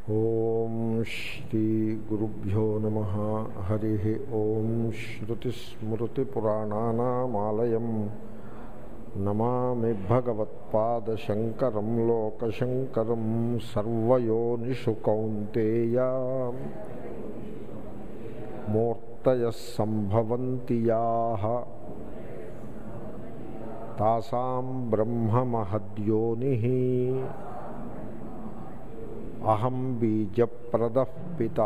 ఓం శ్రీ గురుభ్యో నమ హరి ఓం శ్రుతిస్మృతిపురాణానామాలయం నమామి భగవత్పాదశంకరం లోకశంకరం సర్వయోనిషు కౌంతేయ మూర్తయ సంభవంతి యాః తాసాం బ్రహ్మమహద్యోని అహం బీజప్రద పిత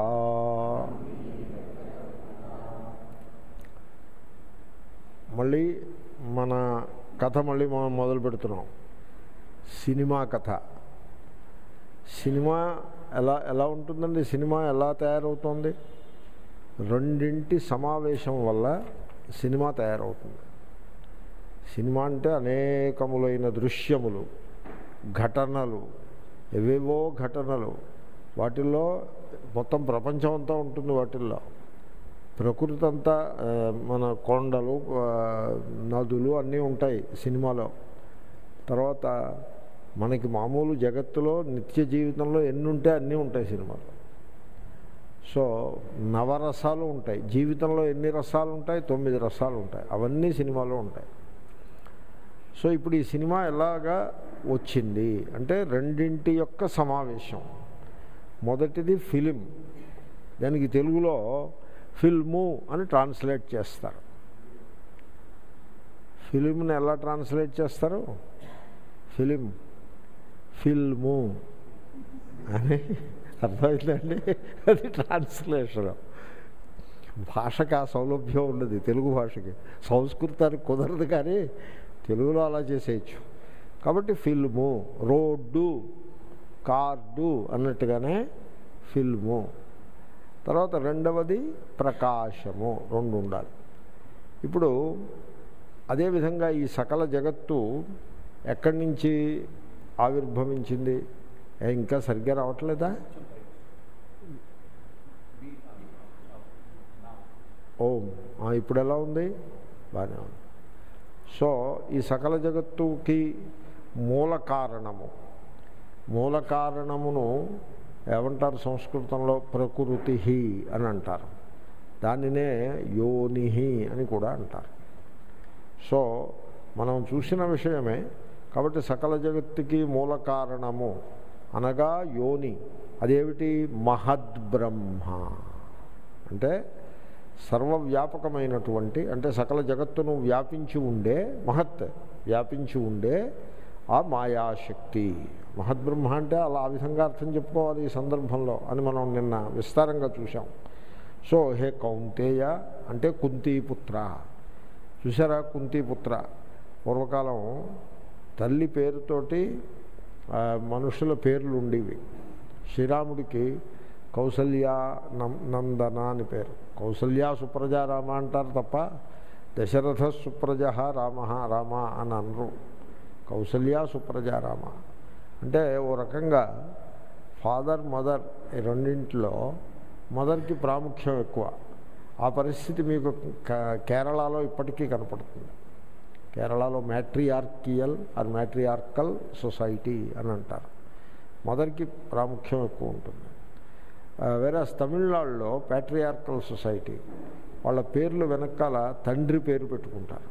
మళ్ళీ మన కథ మళ్ళీ మనం మొదలు పెడుతున్నాం సినిమా కథ సినిమా ఎలా ఎలా ఉంటుందండి సినిమా ఎలా తయారవుతుంది రెండింటి సమావేశం వల్ల సినిమా తయారవుతుంది సినిమా అంటే అనేకములైన దృశ్యములు ఘటనలు ఎవేవో ఘటనలు వాటిల్లో మొత్తం ప్రపంచం అంతా ఉంటుంది వాటిల్లో ప్రకృతి అంతా ఆ, మన కొండలు ఆ, నదులు అన్నీ ఉంటాయి సినిమాలో తర్వాత మనకి మామూలు జగత్తులో నిత్య జీవితంలో ఎన్ని ఉంటే అన్నీ ఉంటాయి సినిమాలో సో నవరసాలు ఉంటాయి జీవితంలో ఎన్ని రసాలు ఉంటాయి తొమ్మిది రసాలు ఉంటాయి అవన్నీ సినిమాలో ఉంటాయి సో ఇప్పుడు ఈ సినిమా ఎలాగా వచ్చింది అంటే రెండింటి యొక్క సమావేశం మొదటిది ఫిలిం దానికి తెలుగులో ఫిల్ము అని ట్రాన్స్లేట్ చేస్తారు ఫిలింని ఎలా ట్రాన్స్లేట్ చేస్తారు ఫిలిం ఫిల్ము అని అర్థమైందండి అది ట్రాన్స్లేషన్ భాషకు ఆ సౌలభ్యం ఉన్నది తెలుగు భాషకి సంస్కృతానికి కుదరదు కానీ తెలుగులో అలా చేసేయచ్చు కాబట్టి ఫిల్ము రోడ్డు కార్డు అన్నట్టుగానే ఫిల్ము తర్వాత రెండవది ప్రకాశము రెండు ఉండాలి ఇప్పుడు అదేవిధంగా ఈ సకల జగత్తు ఎక్కడి నుంచి ఆవిర్భవించింది ఏ, ఇంకా సరిగ్గా రావట్లేదా ఓం ఆ, ఇప్పుడు ఎలా ఉంది బాగానే ఉంది సో ఈ సకల జగత్తుకి మూల కారణము మూల కారణమును ఏమంటారు సంస్కృతంలో ప్రకృతి అని అంటారు దానినే యోనిహి అని కూడా అంటారు సో మనం చూసిన విషయమే కాబట్టి సకల జగత్తుకి మూల కారణము అనగా యోని అదేమిటి మహద్బ్రహ్మ అంటే సర్వవ్యాపకమైనటువంటి అంటే సకల జగత్తును వ్యాపించి ఉండే మహత్ వ్యాపించి ఉండే ఆ మాయాశక్తి మహద్బ్రహ్మ అంటే అలా ఆ విధంగా అర్థం చెప్పుకోవాలి ఈ సందర్భంలో అని మనం నిన్న విస్తారంగా చూసాం సో హే కౌంతేయ అంటే కుంతీపుత్ర చూసారా కుంతీపుత్ర పూర్వకాలం తల్లి పేరుతోటి ఆ, మనుషుల పేర్లు ఉండేవి శ్రీరాముడికి కౌసల్య నం నందన అని పేరు కౌసల్య సుప్రజ రామ అంటారు తప్ప దశరథ సుప్రజ రామ రామ అని అనరు కౌసల్య సుప్రజ రామ అంటే ఓ రకంగా ఫాదర్ మదర్ ఈ రెండింటిలో మదర్కి ప్రాముఖ్యం ఎక్కువ ఆ పరిస్థితి మీకు క- కేరళలో ఇప్పటికీ కనపడుతుంది కేరళలో మ్యాట్రియార్కియల్ ఆర్ మ్యాట్రియార్కల్ సొసైటీ అని అంటారు మదర్కి ప్రాముఖ్యం ఎక్కువ ఉంటుంది వేరే తమిళనాడులో ప్యాట్రియార్కల్ సొసైటీ వాళ్ళ పేర్లు వెనకాల తండ్రి పేరు పెట్టుకుంటారు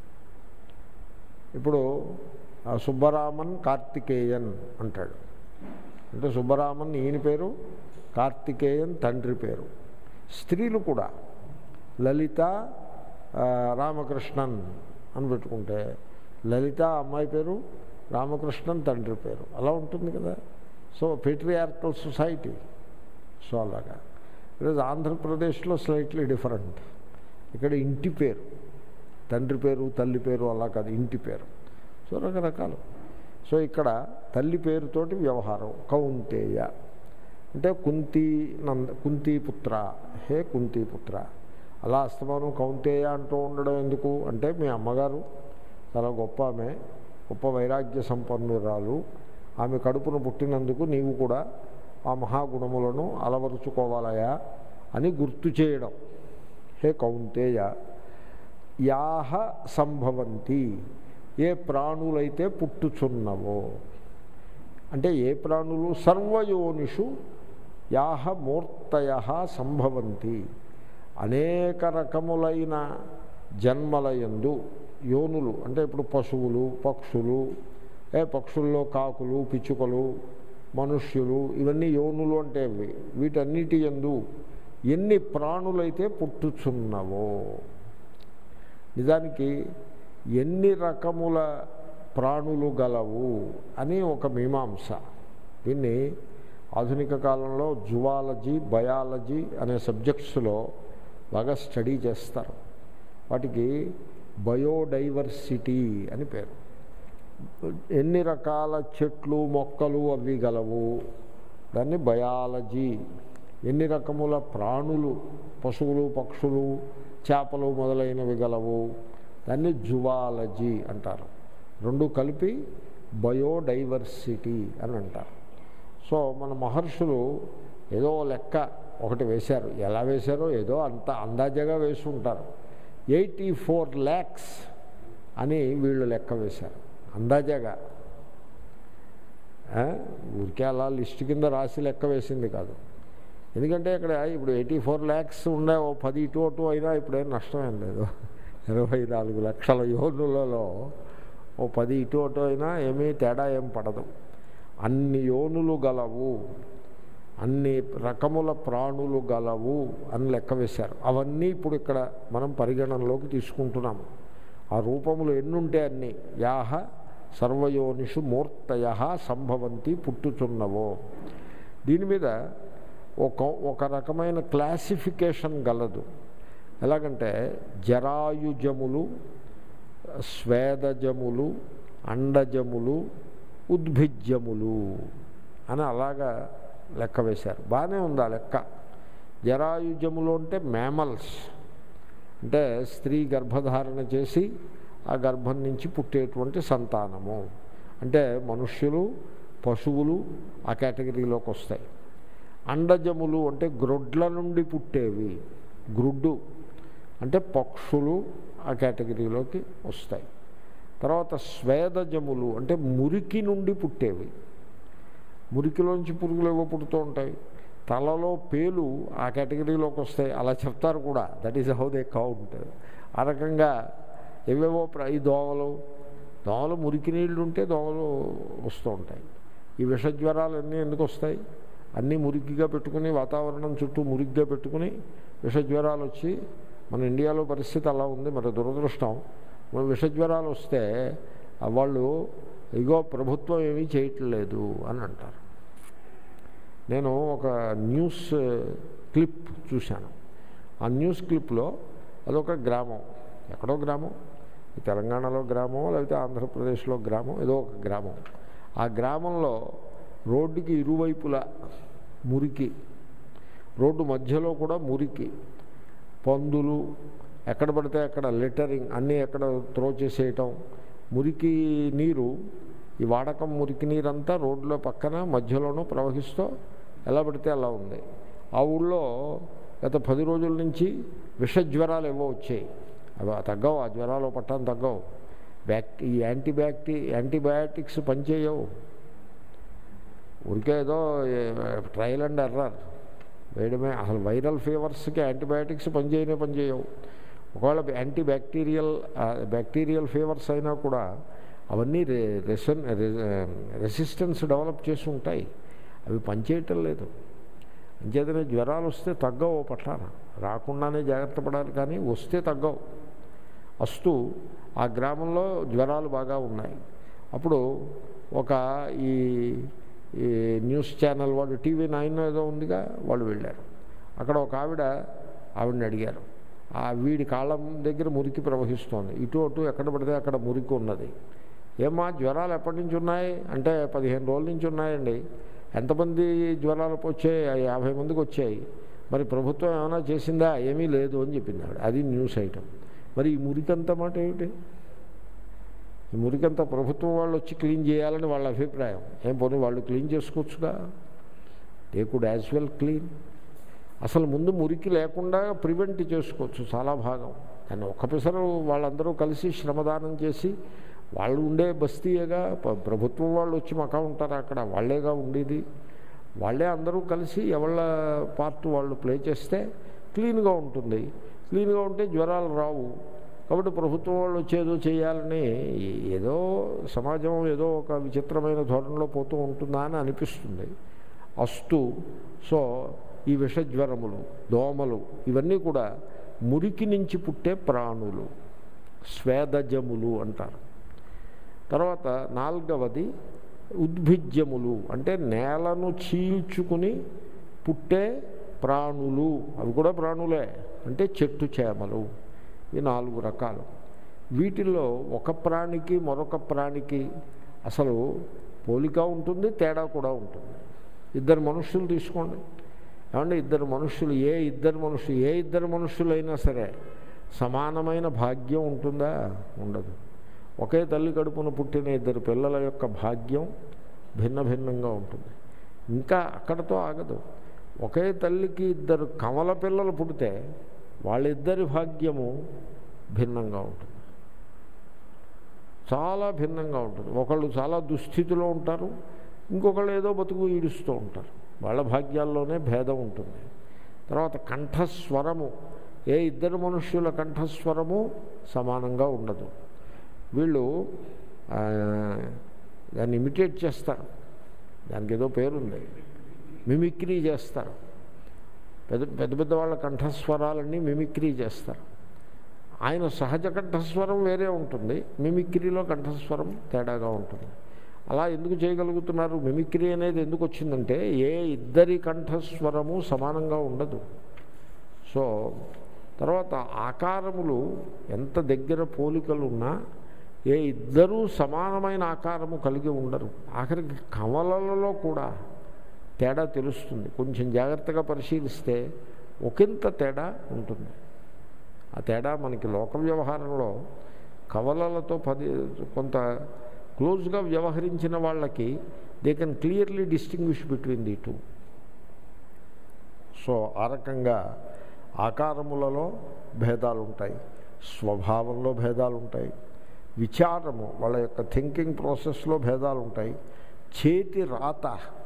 ఇప్పుడు ఆ, సుబ్బరామన్ కార్తికేయన్ అంటాడు అంటే సుబ్బరామన్ ఈయన పేరు కార్తికేయన్ తండ్రి పేరు స్త్రీలు కూడా లలిత ఆ, రామకృష్ణన్ అని పెట్టుకుంటే లలిత అమ్మాయి పేరు రామకృష్ణన్ తండ్రి పేరు అలా ఉంటుంది కదా సో పేట్రియార్కల్ సొసైటీ సో అలాగా ఈరోజు ఆంధ్రప్రదేశ్లో స్లైట్లీ డిఫరెంట్ ఇక్కడ ఇంటి పేరు తండ్రి పేరు తల్లి పేరు అలా కాదు ఇంటి పేరు సో రకరకాలు సో ఇక్కడ తల్లి పేరుతోటి వ్యవహారం కౌంతేయ అంటే కుంతి నంద కుంతీపుత్ర హే కుంతీపుత్ర అలా అస్తమానం కౌంతేయ అంటూ ఉండడం ఎందుకు అంటే మీ అమ్మగారు చాలా గొప్ప ఆమె గొప్ప వైరాగ్య సంపన్నురాలు ఆమె కడుపును పుట్టినందుకు నీవు కూడా ఆ మహాగుణములను అలవరుచుకోవాలయా అని గుర్తు చేయడం హే కౌంతేయ యాహ సంభవంతి ఏ ప్రాణులైతే పుట్టుచున్నవో అంటే ఏ ప్రాణులు సర్వయోనిషు యాహ మూర్తయ సంభవంతి అనేక రకములైన జన్మలయందు యోనులు అంటే ఇప్పుడు పశువులు పక్షులు ఏ పక్షుల్లో కాకులు పిచ్చుకలు మనుష్యులు ఇవన్నీ యోనులు అంటే ఇవి వీటన్నిటి ఎందు ఎన్ని ప్రాణులైతే పుట్టుచున్నవో నిజానికి ఎన్ని రకముల ప్రాణులు గలవు అని ఒక మీమాంస దీన్ని ఆధునిక కాలంలో జువాలజీ బయాలజీ అనే సబ్జెక్ట్స్లో బాగా స్టడీ చేస్తారు వాటికి బయోడైవర్సిటీ అని పేరు ఎన్ని రకాల చెట్లు మొక్కలు అవి గలవు దాన్ని బయాలజీ ఎన్ని రకముల ప్రాణులు పశువులు పక్షులు చేపలు మొదలైనవి గలవు దాన్ని జువాలజీ అంటారు రెండు కలిపి బయోడైవర్సిటీ అని అంటారు సో మన మహర్షులు ఏదో లెక్క ఒకటి వేశారు ఎలా వేశారో ఏదో అంత అందాజగా వేసి ఉంటారు ఎయిటీ ఫోర్ ల్యాక్స్ అని వీళ్ళు లెక్క వేశారు అందాజగా ఆ, ఊరికే అలా లిస్ట్ కింద రాసి లెక్క వేసింది కాదు ఎందుకంటే ఇక్కడ ఇప్పుడు ఎయిటీ ఫోర్ ల్యాక్స్ ఉండే ఓ పది ఇటు అటు అయినా ఇప్పుడేం నష్టం ఏం లేదు ఇరవై నాలుగు లక్షల యోనులలో ఓ పది ఇటు అటు అయినా ఏమీ తేడా ఏం పడదు అన్ని యోనులు గలవు అన్ని రకముల ప్రాణులు గలవు అని లెక్క వేశారు అవన్నీ ఇప్పుడు ఇక్కడ మనం పరిగణనలోకి తీసుకుంటున్నాము ఆ రూపములు ఎన్నుంటే అన్ని యాహ సర్వయోనిషు మూర్తయ సంభవంతి పుట్టుచున్నవో దీని మీద ఒక ఒక రకమైన క్లాసిఫికేషన్ గలదు ఎలాగంటే జరాయుజములు స్వేదజములు అండజములు ఉద్భిజ్యములు అని అలాగా లెక్క వేశారు బాగానే ఉంది ఆ లెక్క జరాయుజములు అంటే మ్యామల్స్ అంటే స్త్రీ గర్భధారణ చేసి ఆ గర్భం నుంచి పుట్టేటువంటి సంతానము అంటే మనుష్యులు పశువులు ఆ కేటగిరీలోకి వస్తాయి అండజములు అంటే గ్రొడ్ల నుండి పుట్టేవి గ్రుడ్డు అంటే పక్షులు ఆ కేటగిరీలోకి వస్తాయి తర్వాత స్వేదజములు అంటే మురికి నుండి పుట్టేవి మురికిలోంచి పురుగులు ఏవో పుడుతూ ఉంటాయి తలలో పేలు ఆ కేటగిరీలోకి వస్తాయి అలా చెప్తారు కూడా that is how they count ఆ రకంగా ఏవేవో ప్ర- ఈ దోమలు దోమలు మురికి నీళ్ళు ఉంటే దోమలు వస్తూ ఉంటాయి ఈ విషజ్వరాలు అన్నీ ఎందుకు వస్తాయి అన్నీ మురికిగా పెట్టుకుని వాతావరణం చుట్టూ మురికిగా పెట్టుకుని విషజ్వరాలు వచ్చి మన ఇండియాలో పరిస్థితి అలా ఉంది మరి దురదృష్టం మన విషజ్వరాలు వస్తే ఆ వాళ్ళు ఇగో ప్రభుత్వం ఏమీ చేయట్లేదు అని అంటారు నేను ఒక న్యూస్ క్లిప్ చూశాను ఆ న్యూస్ క్లిప్లో అదొక గ్రామం ఎక్కడో గ్రామం ఈ తెలంగాణలో గ్రామం లేకపోతే ఆంధ్రప్రదేశ్లో గ్రామం ఏదో ఒక గ్రామం ఆ గ్రామంలో రోడ్డుకి ఇరువైపులా మురికి రోడ్డు మధ్యలో కూడా మురికి పందులు ఎక్కడ పడితే అక్కడ లిటరింగ్ అన్నీ ఎక్కడ త్రో చేసేయటం మురికి నీరు ఈ వాడకం మురికి నీరంతా రోడ్లో పక్కన మధ్యలోనూ ప్రవహిస్తూ ఎలా పడితే అలా ఉంది ఆ ఊళ్ళో గత పది రోజుల నుంచి విష జ్వరాలు ఏవో వచ్చాయి అవి తగ్గవు ఆ జ్వరాలు పట్టడం తగ్గవు బ్యాక్టీ ఈ యాంటీబ్యాక్టీ యాంటీబయాటిక్స్ పనిచేయవు ఊరికే ఏదో ట్రయల్ అండ్ ఎర్రర్ వేయడమే అసలు వైరల్ ఫీవర్స్కి యాంటీబయాటిక్స్ పనిచేయనే పనిచేయవు ఒకవేళ యాంటీ బ్యాక్టీరియల్ బ్యాక్టీరియల్ ఫీవర్స్ అయినా కూడా అవన్నీ రె రెసన్ రెసిస్టెన్స్ డెవలప్ చేసి ఉంటాయి అవి పనిచేయటం లేదు అంచేతనే జ్వరాలు వస్తే తగ్గవు ఓ పట్టాన రాకుండానే జాగ్రత్త పడాలి కానీ వస్తే తగ్గవు వస్తూ ఆ గ్రామంలో జ్వరాలు బాగా ఉన్నాయి అప్పుడు ఒక ఈ ఈ న్యూస్ ఛానల్ వాళ్ళు టీవీ నైన్ ఏదో ఉందిగా వాళ్ళు వెళ్ళారు అక్కడ ఒక ఆవిడ ఆవిడని అడిగారు ఆ వీడి కాళ్ళం దగ్గర మురికి ప్రవహిస్తోంది ఇటు అటు ఎక్కడ పడితే అక్కడ మురికి ఉన్నది ఏమా జ్వరాలు ఎప్పటి నుంచి ఉన్నాయి అంటే పదిహేను రోజుల నుంచి ఉన్నాయండి ఎంతమంది జ్వరాలు వచ్చాయి ఆ యాభై మందికి వచ్చాయి మరి ప్రభుత్వం ఏమైనా చేసిందా ఏమీ లేదు అని చెప్పింది ఆవిడ అది న్యూస్ ఐటమ్ మరి ఈ మురికంతా మాట ఏమిటి ఈ మురికంతా ప్రభుత్వం వాళ్ళు వచ్చి క్లీన్ చేయాలని వాళ్ళ అభిప్రాయం ఏం పోనీ వాళ్ళు క్లీన్ చేసుకోవచ్చుగా they could as well clean అసలు ముందు మురికి లేకుండా ప్రివెంట్ చేసుకోవచ్చు చాలా భాగం కానీ ఒక్క పిసరు వాళ్ళందరూ కలిసి శ్రమదానం చేసి వాళ్ళు ఉండే బస్తీయేగా ప- ప్రభుత్వం వాళ్ళు వచ్చి మకా ఉంటారు అక్కడ వాళ్ళేగా ఉండేది వాళ్ళే అందరూ కలిసి ఎవళ్ళ పార్ట్ వాళ్ళు ప్లే చేస్తే క్లీన్గా ఉంటుంది క్లీన్గా ఉంటే జ్వరాలు రావు కాబట్టి ప్రభుత్వం వాళ్ళు వచ్చేదో చేయాలని ఏదో సమాజం ఏదో ఒక విచిత్రమైన ధోరణిలో పోతూ ఉంటుందా అని అనిపిస్తుంది అస్తు సో ఈ విషజ్వరములు దోమలు ఇవన్నీ కూడా మురికి నుంచి పుట్టే ప్రాణులు స్వేదజములు అంటారు తర్వాత నాలుగవది ఉద్భిజ్యములు అంటే నేలను చీల్చుకుని పుట్టే ప్రాణులు అవి కూడా ప్రాణులే అంటే చెట్టు చేమలు ఈ నాలుగు రకాలు వీటిల్లో ఒక ప్రాణికి మరొక ప్రాణికి అసలు పోలిక ఉంటుంది తేడా కూడా ఉంటుంది ఇద్దరు మనుషులు తీసుకోండి ఏమంటే ఇద్దరు మనుషులు ఏ ఇద్దరు మనుషులు ఏ ఇద్దరు మనుషులైనా సరే సమానమైన భాగ్యం ఉంటుందా ఉండదు ఒకే తల్లి కడుపున పుట్టిన ఇద్దరు పిల్లల యొక్క భాగ్యం భిన్న భిన్నంగా ఉంటుంది ఇంకా అక్కడతో ఆగదు ఒకే తల్లికి ఇద్దరు కమల పిల్లలు పుడితే వాళ్ళిద్దరి భాగ్యము భిన్నంగా ఉంటుంది చాలా భిన్నంగా ఉంటుంది ఒకళ్ళు చాలా దుస్థితిలో ఉంటారు ఇంకొకళ్ళు ఏదో బతుకు ఈడుస్తూ ఉంటారు వాళ్ళ భాగ్యాల్లోనే భేదం ఉంటుంది తర్వాత కంఠస్వరము ఏ ఇద్దరు మనుష్యుల కంఠస్వరము సమానంగా ఉండదు వీళ్ళు ఆ, దాన్ని ఇమిటేట్ చేస్తారు దానికి ఏదో పేరుంది మిమిక్రీ చేస్తారు పెద్ద పెద్ద పెద్ద వాళ్ళ కంఠస్వరాలన్నీ మిమిక్రీ చేస్తారు ఆయన సహజ కంఠస్వరం వేరే ఉంటుంది మిమిక్రీలో కంఠస్వరం తేడాగా ఉంటుంది అలా ఎందుకు చేయగలుగుతున్నారు మిమిక్రీ అనేది ఎందుకు వచ్చిందంటే ఏ ఇద్దరి కంఠస్వరము సమానంగా ఉండదు సో తర్వాత ఆకారములు ఎంత దగ్గర పోలికలు ఉన్నా ఏ ఇద్దరూ సమానమైన ఆకారము కలిగి ఉండరు ఆఖరికి కమలలలో కూడా తేడా తెలుస్తుంది కొంచెం జాగ్రత్తగా పరిశీలిస్తే ఒకంత తేడా ఉంటుంది ఆ తేడా మనకి లోక వ్యవహారంలో కవలలతో పది కొంత క్లోజ్గా వ్యవహరించిన వాళ్ళకి they can clearly distinguish between the two so ఆ రకంగా ఆకారములలో భేదాలు ఉంటాయి స్వభావంలో భేదాలు ఉంటాయి విచారము వాళ్ళ యొక్క థింకింగ్ ప్రాసెస్లో భేదాలు ఉంటాయి చేతి రాత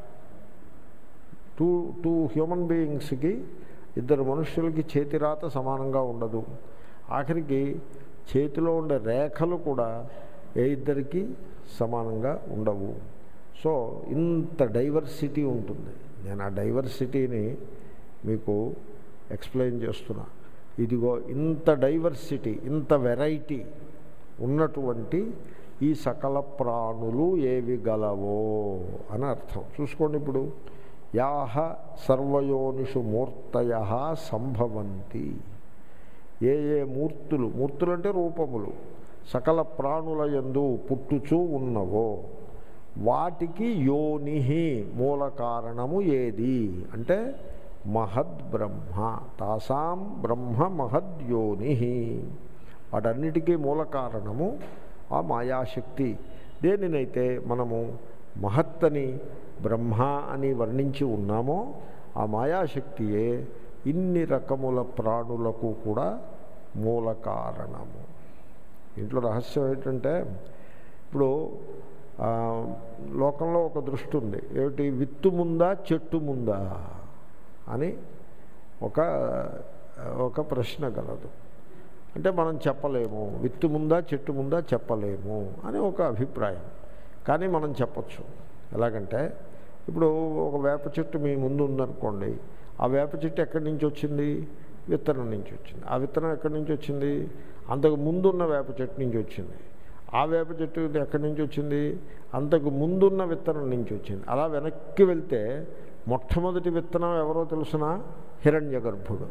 టూ టూ హ్యూమన్ బీయింగ్స్కి ఇద్దరు మనుషులకి చేతి రాత సమానంగా ఉండదు ఆఖరికి చేతిలో ఉండే రేఖలు కూడా ఏ ఇద్దరికి సమానంగా ఉండవు సో ఇంత డైవర్సిటీ ఉంటుంది నేను ఆ డైవర్సిటీని మీకు ఎక్స్ప్లెయిన్ చేస్తున్నా ఇదిగో ఇంత డైవర్సిటీ ఇంత వెరైటీ ఉన్నటువంటి ఈ సకల ప్రాణులు ఏవి గలవో అని అర్థం చూసుకోండి ఇప్పుడు యాహ సర్వయోనిషు మూర్తయ సంభవంతి ఏ ఏ మూర్తులు మూర్తులు అంటే రూపములు సకల ప్రాణుల యందు పుట్టుచూ ఉన్నవో వాటికి యోని మూల కారణము ఏది అంటే మహద్బ్రహ్మ తాసాం బ్రహ్మ మహద్యోని వాటన్నిటికీ మూల కారణము ఆ మాయాశక్తి దేనినైతే మనము మహత్తని బ్రహ్మ అని వర్ణించి ఉన్నామో ఆ మాయాశక్తియే ఇన్ని రకముల ప్రాణులకు కూడా మూల కారణము ఇంట్లో రహస్యం ఏంటంటే ఇప్పుడు ఆ, లోకంలో ఒక దృష్టి ఉంది ఏమిటి విత్తు ముందా చెట్టు ముందా అని ఒక ఒక ప్రశ్న కలదు అంటే మనం చెప్పలేము విత్తు ముందా చెట్టు ముందా చెప్పలేము అని ఒక అభిప్రాయం కానీ మనం చెప్పచ్చు ఎలాగంటే ఇప్పుడు ఒక వేప చెట్టు మీ ముందు ఉందనుకోండి ఆ వేప చెట్టు ఎక్కడి నుంచి వచ్చింది విత్తనం నుంచి వచ్చింది ఆ విత్తనం ఎక్కడి నుంచి వచ్చింది అంతకు ముందున్న వేప చెట్టు నుంచి వచ్చింది ఆ వేప చెట్టు ఎక్కడి నుంచి వచ్చింది అంతకు ముందున్న విత్తనం నుంచి వచ్చింది అలా వెనక్కి వెళ్తే మొట్టమొదటి విత్తనం ఎవరో తెలుసిన హిరణ్య గర్భుడు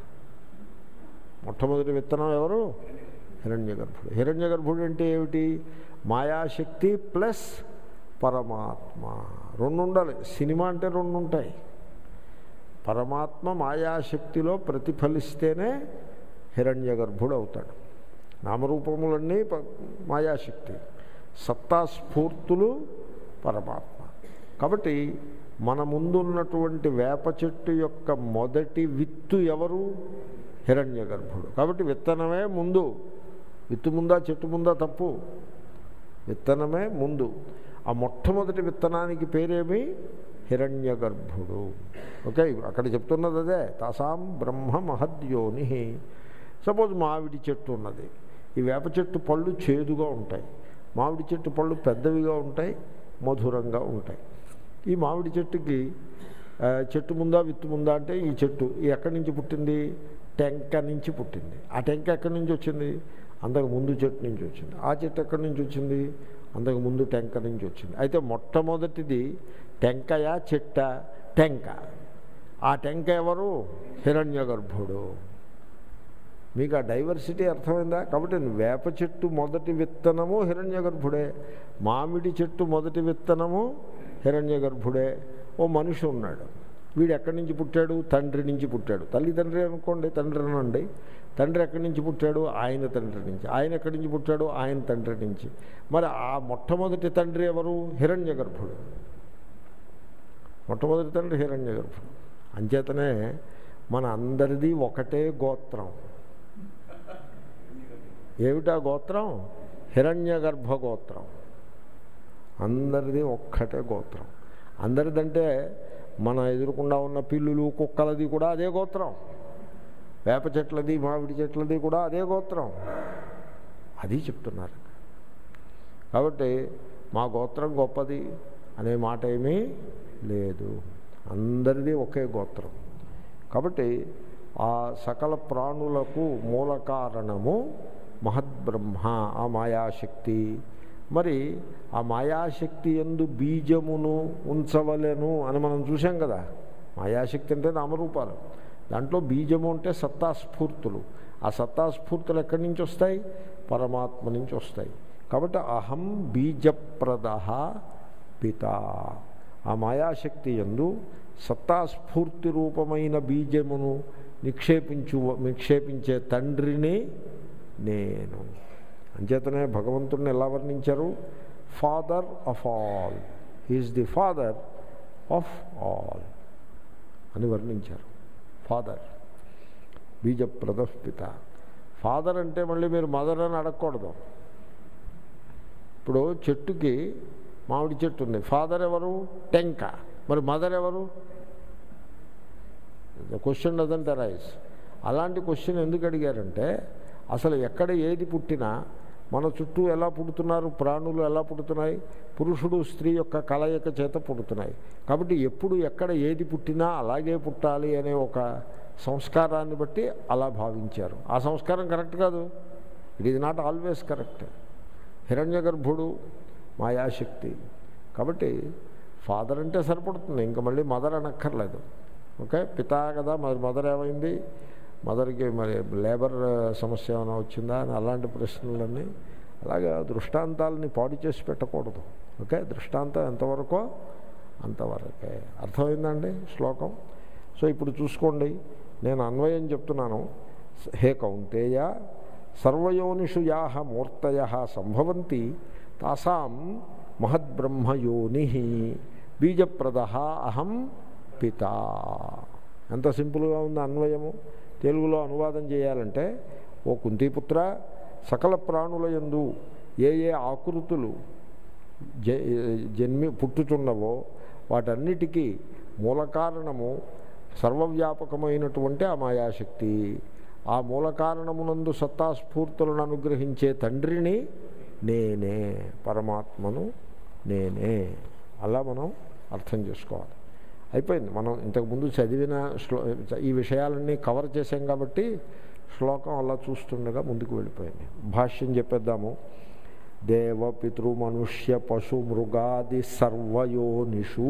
మొట్టమొదటి విత్తనం ఎవరు హిరణ్య గర్భుడు హిరణ్య గర్భుడు అంటే ఏమిటి మాయాశక్తి ప్లస్ పరమాత్మ రెండు ఉండాలి సినిమా అంటే రెండు ఉంటాయి పరమాత్మ మాయాశక్తిలో ప్రతిఫలిస్తేనే హిరణ్య గర్భుడు అవుతాడు నామరూపములన్నీ ప- మాయాశక్తి సత్తాస్ఫూర్తులు పరమాత్మ కాబట్టి మన ముందున్నటువంటి వేప చెట్టు యొక్క మొదటి విత్తు ఎవరు హిరణ్య గర్భుడు కాబట్టి విత్తనమే ముందు విత్తు ముందా చెట్టు ముందా తప్పు విత్తనమే ముందు ఆ మొట్టమొదటి విత్తనానికి పేరేమి హిరణ్య గర్భుడు ఓకే అక్కడ చెప్తున్నది అదే తాసాం బ్రహ్మ మహద్యోని సపోజ్ మామిడి చెట్టు ఉన్నది ఈ వేప చెట్టు పళ్ళు చేదుగా ఉంటాయి మామిడి చెట్టు పళ్ళు పెద్దవిగా ఉంటాయి మధురంగా ఉంటాయి ఈ మామిడి చెట్టుకి ఆ, చెట్టు ముందా విత్తు ముందా అంటే ఈ చెట్టు ఈ ఎక్కడి నుంచి పుట్టింది టెంక నుంచి పుట్టింది ఆ టెంక ఎక్కడి నుంచి వచ్చింది అంతకు ముందు చెట్టు నుంచి వచ్చింది ఆ చెట్టు ఎక్కడి నుంచి వచ్చింది అంతకు ముందు టెంక నుంచి వచ్చింది అయితే మొట్టమొదటిది టెంకయ చెట్ట టెంక ఆ టెంక ఎవరు హిరణ్య గర్భుడు మీకు ఆ డైవర్సిటీ అర్థమైందా కాబట్టి వేప చెట్టు మొదటి విత్తనము హిరణ్య గర్భుడే మామిడి చెట్టు మొదటి విత్తనము హిరణ్య గర్భుడే ఓ మనిషి ఉన్నాడు వీడు ఎక్కడి నుంచి పుట్టాడు తండ్రి నుంచి పుట్టాడు తల్లిదండ్రి అనుకోండి తండ్రి అనండి తండ్రి ఎక్కడి నుంచి పుట్టాడు ఆయన తండ్రి నుంచి ఆయన ఎక్కడి నుంచి పుట్టాడు ఆయన తండ్రి నుంచి మరి ఆ మొట్టమొదటి తండ్రి ఎవరు హిరణ్య గర్భుడు మొట్టమొదటి తండ్రి హిరణ్య గర్భుడు అంచేతనే మన అందరిది ఒకటే గోత్రం ఏమిటా గోత్రం హిరణ్య గర్భ గోత్రం అందరిది ఒక్కటే గోత్రం అందరిదంటే మన ఎదురుకుండా ఉన్న పిల్లులు కుక్కలది కూడా అదే గోత్రం వేప చెట్లది మామిడి చెట్లది కూడా అదే గోత్రం అది చెప్తున్నారు కాబట్టి మా గోత్రం గొప్పది అనే మాట ఏమీ లేదు అందరిది ఒకే గోత్రం కాబట్టి ఆ సకల ప్రాణులకు మూల కారణము మహద్బ్రహ్మ ఆ మాయాశక్తి మరి ఆ మాయాశక్తి ఎందు బీజమును ఉంచవలెను అని మనం చూసాం కదా మాయాశక్తి అంటే నామరూపాలు దాంట్లో బీజము అంటే సత్తాస్ఫూర్తులు ఆ సత్తాస్ఫూర్తులు ఎక్కడి నుంచి వస్తాయి పరమాత్మ నుంచి వస్తాయి కాబట్టి అహం బీజప్రద పిత ఆ మాయాశక్తి ఎందు సత్తాస్ఫూర్తి రూపమైన బీజమును నిక్షేపించు నిక్షేపించే తండ్రిని నేను అంచేతనే భగవంతుడిని ఎలా వర్ణించారు father of all he is the father of all అని వర్ణించారు ఫాదర్ బీజప్రద పిత ఫాదర్ అంటే మళ్ళీ మీరు మదర్ అని అడగకూడదు ఇప్పుడు చెట్టుకి మామిడి చెట్టు ఉంది ఫాదర్ ఎవరు టెంక మరి మదర్ ఎవరు ద క్వశ్చన్ డజంట్ అరైజ్ అలాంటి క్వశ్చన్ ఎందుకు అడిగారంటే అసలు ఎక్కడ ఏది పుట్టినా మన చుట్టూ ఎలా పుడుతున్నారు ప్రాణులు ఎలా పుడుతున్నాయి పురుషుడు స్త్రీ యొక్క కలయిక చేత పుడుతున్నాయి కాబట్టి ఎప్పుడు ఎక్కడ ఏది పుట్టినా అలాగే పుట్టాలి అనే ఒక సంస్కారాన్ని బట్టి అలా భావించారు ఆ సంస్కారం కరెక్ట్ కాదు it is not always correct హిరణ్య గర్భుడు మాయాశక్తి కాబట్టి ఫాదర్ అంటే సరిపడుతుంది ఇంకా మళ్ళీ మదర్ అనక్కర్లేదు ఓకే పితా కదా మరి మదర్ ఏమైంది మదర్కి మరి లేబర్ సమస్య ఏమైనా వచ్చిందా అని అలాంటి ప్రశ్నలన్నీ అలాగే దృష్టాంతాలని పాడు చేసి పెట్టకూడదు ఓకే దృష్టాంతం ఎంతవరకో అంతవరకే అర్థమైందండి శ్లోకం సో ఇప్పుడు చూసుకోండి నేను అన్వయం చెప్తున్నాను హే కౌంతేయ సర్వయోనిషు యాహ మూర్తయ సంభవంతి తాసాం మహద్బ్రహ్మయోని బీజప్రద అహం పిత ఎంత సింపుల్గా ఉంది అన్వయము తెలుగులో అనువాదం చేయాలంటే ఓ కుంతిపుత్ర సకల ప్రాణుల యందు ఏ ఏ ఆకృతులు జ జన్మి పుట్టుచున్నవో వాటన్నిటికీ మూల కారణము సర్వవ్యాపకమైనటువంటి ఆ మాయాశక్తి ఆ మూల కారణమునందు సత్తాస్ఫూర్తులను అనుగ్రహించే తండ్రిని నేనే పరమాత్మను నేనే అలా మనం అర్థం చేసుకోవాలి అయిపోయింది మనం ఇంతకుముందు చదివిన శ్లో ఈ విషయాలన్నీ కవర్ చేసాం కాబట్టి శ్లోకం అలా చూస్తుండగా ముందుకు వెళ్ళిపోయింది భాష్యం చెప్పేద్దాము దేవ పితృ మనుష్య పశు మృగాది సర్వయోనిషు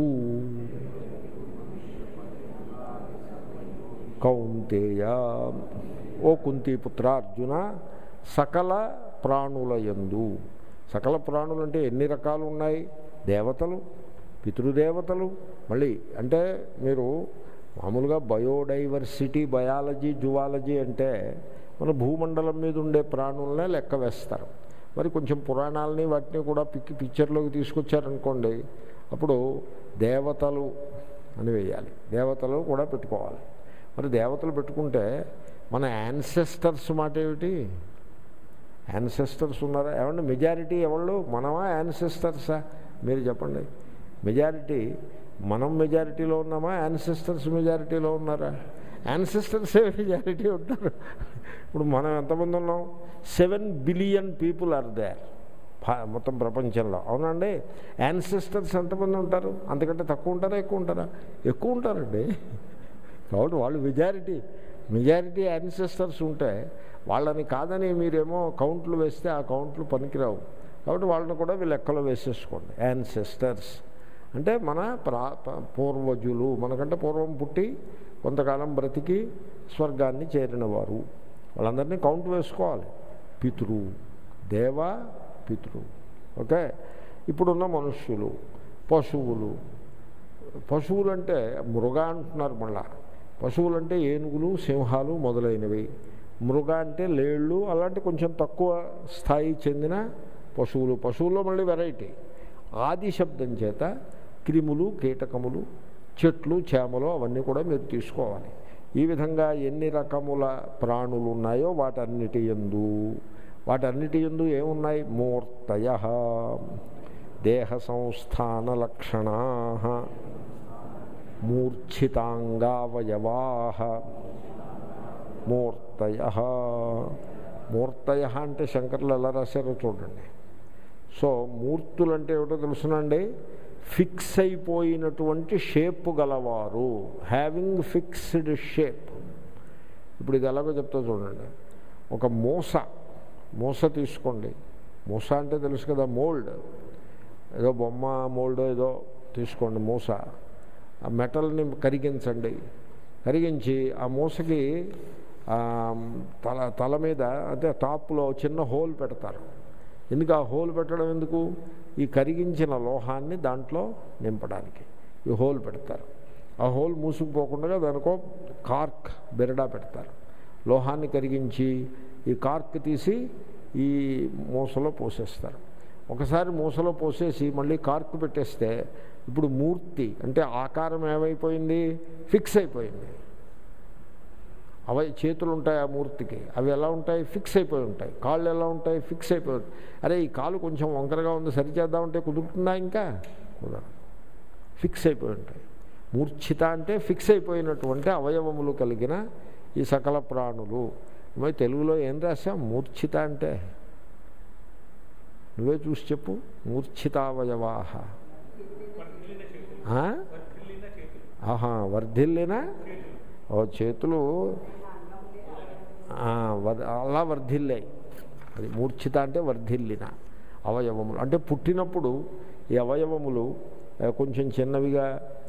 కౌంతేయ ఓ కుంతిపుత్ర అర్జున సకల ప్రాణుల యందు సకల ప్రాణులు అంటే ఎన్ని రకాలు ఉన్నాయి దేవతలు పితృదేవతలు మళ్ళీ అంటే మీరు మామూలుగా బయోడైవర్సిటీ బయాలజీ జువాలజీ అంటే మన భూమండలం మీద ఉండే ప్రాణులనే లెక్క వేస్తారు మరి కొంచెం పురాణాలని వాటిని కూడా పిక్కి పిక్చర్లోకి తీసుకొచ్చారనుకోండి అప్పుడు దేవతలు అని వేయాలి దేవతలు కూడా పెట్టుకోవాలి మరి దేవతలు పెట్టుకుంటే మన యాన్సెస్టర్స్ మాట ఏమిటి యాన్సెస్టర్స్ ఉన్నారా ఏమంటే మెజారిటీ ఎవళ్ళు మనమా యాన్సెస్టర్సా మీరు చెప్పండి మెజారిటీ మనం మెజారిటీలో ఉన్నామా యాన్సిస్టర్స్ మెజారిటీలో ఉన్నారా యాన్సిస్టర్సే మెజారిటీ ఉంటారు ఇప్పుడు మనం ఎంతమంది ఉన్నాం seven billion people are there మొత్తం ప్రపంచంలో అవునండి యాన్సిస్టర్స్ ఎంతమంది ఉంటారు అంతకంటే తక్కువ ఉంటారా ఎక్కువ ఉంటారా ఎక్కువ ఉంటారండి కాబట్టి వాళ్ళు మెజారిటీ మెజారిటీ యాన్సిస్టర్స్ ఉంటే వాళ్ళని కాదని మీరేమో కౌంట్లు వేస్తే ఆ కౌంట్లు పనికిరావు కాబట్టి వాళ్ళని కూడా వీళ్ళు లెక్కలో వేసేసుకోండి యాన్సిస్టర్స్ అంటే మన ప్రా పూర్వజులు మనకంటే పూర్వం పుట్టి కొంతకాలం బ్రతికి స్వర్గాన్ని చేరినవారు వాళ్ళందరినీ కౌంట్ వేసుకోవాలి పితృ దేవ పితృ ఓకే ఇప్పుడున్న మనుష్యులు పశువులు పశువులు అంటే మృగ అంటున్నారు మళ్ళా పశువులు అంటే ఏనుగులు సింహాలు మొదలైనవి మృగ అంటే లేళ్ళు అలాంటి కొంచెం తక్కువ స్థాయి చెందిన పశువులు పశువుల్లో మళ్ళీ వెరైటీ ఆది శబ్దం చేత క్రిములు కీటకములు చెట్లు చేమలు అవన్నీ కూడా మీరు తీసుకోవాలి ఈ విధంగా ఎన్ని రకముల ప్రాణులు ఉన్నాయో వాటన్నిటి ఎందు వాటన్నిటి ఎందు ఏమున్నాయి మూర్తయ దేహ సంస్థాన లక్షణా మూర్ఛితాంగావయవా మూర్తయ మూర్తయ అంటే శంకర్లు ఎలా రాశారో చూడండి సో మూర్తులు అంటే ఏమిటో తెలుసునండి ఫిక్స్ అయిపోయినటువంటి షేప్ గలవారు హ్యావింగ్ ఫిక్స్డ్ షేప్ ఇప్పుడు ఇది ఎలాగో చెప్తా చూడండి ఒక మూస మూస తీసుకోండి మూస అంటే తెలుసు కదా మోల్డ్ ఏదో బొమ్మ మోల్డ్ ఏదో తీసుకోండి మూస ఆ మెటల్ని కరిగించండి కరిగించి ఆ మూసకి తల తల మీద అంటే టాప్లో చిన్న హోల్ పెడతారు ఎందుకు ఆ హోల్ పెట్టడం ఎందుకు ఈ కరిగించిన లోహాన్ని దాంట్లో నింపడానికి ఈ హోల్ పెడతారు ఆ హోల్ మూసుకుపోకుండా దానికో కార్క్ బెరడా పెడతారు లోహాన్ని కరిగించి ఈ కార్క్ తీసి ఈ మూసలో పోసేస్తారు ఒకసారి మూసలో పోసేసి మళ్ళీ కార్క్ పెట్టేస్తే ఇప్పుడు మూర్తి అంటే ఆకారం ఏమైపోయింది ఫిక్స్ అయిపోయింది అవి చేతులు ఉంటాయి ఆ మూర్తికి అవి ఎలా ఉంటాయి ఫిక్స్ అయిపోయి ఉంటాయి కాళ్ళు ఎలా ఉంటాయి ఫిక్స్ అయిపోయి ఉంటాయి అరే ఈ కాలు కొంచెం వంకరగా ఉంది సరిచేద్దామంటే కుదురుతుందా ఇంకా కుదరదు ఫిక్స్ అయిపోయి ఉంటాయి మూర్ఛిత అంటే ఫిక్స్ అయిపోయినటువంటి అవయవములు కలిగిన ఈ సకల ప్రాణులు మరి తెలుగులో ఏం రాసాం మూర్ఛిత అంటే నువ్వే చూసి చెప్పు మూర్ఛితావయవాహ ఆహా వర్ధిల్లిన ఓ చేతులు అలా వర్ధిల్లాయి అది మూర్ఛిత అంటే వర్ధిల్లిన అవయవములు అంటే పుట్టినప్పుడు ఈ అవయవములు కొంచెం చిన్నవిగా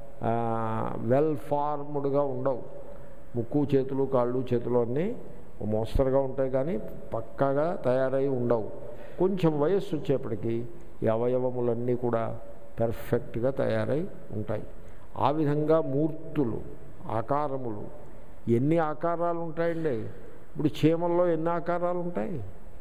వెల్ ఫార్మ్డ్గా ఉండవు ముక్కు చేతులు కాళ్ళు చేతులు అన్నీ మోస్తరుగా ఉంటాయి కానీ పక్కాగా తయారై ఉండవు కొంచెం వయస్సు వచ్చేప్పటికీ ఈ అవయవములన్నీ కూడా పెర్ఫెక్ట్గా తయారై ఉంటాయి ఆ విధంగా మూర్తులు ఆకారములు ఎన్ని ఆకారాలు ఉంటాయండి ఇప్పుడు చీమల్లో ఎన్ని ఆకారాలు ఉంటాయి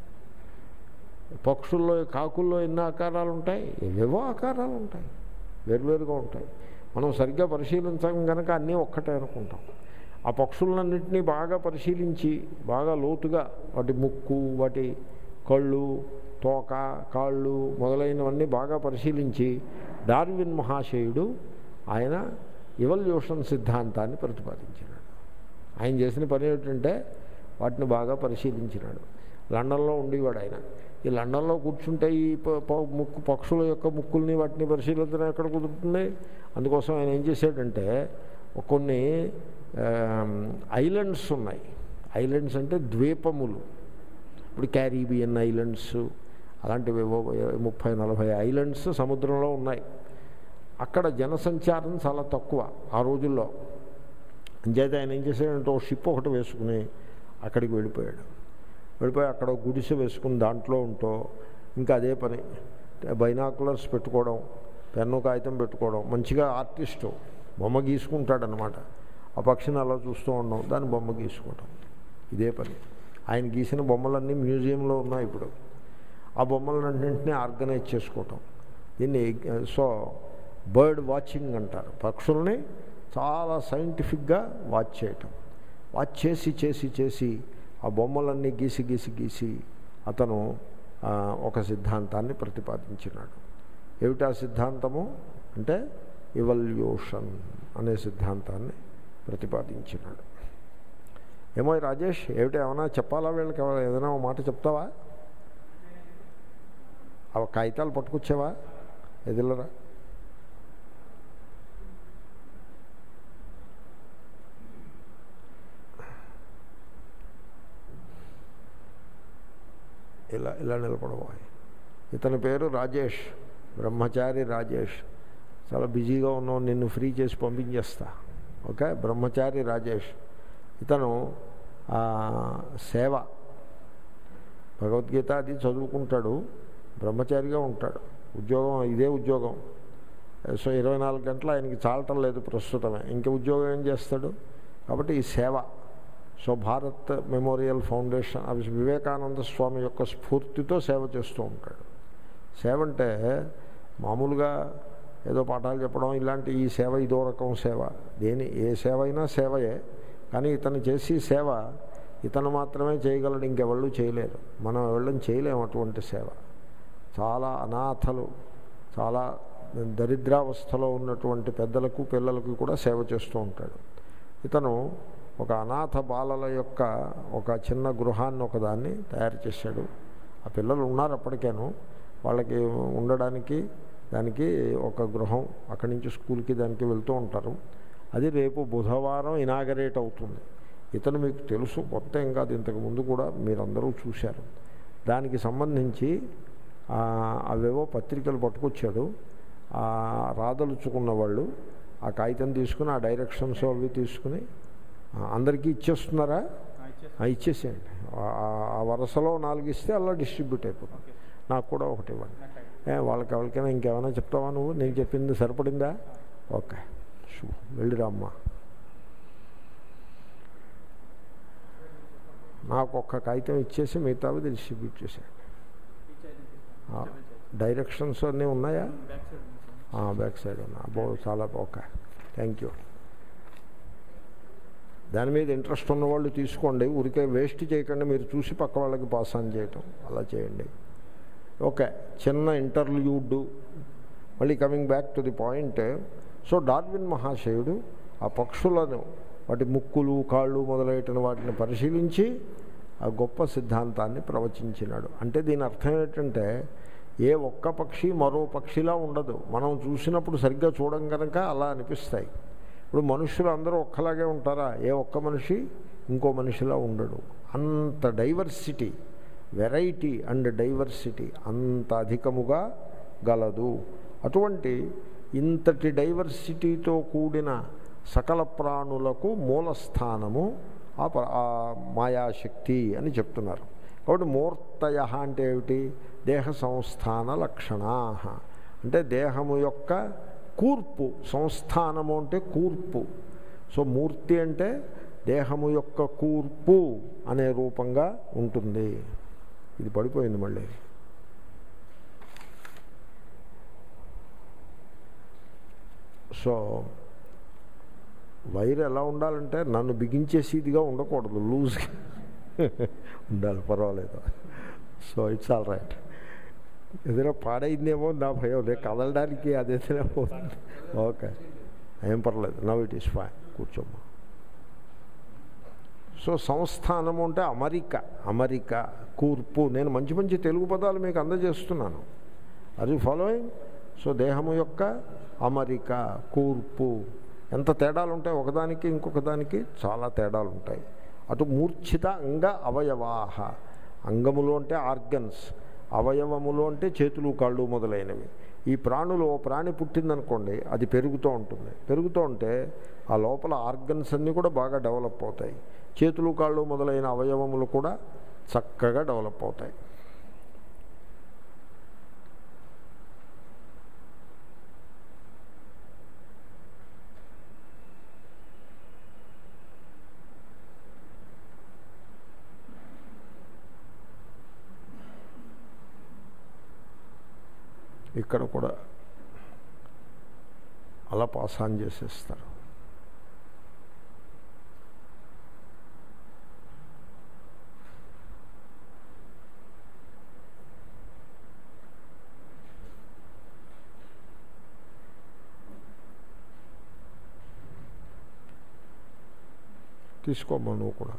పక్షుల్లో కాకుల్లో ఎన్ని ఆకారాలు ఉంటాయి ఏవేవో ఆకారాలు ఉంటాయి వేరువేరుగా ఉంటాయి మనం సరిగ్గా పరిశీలించం కనుక అన్నీ ఒక్కటే అనుకుంటాం ఆ పక్షులన్నింటినీ బాగా పరిశీలించి బాగా లోతుగా వాటి ముక్కు వాటి కళ్ళు తోక కాళ్ళు మొదలైనవన్నీ బాగా పరిశీలించి డార్విన్ మహాశయుడు ఆయన ఇవల్యూషన్ సిద్ధాంతాన్ని ప్రతిపాదించినాడు ఆయన చేసిన పని ఏమిటంటే వాటిని బాగా పరిశీలించినాడు లండన్లో ఉండేవాడు ఆయన ఈ లండన్లో కూర్చుంటే ఈ ముక్కు పక్షుల యొక్క ముక్కుల్ని వాటిని పరిశీలించడం ఎక్కడ కుదురుతుంది అందుకోసం ఆయన ఏం చేశాడంటే కొన్ని ఐలండ్స్ ఉన్నాయి ఐలండ్స్ అంటే ద్వీపములు ఇప్పుడు క్యారీబియన్ ఐలండ్స్ అలాంటివి ముప్పై నలభై ఐలండ్స్ సముద్రంలో ఉన్నాయి అక్కడ జనసంచారం చాలా తక్కువ ఆ రోజుల్లో అంచేత ఆయన ఏం చేశాడంటే ఒక షిప్ ఒకటి వేసుకుని అక్కడికి వెళ్ళిపోయాడు వెళ్ళిపోయి అక్కడ గుడిసె వేసుకుని దాంట్లో ఉంటూ ఇంకా అదే పని బైనాకులర్స్ పెట్టుకోవడం పెన్ను కాగితం పెట్టుకోవడం మంచిగా ఆర్టిస్టు బొమ్మ గీసుకుంటాడనమాట ఆ పక్షిని అలా చూస్తూ ఉండడం దాన్ని బొమ్మ గీసుకోవడం ఇదే పని ఆయన గీసిన బొమ్మలన్నీ మ్యూజియంలో ఉన్నాయి ఇప్పుడు ఆ బొమ్మలన్నింటినీ ఆర్గనైజ్ చేసుకోవటం దీన్ని సో బర్డ్ వాచింగ్ అంటారు పక్షుల్ని చాలా సైంటిఫిక్గా వాచ్ చేయటం వాచ్ చేసి చేసి చేసి ఆ బొమ్మలన్నీ గీసి గీసి గీసి అతను ఒక సిద్ధాంతాన్ని ప్రతిపాదించినాడు ఏమిటా సిద్ధాంతము అంటే ఇవల్యూషన్ అనే సిద్ధాంతాన్ని ప్రతిపాదించినాడు ఏమో రాజేష్ ఏమిటి ఏమైనా చెప్పాలా వీళ్ళకి ఏమైనా ఏదైనా ఒక మాట చెప్తావా అవి కాగితాలు పట్టుకొచ్చావా ఎదిలరా ఇలా ఇలా నిలబడబోయి ఇతని పేరు రాజేష్ బ్రహ్మచారి రాజేష్ చాలా బిజీగా ఉన్నావు నిన్ను ఫ్రీ చేసి పంపించేస్తా ఓకే బ్రహ్మచారి రాజేష్ ఇతను ఆ, సేవ భగవద్గీత అది చదువుకుంటాడు బ్రహ్మచారిగా ఉంటాడు ఉద్యోగం ఇదే ఉద్యోగం సో ఇరవై నాలుగు గంటలు ఆయనకి చాలటం లేదు ప్రస్తుతమే ఇంక ఉద్యోగం ఏం చేస్తాడు కాబట్టి ఈ సేవ సో భారత్ మెమోరియల్ ఫౌండేషన్ అవి వివేకానంద స్వామి యొక్క స్ఫూర్తితో సేవ చేస్తూ ఉంటాడు సేవ అంటే మామూలుగా ఏదో పాఠాలు చెప్పడం ఇలాంటి ఈ సేవ ఇదో రకం సేవ దేని ఏ సేవ అయినా సేవయే కానీ ఇతను చేసి సేవ ఇతను మాత్రమే చేయగలడు ఇంకెవళ్ళు చేయలేరు మనం ఎవళ్ళని చేయలేము అటువంటి సేవ చాలా అనాథలు చాలా దరిద్రావస్థలో ఉన్నటువంటి పెద్దలకు పిల్లలకు కూడా సేవ చేస్తూ ఉంటాడు ఇతను ఒక అనాథ బాలల యొక్క ఒక చిన్న గృహాన్ని ఒకదాన్ని తయారు చేశాడు ఆ పిల్లలు ఉన్నారు అప్పటికేను వాళ్ళకి ఉండడానికి దానికి ఒక గృహం అక్కడి నుంచి స్కూల్కి దానికి వెళ్తూ ఉంటారు అది రేపు బుధవారం ఇనాగరేట్ అవుతుంది ఇతను మీకు తెలుసు కొత్త ఏం కాదు ఇంతకు ముందు కూడా మీరందరూ చూశారు దానికి సంబంధించి ఆ, అవేవో పత్రికలు పట్టుకొచ్చాడు ఆ, రాదలుచుకున్న వాళ్ళు ఆ కాగితం తీసుకుని ఆ డైరెక్షన్స్ అవి తీసుకుని ఆ, అందరికీ ఇచ్చేస్తున్నారా ఆ, ఇచ్చేసేయండి ఆ- ఆ- ఆ వరుసలో నాలుగు ఇస్తే అలా డిస్ట్రిబ్యూట్ అయిపోతుంది నాకు కూడా ఒకటి ఇవ్వండి ఏ, వాళ్ళకి ఎవరికైనా ఇంకేమైనా చెప్తావా నువ్వు నేను చెప్పింది సరిపడిందా ఓకే షూ వెళ్ళిరా అమ్మా నాకు ఒక్క కాగితం ఇచ్చేసి మిగతావి డిస్ట్రిబ్యూట్ చేసేయండి ఆ, డైరెక్షన్స్ అన్నీ ఉన్నాయా ఆ, బ్యాక్ సైడ్ ఉన్నా అబ్బో చాలా ఓకే థ్యాంక్ యూ దాని మీద ఇంట్రెస్ట్ ఉన్న వాళ్ళు తీసుకోండి ఊరికే వేస్ట్ చేయకుండా మీరు చూసి పక్క వాళ్ళకి పాస్ ఆన్ చేయటం అలా చేయండి ఓకే చిన్న ఇంటర్వ్యూడ్ మళ్ళీ coming back to the point so Darwin మహాశయుడు ఆ పక్షులను వాటి ముక్కులు కాళ్ళు మొదలైన వాటిని పరిశీలించి ఆ గొప్ప సిద్ధాంతాన్ని ప్రవచించినాడు అంటే దీని అర్థం ఏంటంటే ఏ ఒక్క పక్షి మరో పక్షిలా ఉండదు మనం చూసినప్పుడు సరిగ్గా చూడం కనుక అలా అనిపిస్తాయి ఇప్పుడు మనుషులు అందరూ ఒక్కలాగే ఉంటారా ఏ ఒక్క మనిషి ఇంకో మనిషిలా ఉండడు అంత డైవర్సిటీ వెరైటీ అండ్ డైవర్సిటీ అంత అధికముగా గలదు అటువంటి ఇంతటి డైవర్సిటీతో కూడిన సకల ప్రాణులకు మూలస్థానము ఆ ప- ఆ మాయాశక్తి అని చెప్తున్నారు కాబట్టి మూర్తయ అంటే ఏమిటి దేహ సంస్థాన లక్షణా అంటే దేహము యొక్క కూర్పు సంస్థానము అంటే కూర్పు సో మూర్తి అంటే దేహము యొక్క కూర్పు అనే రూపంగా ఉంటుంది ఇది పడిపోయింది మళ్ళీ సో వైర్ ఎలా ఉండాలంటే నన్ను బిగించేసిదిగా ఉండకూడదు లూజ్గా ఉండాలి పర్వాలేదు సో ఇట్స్ ఆల్ రైట్ ఏదైనా పాడైందేమో నా భయం లేదు కదలడానికి అదేదైనా పోతుంది ఓకే ఏం పర్లేదు నవ్ ఇట్ ఈస్ ఫైన్ కూర్చోమ్మా సో సంస్థానము అంటే అమరిక అమరిక కూర్పు నేను మంచి మంచి తెలుగు పదాలు మీకు అందజేస్తున్నాను అది ఫాలోయింగ్ సో దేహము యొక్క అమరిక కూర్పు ఎంత తేడాలు ఉంటాయి ఒకదానికి ఇంకొక దానికి చాలా తేడాలు ఉంటాయి అటు మూర్ఛిత అంగ అవయవాహ అంగములు అంటే ఆర్గన్స్ అవయవములు అంటే చేతులు కాళ్ళు మొదలైనవి ఈ ప్రాణులు ఓ ప్రాణి పుట్టిందనుకోండి అది పెరుగుతూ ఉంటుంది పెరుగుతూ ఉంటే ఆ లోపల ఆర్గన్స్ అన్నీ కూడా బాగా డెవలప్ అవుతాయి చేతులు కాళ్ళు మొదలైన అవయవములు కూడా చక్కగా డెవలప్ అవుతాయి ఇక్కడ కూడా అలా పాస్ ఆన్ చేసేస్తారు తీసుకోమ్మా నువ్వు కూడా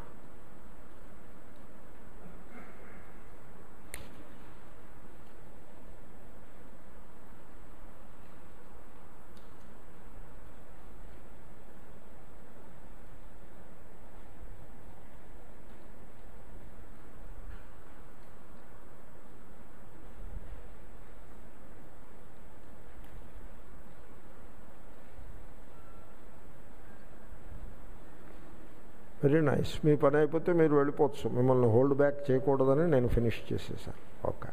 వెరీ నైస్ మీ పని అయిపోతే మీరు వెళ్ళిపోవచ్చు మిమ్మల్ని హోల్డ్ బ్యాక్ చేయకూడదని నేను ఫినిష్ చేసేసాను ఓకే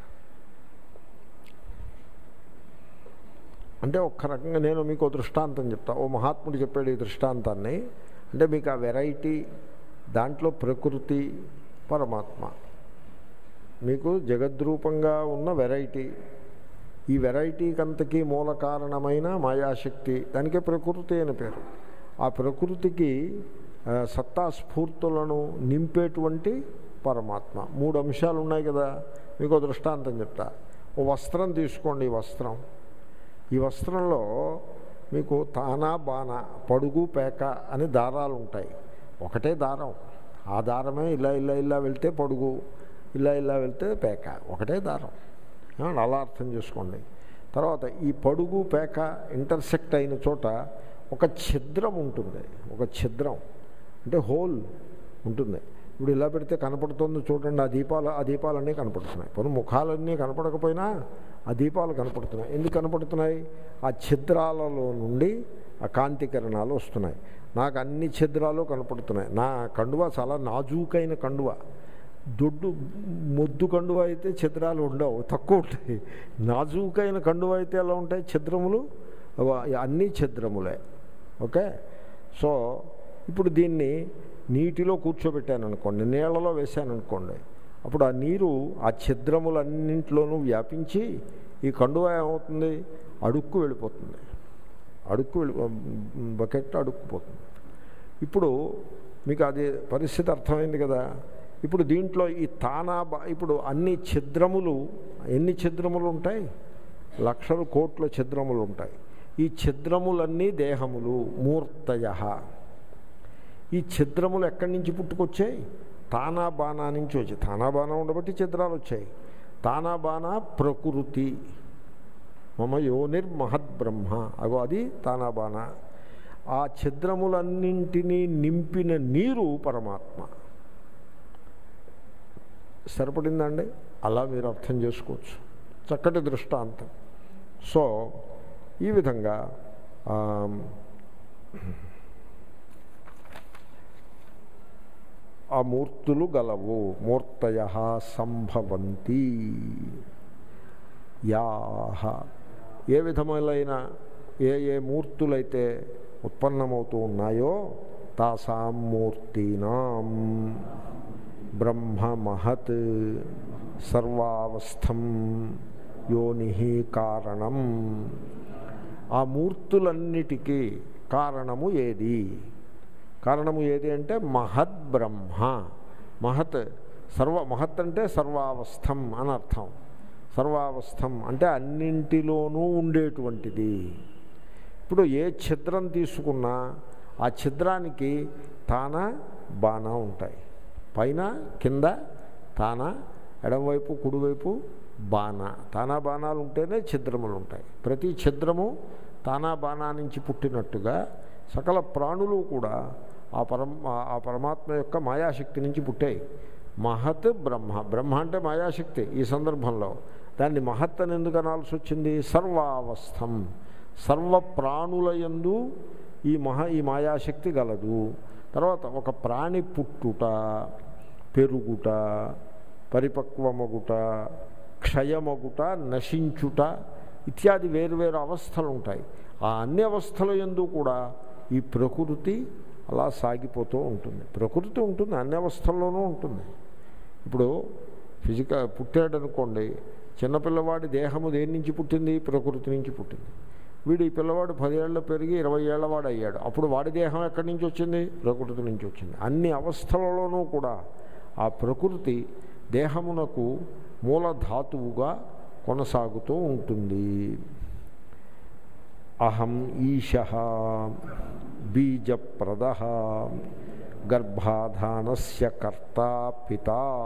అంటే ఒక్క రకంగా నేను మీకు ఓ దృష్టాంతం చెప్తా ఓ మహాత్ముడు చెప్పాడు ఈ దృష్టాంతాన్ని అంటే మీకు ఆ వెరైటీ దాంట్లో ప్రకృతి పరమాత్మ మీకు జగద్రూపంగా ఉన్న వెరైటీ ఈ వెరైటీకి అంతకీ మూల కారణమైన మాయాశక్తి దానికే ప్రకృతి అని పేరు ఆ ప్రకృతికి ఆ, సత్తా స్ఫూర్తులను నింపేటువంటి పరమాత్మ మూడు అంశాలు ఉన్నాయి కదా మీకు ఓ దృష్టాంతం చెప్తా ఓ వస్త్రం తీసుకోండి ఈ వస్త్రం ఈ వస్త్రంలో మీకు తానా బాణ పడుగు పేక అని దారాలు ఉంటాయి ఒకటే దారం ఆ దారమే ఇలా ఇలా ఇలా వెళ్తే పడుగు ఇలా ఇలా వెళ్తే పేక ఒకటే దారం ఏమండి అలా అర్థం చేసుకోండి తర్వాత ఈ పడుగు పేక ఇంటర్సెక్ట్ అయిన చోట ఒక ఛిద్రం ఉంటుంది ఒక ఛిద్రం అంటే హోల్ ఉంటుంది ఇప్పుడు ఇలా పెడితే కనపడుతుంది చూడండి ఆ దీపాలు ఆ దీపాలన్నీ కనపడుతున్నాయి పోనీ ముఖాలన్నీ కనపడకపోయినా ఆ దీపాలు కనపడుతున్నాయి ఎందుకు కనపడుతున్నాయి ఆ ఛిద్రాలలో నుండి ఆ కాంతి కిరణాలు వస్తున్నాయి నాకు అన్ని ఛిద్రాలు కనపడుతున్నాయి నా కండువ చాలా నాజూకైన కండువ దొడ్డు మొద్దు కండువ అయితే ఛిద్రాలు ఉండవు తక్కువ ఉంటాయి నాజూకైన కండువ అయితే ఎలా ఉంటాయి ఛిద్రములు అవ అన్నీ ఛిద్రములే ఓకే సో ఇప్పుడు దీన్ని నీటిలో కూర్చోబెట్టాను అనుకోండి నీళ్ళలో వేశాను అనుకోండి అప్పుడు ఆ నీరు ఆ ఛిద్రములన్నింటిలోనూ వ్యాపించి ఈ కండువ ఏమవుతుంది అడుక్కు వెళ్ళిపోతుంది అడుక్కు వెళ్ళి బకెట్ అడుక్కుపోతుంది ఇప్పుడు మీకు అది పరిస్థితి అర్థమైంది కదా ఇప్పుడు దీంట్లో ఈ తానా బా- ఇప్పుడు అన్ని ఛిద్రములు ఎన్ని ఛిద్రములు ఉంటాయి లక్షలు కోట్ల ఛిద్రములు ఉంటాయి ఈ ఛిద్రములన్నీ దేహములు మూర్తయ ఈ ఛిద్రములు ఎక్కడి నుంచి పుట్టుకొచ్చాయి తానా బాణా నుంచి వచ్చాయి తానా బాణా ఉండబట్టి ఛిద్రాలు వచ్చాయి తానా బాణా ప్రకృతి మమ యోనిర్మహద్బ్రహ్మ అగో అది తానా బాణా ఆ ఛిద్రములన్నింటినీ నింపిన నీరు పరమాత్మ సరిపడిందండి అలా మీరు అర్థం చేసుకోవచ్చు చక్కటి దృష్టాంతం సో ఈ విధంగా ఆ, ఆ మూర్తులు గలవు మూర్తయ సంభవంతి యాహ ఏ విధములైన ఏ ఏ మూర్తులైతే ఉత్పన్నమవుతూ ఉన్నాయో తాసాం మూర్తీనాం బ్రహ్మ మహత్ సర్వావస్థం యోని కారణం ఆ మూర్తులన్నిటికీ కారణము ఏది కారణము ఏది అంటే మహద్ బ్రహ్మ మహత్ సర్వ మహత్ అంటే సర్వావస్థం అని అర్థం సర్వావస్థం అంటే అన్నింటిలోనూ ఉండేటువంటిది ఇప్పుడు ఏ ఛిద్రం తీసుకున్నా ఆ ఛిద్రానికి తాన బాణ ఉంటాయి పైన కింద తాన ఎడమవైపు కుడివైపు బాణ తానా బాణాలు ఉంటేనే ఛిద్రములు ఉంటాయి ప్రతి ఛిద్రము తానా బాణా నుంచి పుట్టినట్టుగా సకల ప్రాణులు కూడా ఆ పరం ఆ పరమాత్మ యొక్క మాయాశక్తి నుంచి పుట్టాయి మహత్ బ్రహ్మ బ్రహ్మ అంటే మాయాశక్తి ఈ సందర్భంలో దాన్ని మహత్ అని ఎందుకు అనాల్సి వచ్చింది సర్వావస్థం సర్వ ప్రాణుల యందు ఈ మహా ఈ మాయాశక్తి గలదు తర్వాత ఒక ప్రాణి పుట్టుట పెరుగుట పరిపక్వమగుట క్షయమగుట నశించుట ఇత్యాది వేరువేరు అవస్థలు ఉంటాయి ఆ అన్ని అవస్థల ఎందు కూడా ఈ ప్రకృతి అలా సాగిపోతూ ఉంటుంది ప్రకృతి ఉంటుంది అన్ని అవస్థల్లోనూ ఉంటుంది ఇప్పుడు ఫిజికల్ పుట్టాడు అనుకోండి చిన్నపిల్లవాడి దేహము దేని నుంచి పుట్టింది ప్రకృతి నుంచి పుట్టింది వీడు ఈ పిల్లవాడు పదేళ్ళు పెరిగి ఇరవై ఏళ్ళవాడు అయ్యాడు అప్పుడు వాడి దేహం ఎక్కడి నుంచి వచ్చింది ప్రకృతి నుంచి వచ్చింది అన్ని అవస్థలలోనూ కూడా ఆ ప్రకృతి దేహమునకు మూలధాతువుగా కొనసాగుతూ ఉంటుంది అహం ఈశ బీజప్రద గర్భాధానస్య కర్త పిత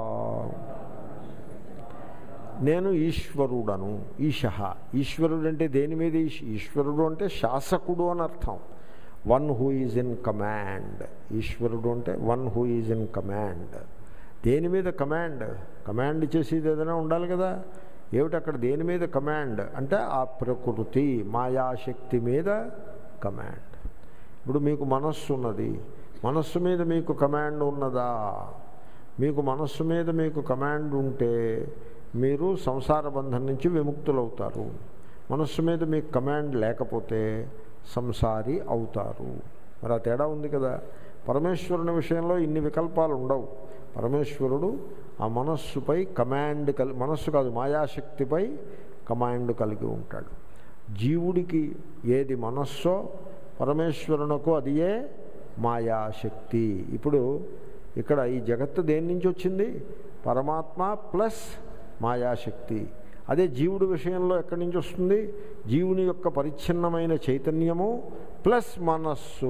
నేను ఈశ్వరుడను ఈశ ఈశ్వరుడు అంటే దేని మీద ఈశ్ ఈశ్వరుడు అంటే శాసకుడు అని అర్థం one who is in command ఈశ్వరుడు అంటే one who is in command దేని మీద కమాండ్ కమాండ్ చేసేది ఏదైనా ఉండాలి కదా ఏమిటి అక్కడ దేని మీద కమాండ్ అంటే ఆ ప్రకృతి మాయాశక్తి మీద కమాండ్ ఇప్పుడు మీకు మనస్సు ఉన్నది మనస్సు మీద మీకు కమాండ్ ఉన్నదా మీకు మనస్సు మీద మీకు కమాండ్ ఉంటే మీరు సంసార బంధం నుంచి విముక్తులవుతారు మనస్సు మీద మీకు కమాండ్ లేకపోతే సంసారి అవుతారు మరి ఆ తేడా ఉంది కదా పరమేశ్వరుని విషయంలో ఇన్ని వికల్పాలు ఉండవు పరమేశ్వరుడు ఆ మనస్సుపై కమాండ్ కలి మనస్సు కాదు మాయాశక్తిపై కమాండ్ కలిగి ఉంటాడు జీవుడికి ఏది మనస్సో పరమేశ్వరునకు అదియే మాయాశక్తి ఇప్పుడు ఇక్కడ ఈ జగత్తు దేని నుంచి వచ్చింది పరమాత్మ ప్లస్ మాయాశక్తి అదే జీవుడి విషయంలో ఎక్కడి నుంచి వస్తుంది జీవుని యొక్క పరిచ్ఛిన్నమైన చైతన్యము ప్లస్ మనస్సు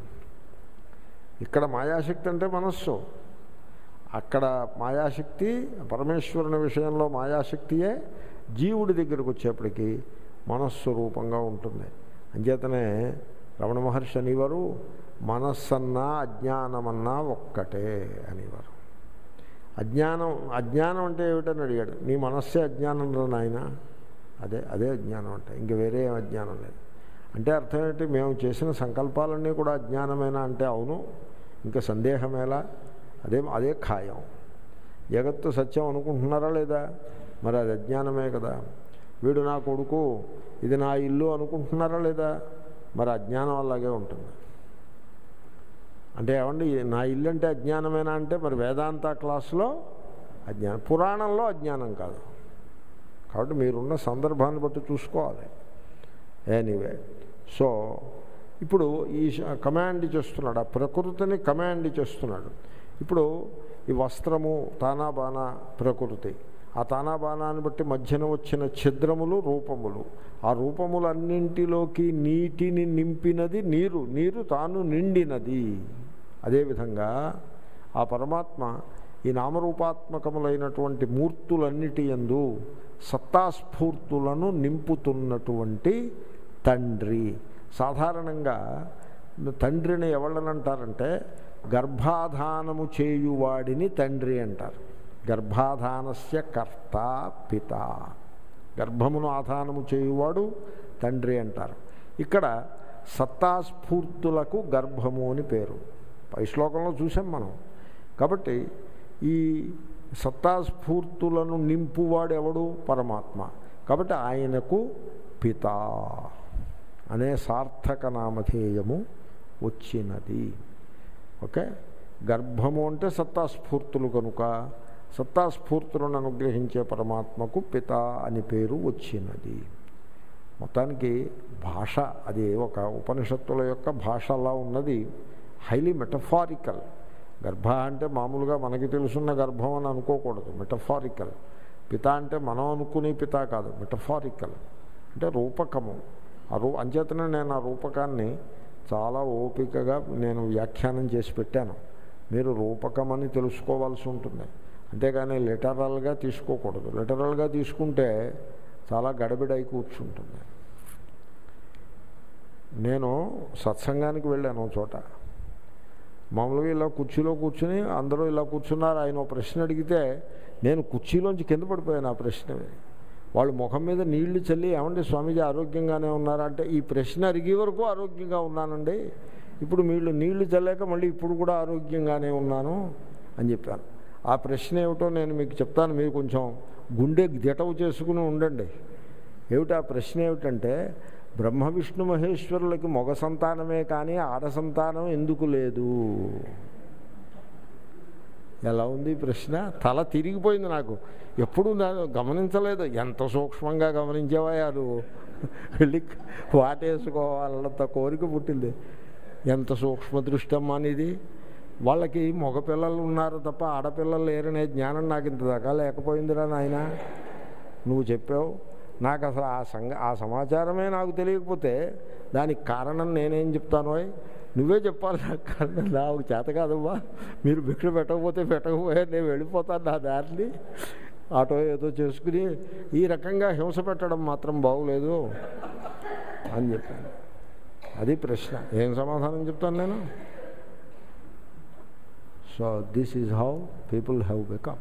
ఇక్కడ మాయాశక్తి అంటే మనస్సు అక్కడ మాయాశక్తి పరమేశ్వరుని విషయంలో మాయాశక్తియే జీవుడి దగ్గరకు వచ్చేప్పటికీ మనస్సు రూపంగా ఉంటుంది అంచేతనే రమణ మహర్షి అనేవారు మనస్సన్నా అజ్ఞానమన్నా ఒక్కటే అనేవారు అజ్ఞానం అజ్ఞానం అంటే ఏమిటని అడిగాడు నీ మనస్సే అజ్ఞానం రా నాయన అదే అదే అజ్ఞానం అంటే ఇంక వేరే ఏం అజ్ఞానం లేదు అంటే అర్థం ఏంటి మేము చేసిన సంకల్పాలన్నీ కూడా అజ్ఞానమేనా అంటే అవును ఇంకా సందేహమేలా అదే అదే ఖాయం జగత్తు సత్యం అనుకుంటున్నారా లేదా మరి అది అజ్ఞానమే కదా వీడు నా కొడుకు ఇది నా ఇల్లు అనుకుంటున్నారా లేదా మరి అజ్ఞానం అలాగే ఉంటుంది అంటే ఏమండి నా ఇల్లు అంటే అజ్ఞానమేనా అంటే మరి వేదాంత క్లాసులో అజ్ఞానం పురాణంలో అజ్ఞానం కాదు కాబట్టి మీరున్న సందర్భాన్ని బట్టి చూసుకోవాలి ఎనీవే సో ఇప్పుడు ఈ కమాండ్ చేస్తున్నాడు ఆ ప్రకృతిని కమాండ్ చేస్తున్నాడు ఇప్పుడు ఈ వస్త్రము తానాబాన ప్రకృతి ఆ తానాబానాన్ని బట్టి మధ్యన వచ్చిన ఛిద్రములు రూపములు ఆ రూపములన్నింటిలోకి నీటిని నింపినది నీరు నీరు తాను నిండినది అదేవిధంగా ఆ పరమాత్మ ఈ నామరూపాత్మకములైనటువంటి మూర్తులన్నిటి యందు సత్తాస్ఫూర్తులను నింపుతున్నటువంటి తండ్రి సాధారణంగా తండ్రిని ఎవళ్ళనంటారంటే గర్భాధానము చేయువాడిని తండ్రి అంటారు గర్భాధానస్య కర్త పిత గర్భమును ఆధానము చేయువాడు తండ్రి అంటారు ఇక్కడ సత్తాస్ఫూర్తులకు గర్భము అని పేరు పై శ్లోకంలో చూసాం మనం కాబట్టి ఈ సత్తాస్ఫూర్తులను నింపువాడు ఎవడు పరమాత్మ కాబట్టి ఆయనకు పిత అనే సార్థక నామధేయము వచ్చినది ఓకే గర్భము అంటే సత్తాస్ఫూర్తులు కనుక సత్తాస్ఫూర్తులను అనుగ్రహించే పరమాత్మకు పిత అని పేరు వచ్చినది మొత్తానికి భాష అది ఒక ఉపనిషత్తుల యొక్క భాష అలా ఉన్నది హైలీ మెటఫారికల్ గర్భ అంటే మామూలుగా మనకి తెలుసున్న గర్భం అని అనుకోకూడదు మెటఫారికల్ పిత అంటే మనం అనుకునే పిత కాదు మెటఫారికల్ అంటే రూపకము ఆ రూ అంచేతనే నేను ఆ రూపకాన్ని చాలా ఓపికగా నేను వ్యాఖ్యానం చేసి పెట్టాను మీరు రూపకమని తెలుసుకోవాల్సి ఉంటుంది అంతేగాని లిటరల్గా తీసుకోకూడదు లిటరల్గా తీసుకుంటే చాలా గడబిడై కూర్చుంటుంది నేను సత్సంగానికి వెళ్ళాను ఒక చోట మామూలుగా ఇలా కుర్చీలో కూర్చుని అందరూ ఇలా కూర్చున్నారు ఆయన ఒక ప్రశ్న అడిగితే నేను కుర్చీలోంచి కింద పడిపోయాను ఆ ప్రశ్న వాళ్ళు ముఖం మీద నీళ్లు చల్లి ఏమండి స్వామీజీ ఆరోగ్యంగానే ఉన్నారా అంటే ఈ ప్రశ్న అడిగే వరకు ఆరోగ్యంగా ఉన్నానండి ఇప్పుడు వీళ్ళు నీళ్లు చల్లాక మళ్ళీ ఇప్పుడు కూడా ఆరోగ్యంగానే ఉన్నాను అని చెప్పాను ఆ ప్రశ్న ఏమిటో నేను మీకు చెప్తాను మీరు కొంచెం గుండె దిటవు చేసుకుని ఉండండి ఏమిటి ఆ ప్రశ్న ఏమిటంటే బ్రహ్మ విష్ణు మహేశ్వరులకి మగ సంతానమే కానీ ఆడ సంతానం ఎందుకు లేదు ఎలా ఉంది ఈ ప్రశ్న తల తిరిగిపోయింది నాకు ఎప్పుడు నేను గమనించలేదు ఎంత సూక్ష్మంగా గమనించేవారు వెళ్ళి వాటేసుకోవాలంత కోరిక పుట్టింది ఎంత సూక్ష్మ దృష్టి అమ్మా అనేది వాళ్ళకి మగపిల్లలు ఉన్నారు తప్ప ఆడపిల్లలు లేరనే జ్ఞానం నాకు ఇంత దాకా లేకపోయిందిరా నాయన నువ్వు చెప్పావు నాకు అసలు ఆ సంగ ఆ సమాచారమే నాకు తెలియకపోతే దానికి కారణం నేనేం చెప్తాను నువ్వే చెప్పాలి నాకు కానీ నాకు చేత కాదమ్మా మీరు భిక్ష పెట్టకపోతే పెట్టకపోయా నేను వెళ్ళిపోతాను నా దారిని ఆటో ఏదో చేసుకుని ఈ రకంగా హింస పెట్టడం మాత్రం బాగులేదు అని చెప్పాను అది ప్రశ్న ఏం సమాధానం చెప్తాను నేను so this is how people have become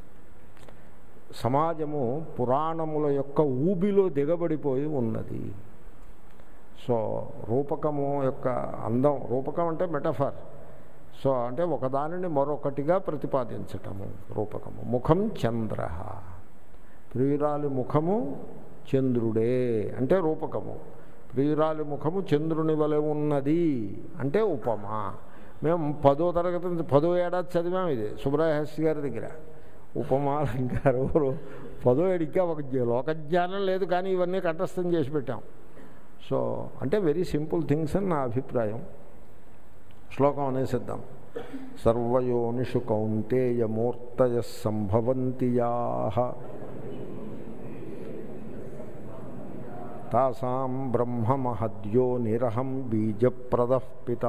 సమాజము పురాణముల యొక్క ఊబిలో దిగబడిపోయి ఉన్నది సో రూపకము యొక్క అందం రూపకం అంటే మెటఫర్ సో అంటే ఒకదానిని మరొకటిగా ప్రతిపాదించటము రూపకము ముఖం చంద్ర ప్రియురాలి ముఖము చంద్రుడే అంటే రూపకము ప్రియురాలి ముఖము చంద్రుని వలె ఉన్నది అంటే ఉపమా మేము పదో తరగతి నుంచి పదో ఏడాది చదివాం ఇది సుబ్రహస్య గారి దగ్గర ఉపమాలంకారు పదో ఏడిగా ఒక లోకజ్ఞానం లేదు కానీ ఇవన్నీ కంఠస్థం చేసి పెట్టాం సో అంటే వెరీ సింపుల్ థింగ్స్ అని నా అభిప్రాయం శ్లోకం అనేసిద్దాం సర్వయోనిషు కౌంతేయమూర్తయ సంభవంతి యాహ తాసాం బ్రహ్మమహద్యో నిరహం బీజప్రద పిత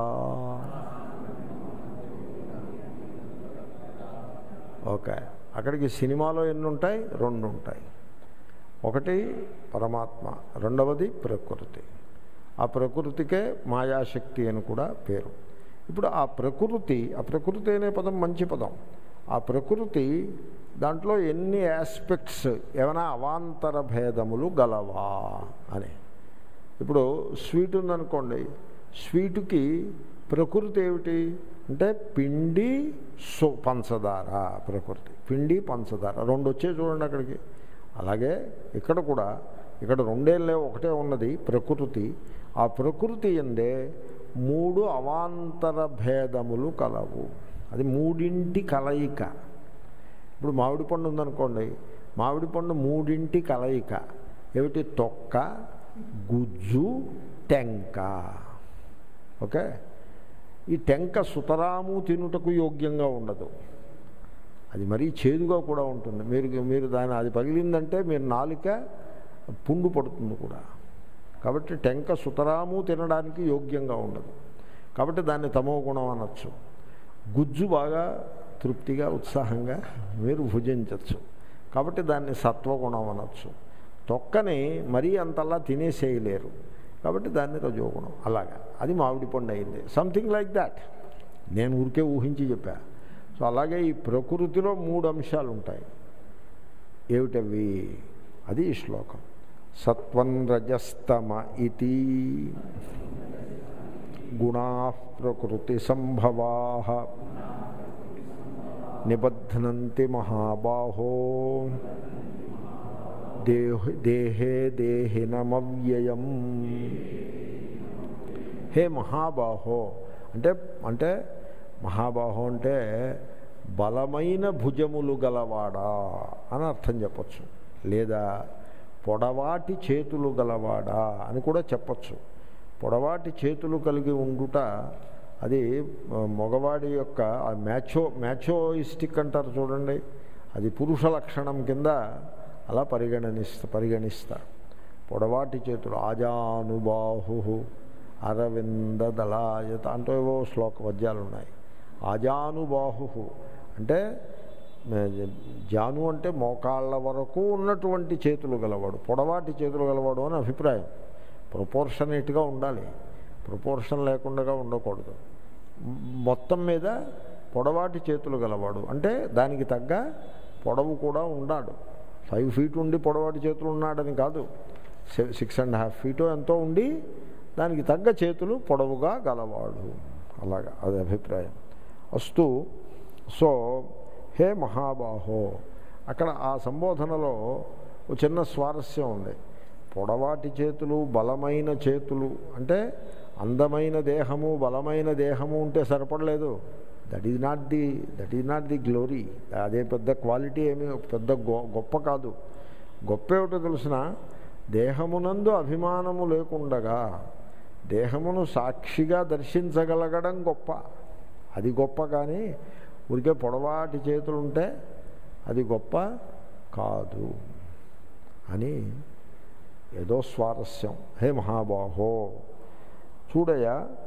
ఓకే అక్కడికి సినిమాలో ఎన్ని ఉంటాయి రెండు ఉంటాయి ఒకటి పరమాత్మ రెండవది ప్రకృతి ఆ ప్రకృతికే మాయాశక్తి అని కూడా పేరు ఇప్పుడు ఆ ప్రకృతి ఆ ప్రకృతి అనే పదం మంచి పదం ఆ ప్రకృతి దాంట్లో ఎన్ని ఆస్పెక్ట్స్ ఏమైనా అవాంతర భేదములు గలవా అని ఇప్పుడు స్వీట్ ఉందనుకోండి స్వీటుకి ప్రకృతి ఏమిటి అంటే పిండి సో పంచదార ప్రకృతి పిండి పంచదార రెండు వచ్చే చూడండి అక్కడికి అలాగే ఇక్కడ కూడా ఇక్కడ రెండేం లేవు ఒకటే ఉన్నది ప్రకృతి ఆ ప్రకృతి ఎందే మూడు అవాంతర భేదములు కలవు అది మూడింటి కలయిక ఇప్పుడు మామిడి పండు ఉందనుకోండి మామిడి పండు మూడింటి కలయిక ఏమిటి తొక్క గుజ్జు టెంక ఓకే ఈ టెంక సుతరాము తినుటకు యోగ్యంగా ఉండదు అది మరీ చేదుగా కూడా ఉంటుంది మీరు మీరు దాని అది పగిలిందంటే మీరు నాలుక పుండు పడుతుంది కూడా కాబట్టి టెంక సుతరాము తినడానికి యోగ్యంగా ఉండదు కాబట్టి దాన్ని తమో గుణం అనొచ్చు గుజ్జు బాగా తృప్తిగా ఉత్సాహంగా మీరు భుజించవచ్చు కాబట్టి దాన్ని సత్వగుణం అనొచ్చు తొక్కని మరీ అంతలా తినేసేయలేరు కాబట్టి దాన్ని రజోగుణం అలాగా అది మామిడి పండు అయింది సంథింగ్ లైక్ దాట్ నేను ఊరికే ఊహించి చెప్పా సో అలాగే ఈ ప్రకృతిలో మూడు అంశాలు ఉంటాయి ఏమిటవి అది ఈ శ్లోకం సత్వం రజస్తమ ఇది గుణా ప్రకృతి సంభవా నిబధ్నంతి మహాబాహో దేహ దేహే దేహినమవ్యయం హే మహాబాహో అంటే అంటే మహాబాహో అంటే బలమైన భుజములు గలవాడా అని అర్థం చెప్పచ్చు లేదా పొడవాటి చేతులు గలవాడా అని కూడా చెప్పచ్చు పొడవాటి చేతులు కలిగి ఉండుట అది మగవాడి యొక్క ఆ మ్యాచో మ్యాచోయిస్టిక్ అంటారు చూడండి అది పురుష లక్షణం కింద అలా పరిగణనిస్తా పరిగణిస్తా పొడవాటి చేతులు ఆజానుబాహు అరవింద దళాయత అంటూ ఏవో శ్లోక పద్యాలు ఉన్నాయి ఆజానుబాహు అంటే జాను అంటే మోకాళ్ళ వరకు ఉన్నటువంటి చేతులు గలవాడు పొడవాటి చేతులు గలవాడు అని అభిప్రాయం ప్రపోర్షనేట్గా ఉండాలి ప్రపోర్షన్ లేకుండా ఉండకూడదు మొత్తం మీద పొడవాటి చేతులు గలవాడు అంటే దానికి తగ్గ పొడవు కూడా ఉన్నాడు ఫైవ్ ఫీట్ ఉండి పొడవాటి చేతులు ఉన్నాడని కాదు సిక్స్ అండ్ హాఫ్ ఫీటో ఎంతో ఉండి దానికి తగ్గ చేతులు పొడవుగా గలవాడు అలాగా అది అభిప్రాయం వస్తూ సో హే మహాబాహో అక్కడ ఆ సంబోధనలో ఒక చిన్న స్వారస్యం ఉంది పొడవాటి చేతులు బలమైన చేతులు అంటే అందమైన దేహము బలమైన దేహము ఉంటే సరిపడలేదు that is not the that is not the glory అదే పెద్ద క్వాలిటీ ఏమీ పెద్ద గొప్ప కాదు గొప్ప ఏమిటో తెలిసిన దేహమునందు అభిమానము లేకుండగా దేహమును సాక్షిగా దర్శించగలగడం గొప్ప అది గొప్ప కానీ ఊరికే పొడవాటి చేతులు ఉంటే అది గొప్ప కాదు అని ఏదో స్వారస్యం హే మహాబాహో చూడయ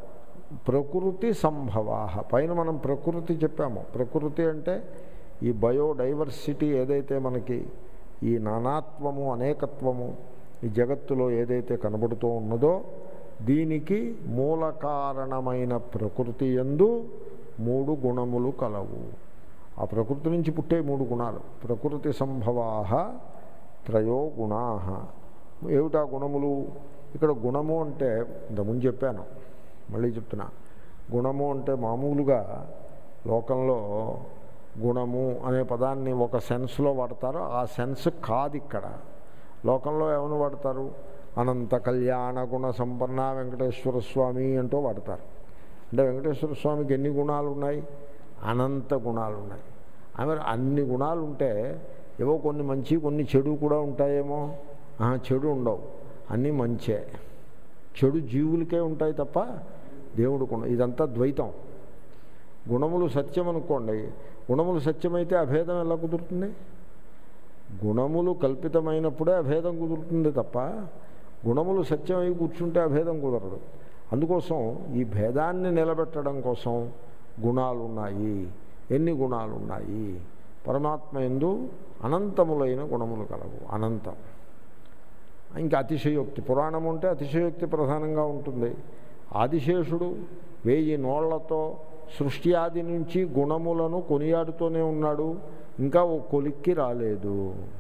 ప్రకృతి సంభవా పైన మనం ప్రకృతి చెప్పాము ప్రకృతి అంటే ఈ బయోడైవర్సిటీ ఏదైతే మనకి ఈ నానాత్వము అనేకత్వము ఈ జగత్తులో ఏదైతే కనబడుతూ ఉన్నదో దీనికి మూల కారణమైన ప్రకృతి ఎందు మూడు గుణములు కలవు ఆ ప్రకృతి నుంచి పుట్టే మూడు గుణాలు ప్రకృతి సంభవా త్రయో గుణా ఏమిటా గుణములు ఇక్కడ గుణము అంటే ఇంతకుముందు చెప్పాను మళ్ళీ చెప్తున్నా గుణము అంటే మామూలుగా లోకంలో గుణము అనే పదాన్ని ఒక సెన్స్లో వాడతారు ఆ సెన్స్ కాదు ఇక్కడ లోకంలో ఏమని వాడతారు అనంత కళ్యాణ గుణ సంపన్న వెంకటేశ్వర స్వామి అంటూ వాడతారు అంటే వెంకటేశ్వర స్వామికి ఎన్ని గుణాలు ఉన్నాయి అనంత గుణాలు ఉన్నాయి ఆమె అన్ని గుణాలు ఉంటే ఏవో కొన్ని మంచి కొన్ని చెడు కూడా ఉంటాయేమో ఆహా, చెడు ఉండవు అన్నీ మంచే చెడు జీవులకే ఉంటాయి తప్ప దేవుడికి ఉండవు ఇదంతా ద్వైతం గుణములు సత్యం అనుకోండి గుణములు సత్యమైతే అభేదం ఎలా కుదురుతుంది గుణములు కల్పితమైనప్పుడే అభేదం కుదురుతుంది తప్ప గుణములు సత్యమై కూర్చుంటే అభేదం కుదరదు అందుకోసం ఈ భేదాన్ని నిలబెట్టడం కోసం గుణాలు ఉన్నాయి ఎన్ని గుణాలు ఉన్నాయి పరమాత్మ ఎందు అనంతములైన గుణములు కలవు అనంతం ఇంకా అతిశయోక్తి పురాణం ఉంటే అతిశయోక్తి ప్రధానంగా ఉంటుంది ఆదిశేషుడు వెయ్యి నోళ్లతో సృష్టి ఆది నుంచి గుణములను కొనియాడుతూనే ఉన్నాడు ఇంకా ఓ కొలిక్కి రాలేదు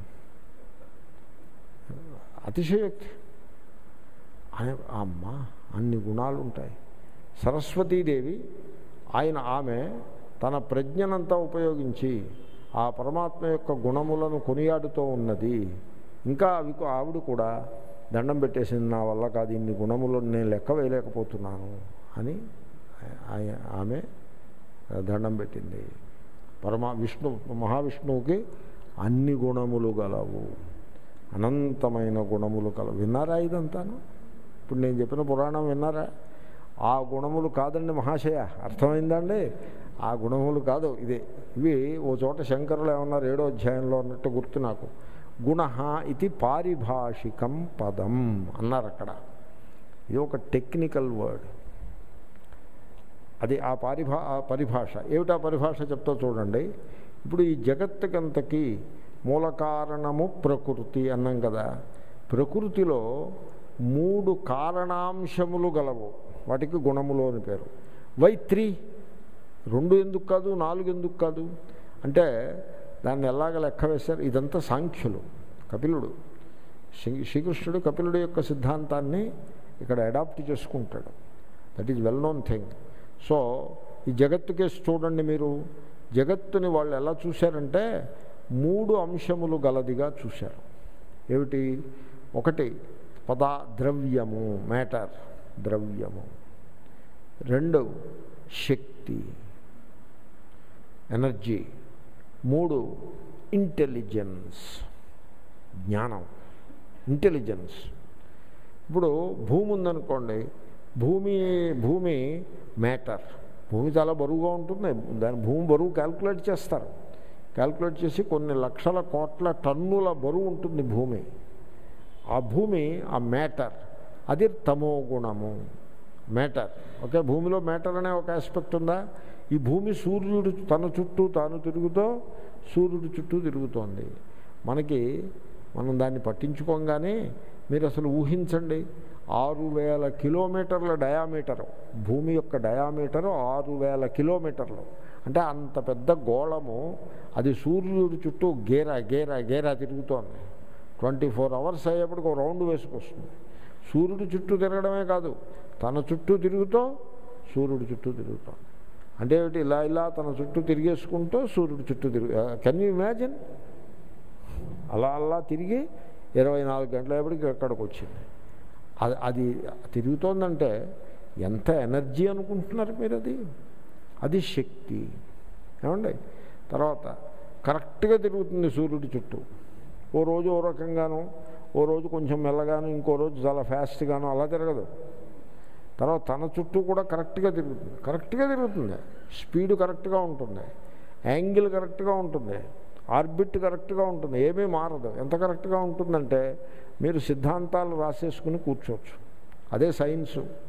అతిశయోక్తి ఆయన అమ్మ అన్ని గుణాలు ఉంటాయి సరస్వతీదేవి ఆయన ఆమె తన ప్రజ్ఞనంతా ఉపయోగించి ఆ పరమాత్మ యొక్క గుణములను కొనియాడుతూ ఉన్నది ఇంకా అవి కూ- ఆవిడ కూడా దండం పెట్టేసింది నా వల్ల కాదు ఇన్ని గుణములను నేను లెక్క వేయలేకపోతున్నాను అని ఆయ- ఆమె దండం పెట్టింది పరమా విష్ణు మహావిష్ణువుకి అన్ని గుణములు గలవు అనంతమైన గుణములు కలవు విన్నారా ఇదంతాను ఇప్పుడు నేను చెప్పిన పురాణం విన్నారా ఆ గుణములు కాదండి మహాశయ అర్థమైందండి ఆ గుణములు కాదు ఇదే ఇవి ఓ చోట శంకరులు ఏమన్నారు ఏడో అధ్యాయంలో అన్నట్టు గుర్తు నాకు గుణ ఇది పారిభాషికం పదం అన్నారు అక్కడ ఇది ఒక టెక్నికల్ వర్డ్ అది ఆ పారిభా ఆ పరిభాష ఏమిటా పరిభాష చెప్తా చూడండి ఇప్పుడు ఈ జగత్తుకంతకి మూల కారణము ప్రకృతి అన్నాం కదా ప్రకృతిలో మూడు కారణాంశములు గలవు వాటికి గుణములు అని పేరు వై త్రీ రెండు ఎందుకు కాదు నాలుగు ఎందుకు కాదు అంటే దాన్ని ఎలాగ లెక్క వేశారు ఇదంతా సాంఖ్యులు కపిలుడు శ్రీ శ్రీకృష్ణుడు కపిలుడు యొక్క సిద్ధాంతాన్ని ఇక్కడ అడాప్ట్ చేసుకుంటాడు that is well known thing so ఈ జగత్తు కేసు చూడండి మీరు జగత్తుని వాళ్ళు ఎలా చూశారంటే మూడు అంశములు గలదిగా చూశారు ఏమిటి ఒకటి పదా ద్రవ్యము మ్యాటర్ ద్రవ్యము రెండు శక్తి ఎనర్జీ మూడు ఇంటెలిజెన్స్ జ్ఞానం ఇంటెలిజెన్స్ ఇప్పుడు భూమి ఉందనుకోండి భూమి భూమి మ్యాటర్ భూమి చాలా బరువుగా ఉంటుంది దాని భూమి బరువు క్యాల్కులేట్ చేస్తారు క్యాల్కులేట్ చేసి కొన్ని లక్షల కోట్ల టన్నుల బరువు ఉంటుంది భూమి ఆ భూమి ఆ మ్యాటర్ అది తమో గుణము మ్యాటర్ ఓకే భూమిలో మ్యాటర్ అనే ఒక ఆస్పెక్ట్ ఉందా ఈ భూమి సూర్యుడు తన చుట్టూ తాను తిరుగుతూ సూర్యుడు చుట్టూ తిరుగుతోంది మనకి మనం దాన్ని పట్టించుకోగానే మీరు అసలు ఊహించండి ఆరు వేల కిలోమీటర్ల డయామీటరు భూమి యొక్క డయామీటరు ఆరు వేల కిలోమీటర్లు అంటే అంత పెద్ద గోళము అది సూర్యుడి చుట్టూ గేరా గేరా గేరా తిరుగుతోంది ట్వంటీ ఫోర్ అవర్స్ అయ్యేప్పటికి ఒక రౌండ్ వేసుకొస్తుంది సూర్యుడి చుట్టూ తిరగడమే కాదు తన చుట్టూ తిరుగుతూ సూర్యుడి చుట్టూ తిరుగుతాం అంటే ఏమిటి ఇలా ఇలా తన చుట్టూ తిరిగేసుకుంటూ సూర్యుడి చుట్టూ తిరుగు కెన్ యూ ఇమాజిన్ అలా అలా తిరిగి ఇరవై నాలుగు గంటలప్పటికి ఎక్కడికి వచ్చింది అది అది తిరుగుతోందంటే ఎంత ఎనర్జీ అనుకుంటున్నారు మీరు అది అది శక్తి ఏమండి తర్వాత కరెక్ట్గా తిరుగుతుంది సూర్యుడి చుట్టూ ఓ రోజు ఓ రకంగాను ఓ రోజు కొంచెం మెల్లగాను ఇంకో రోజు చాలా ఫాస్ట్గాను అలా తిరగదు తర్వాత తన చుట్టూ కూడా కరెక్ట్గా తిరుగుతుంది కరెక్ట్గా తిరుగుతుంది స్పీడ్ కరెక్ట్గా ఉంటుంది యాంగిల్ కరెక్ట్గా ఉంటుంది ఆర్బిట్ కరెక్ట్గా ఉంటుంది ఏమీ మారదు ఎంత కరెక్ట్గా ఉంటుందంటే మీరు సిద్ధాంతాలు రాసేసుకుని కూర్చోవచ్చు అదే సైన్సు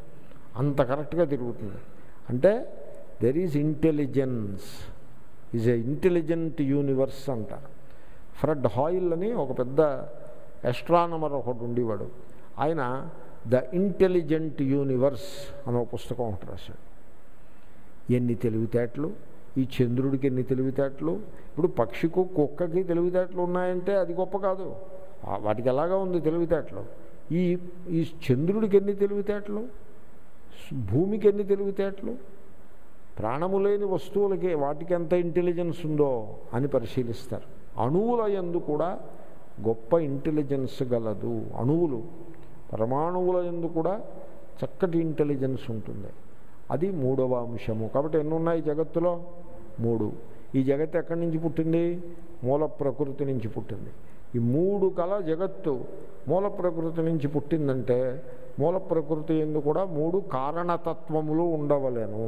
అంత కరెక్ట్గా తిరుగుతుంది అంటే there is intelligence is a intelligent universe అంటారు ఫ్రెడ్ హాయిల్ అని ఒక పెద్ద ఎస్ట్రానమర్ ఒకటి ఉండేవాడు ఆయన ద ఇంటెలిజెంట్ యూనివర్స్ అనే ఒక పుస్తకం ఒకటి రాశాడు ఎన్ని తెలివితేటలు ఈ చంద్రుడికి ఎన్ని తెలివితేటలు ఇప్పుడు పక్షికు కుక్కకి తెలివితేటలు ఉన్నాయంటే అది గొప్ప కాదు ఆ వాటికి ఎలాగా ఉంది తెలివితేటలు ఈ ఈ చంద్రుడికి ఎన్ని తెలివితేటలు భూమికి ఎన్ని తెలివితేటలు ప్రాణము లేని వస్తువులకి వాటికి ఎంత ఇంటెలిజెన్స్ ఉందో అని పరిశీలిస్తారు అణువుల యందు కూడా గొప్ప ఇంటెలిజెన్స్ గలదు అణువులు పరమాణువుల యందు కూడా చక్కటి ఇంటెలిజెన్స్ ఉంటుంది అది మూడవ అంశము కాబట్టి ఎన్ని ఉన్నాయి జగత్తులో మూడు ఈ జగత్తు ఎక్కడి నుంచి పుట్టింది మూల ప్రకృతి నుంచి పుట్టింది ఈ మూడు కల జగత్తు మూల ప్రకృతి నుంచి పుట్టిందంటే మూల ప్రకృతి ఎందు కూడా మూడు కారణతత్వములు ఉండవలేను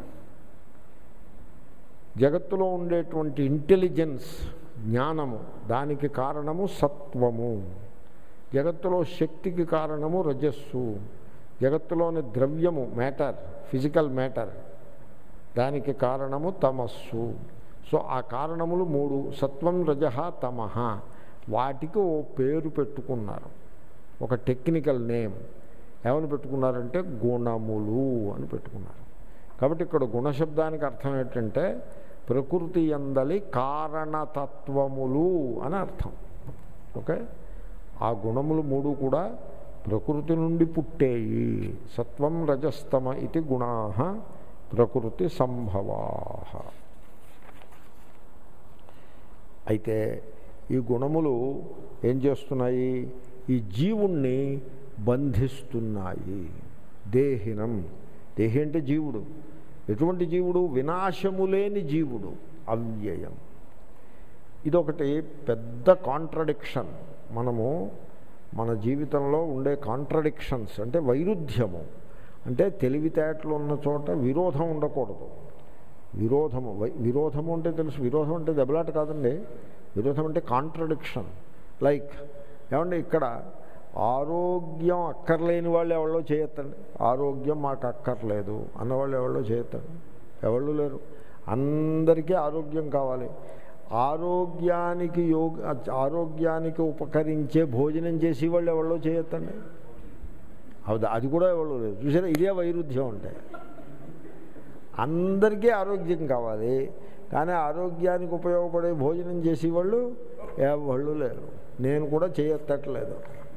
జగత్తులో ఉండేటువంటి ఇంటెలిజెన్స్ జ్ఞానము దానికి కారణము సత్వము జగత్తులో శక్తికి కారణము రజస్సు జగత్తులోని ద్రవ్యము మ్యాటర్ ఫిజికల్ మ్యాటర్ దానికి కారణము తమస్సు సో ఆ కారణములు మూడు సత్వం రజ తమహ వాటికి ఓ పేరు పెట్టుకున్నారు ఒక టెక్నికల్ నేమ్ ఏమని పెట్టుకున్నారంటే గుణములు అని పెట్టుకున్నారు కాబట్టి ఇక్కడ గుణశబ్దానికి అర్థం ఏంటంటే ప్రకృతి ఎందలి కారణతత్వములు అని అర్థం ఓకే ఆ గుణములు మూడు కూడా ప్రకృతి నుండి పుట్టేయి సత్వం రజస్తమ ఇది గుణా ప్రకృతి సంభవా అయితే ఈ గుణములు ఏం చేస్తున్నాయి ఈ జీవుణ్ణి బంధిస్తున్నాయి దేహినం దేహి అంటే జీవుడు ఎటువంటి జీవుడు వినాశము లేని జీవుడు అవ్యయం ఇదొకటి పెద్ద కాంట్రడిక్షన్ మనము మన జీవితంలో ఉండే కాంట్రడిక్షన్స్ అంటే వైరుధ్యము అంటే తెలివితేటలు ఉన్న చోట విరోధం ఉండకూడదు విరోధము వై విరోధము అంటే తెలుసు విరోధం అంటే దెబ్బలాట కాదండి విరోధం అంటే కాంట్రడిక్షన్ లైక్ ఏమంటే ఇక్కడ ఆరోగ్యం అక్కర్లేని వాళ్ళు ఎవరో చేయొద్దండి ఆరోగ్యం మాకు అక్కర్లేదు అన్నవాళ్ళు ఎవరో చేయొద్దండి ఎవళ్ళు లేరు అందరికీ ఆరోగ్యం కావాలి ఆరోగ్యానికి యోగ ఆరోగ్యానికి ఉపకరించే భోజనం చేసి వాళ్ళు ఎవరో చేయొద్దండి అది అది కూడా ఎవరు లేదు చూసారా ఇదే వైరుధ్యం అంటే అందరికీ ఆరోగ్యం కావాలి కానీ ఆరోగ్యానికి ఉపయోగపడే భోజనం చేసేవాళ్ళు ఎవళ్ళు లేరు నేను కూడా చేయత్తట్లేదు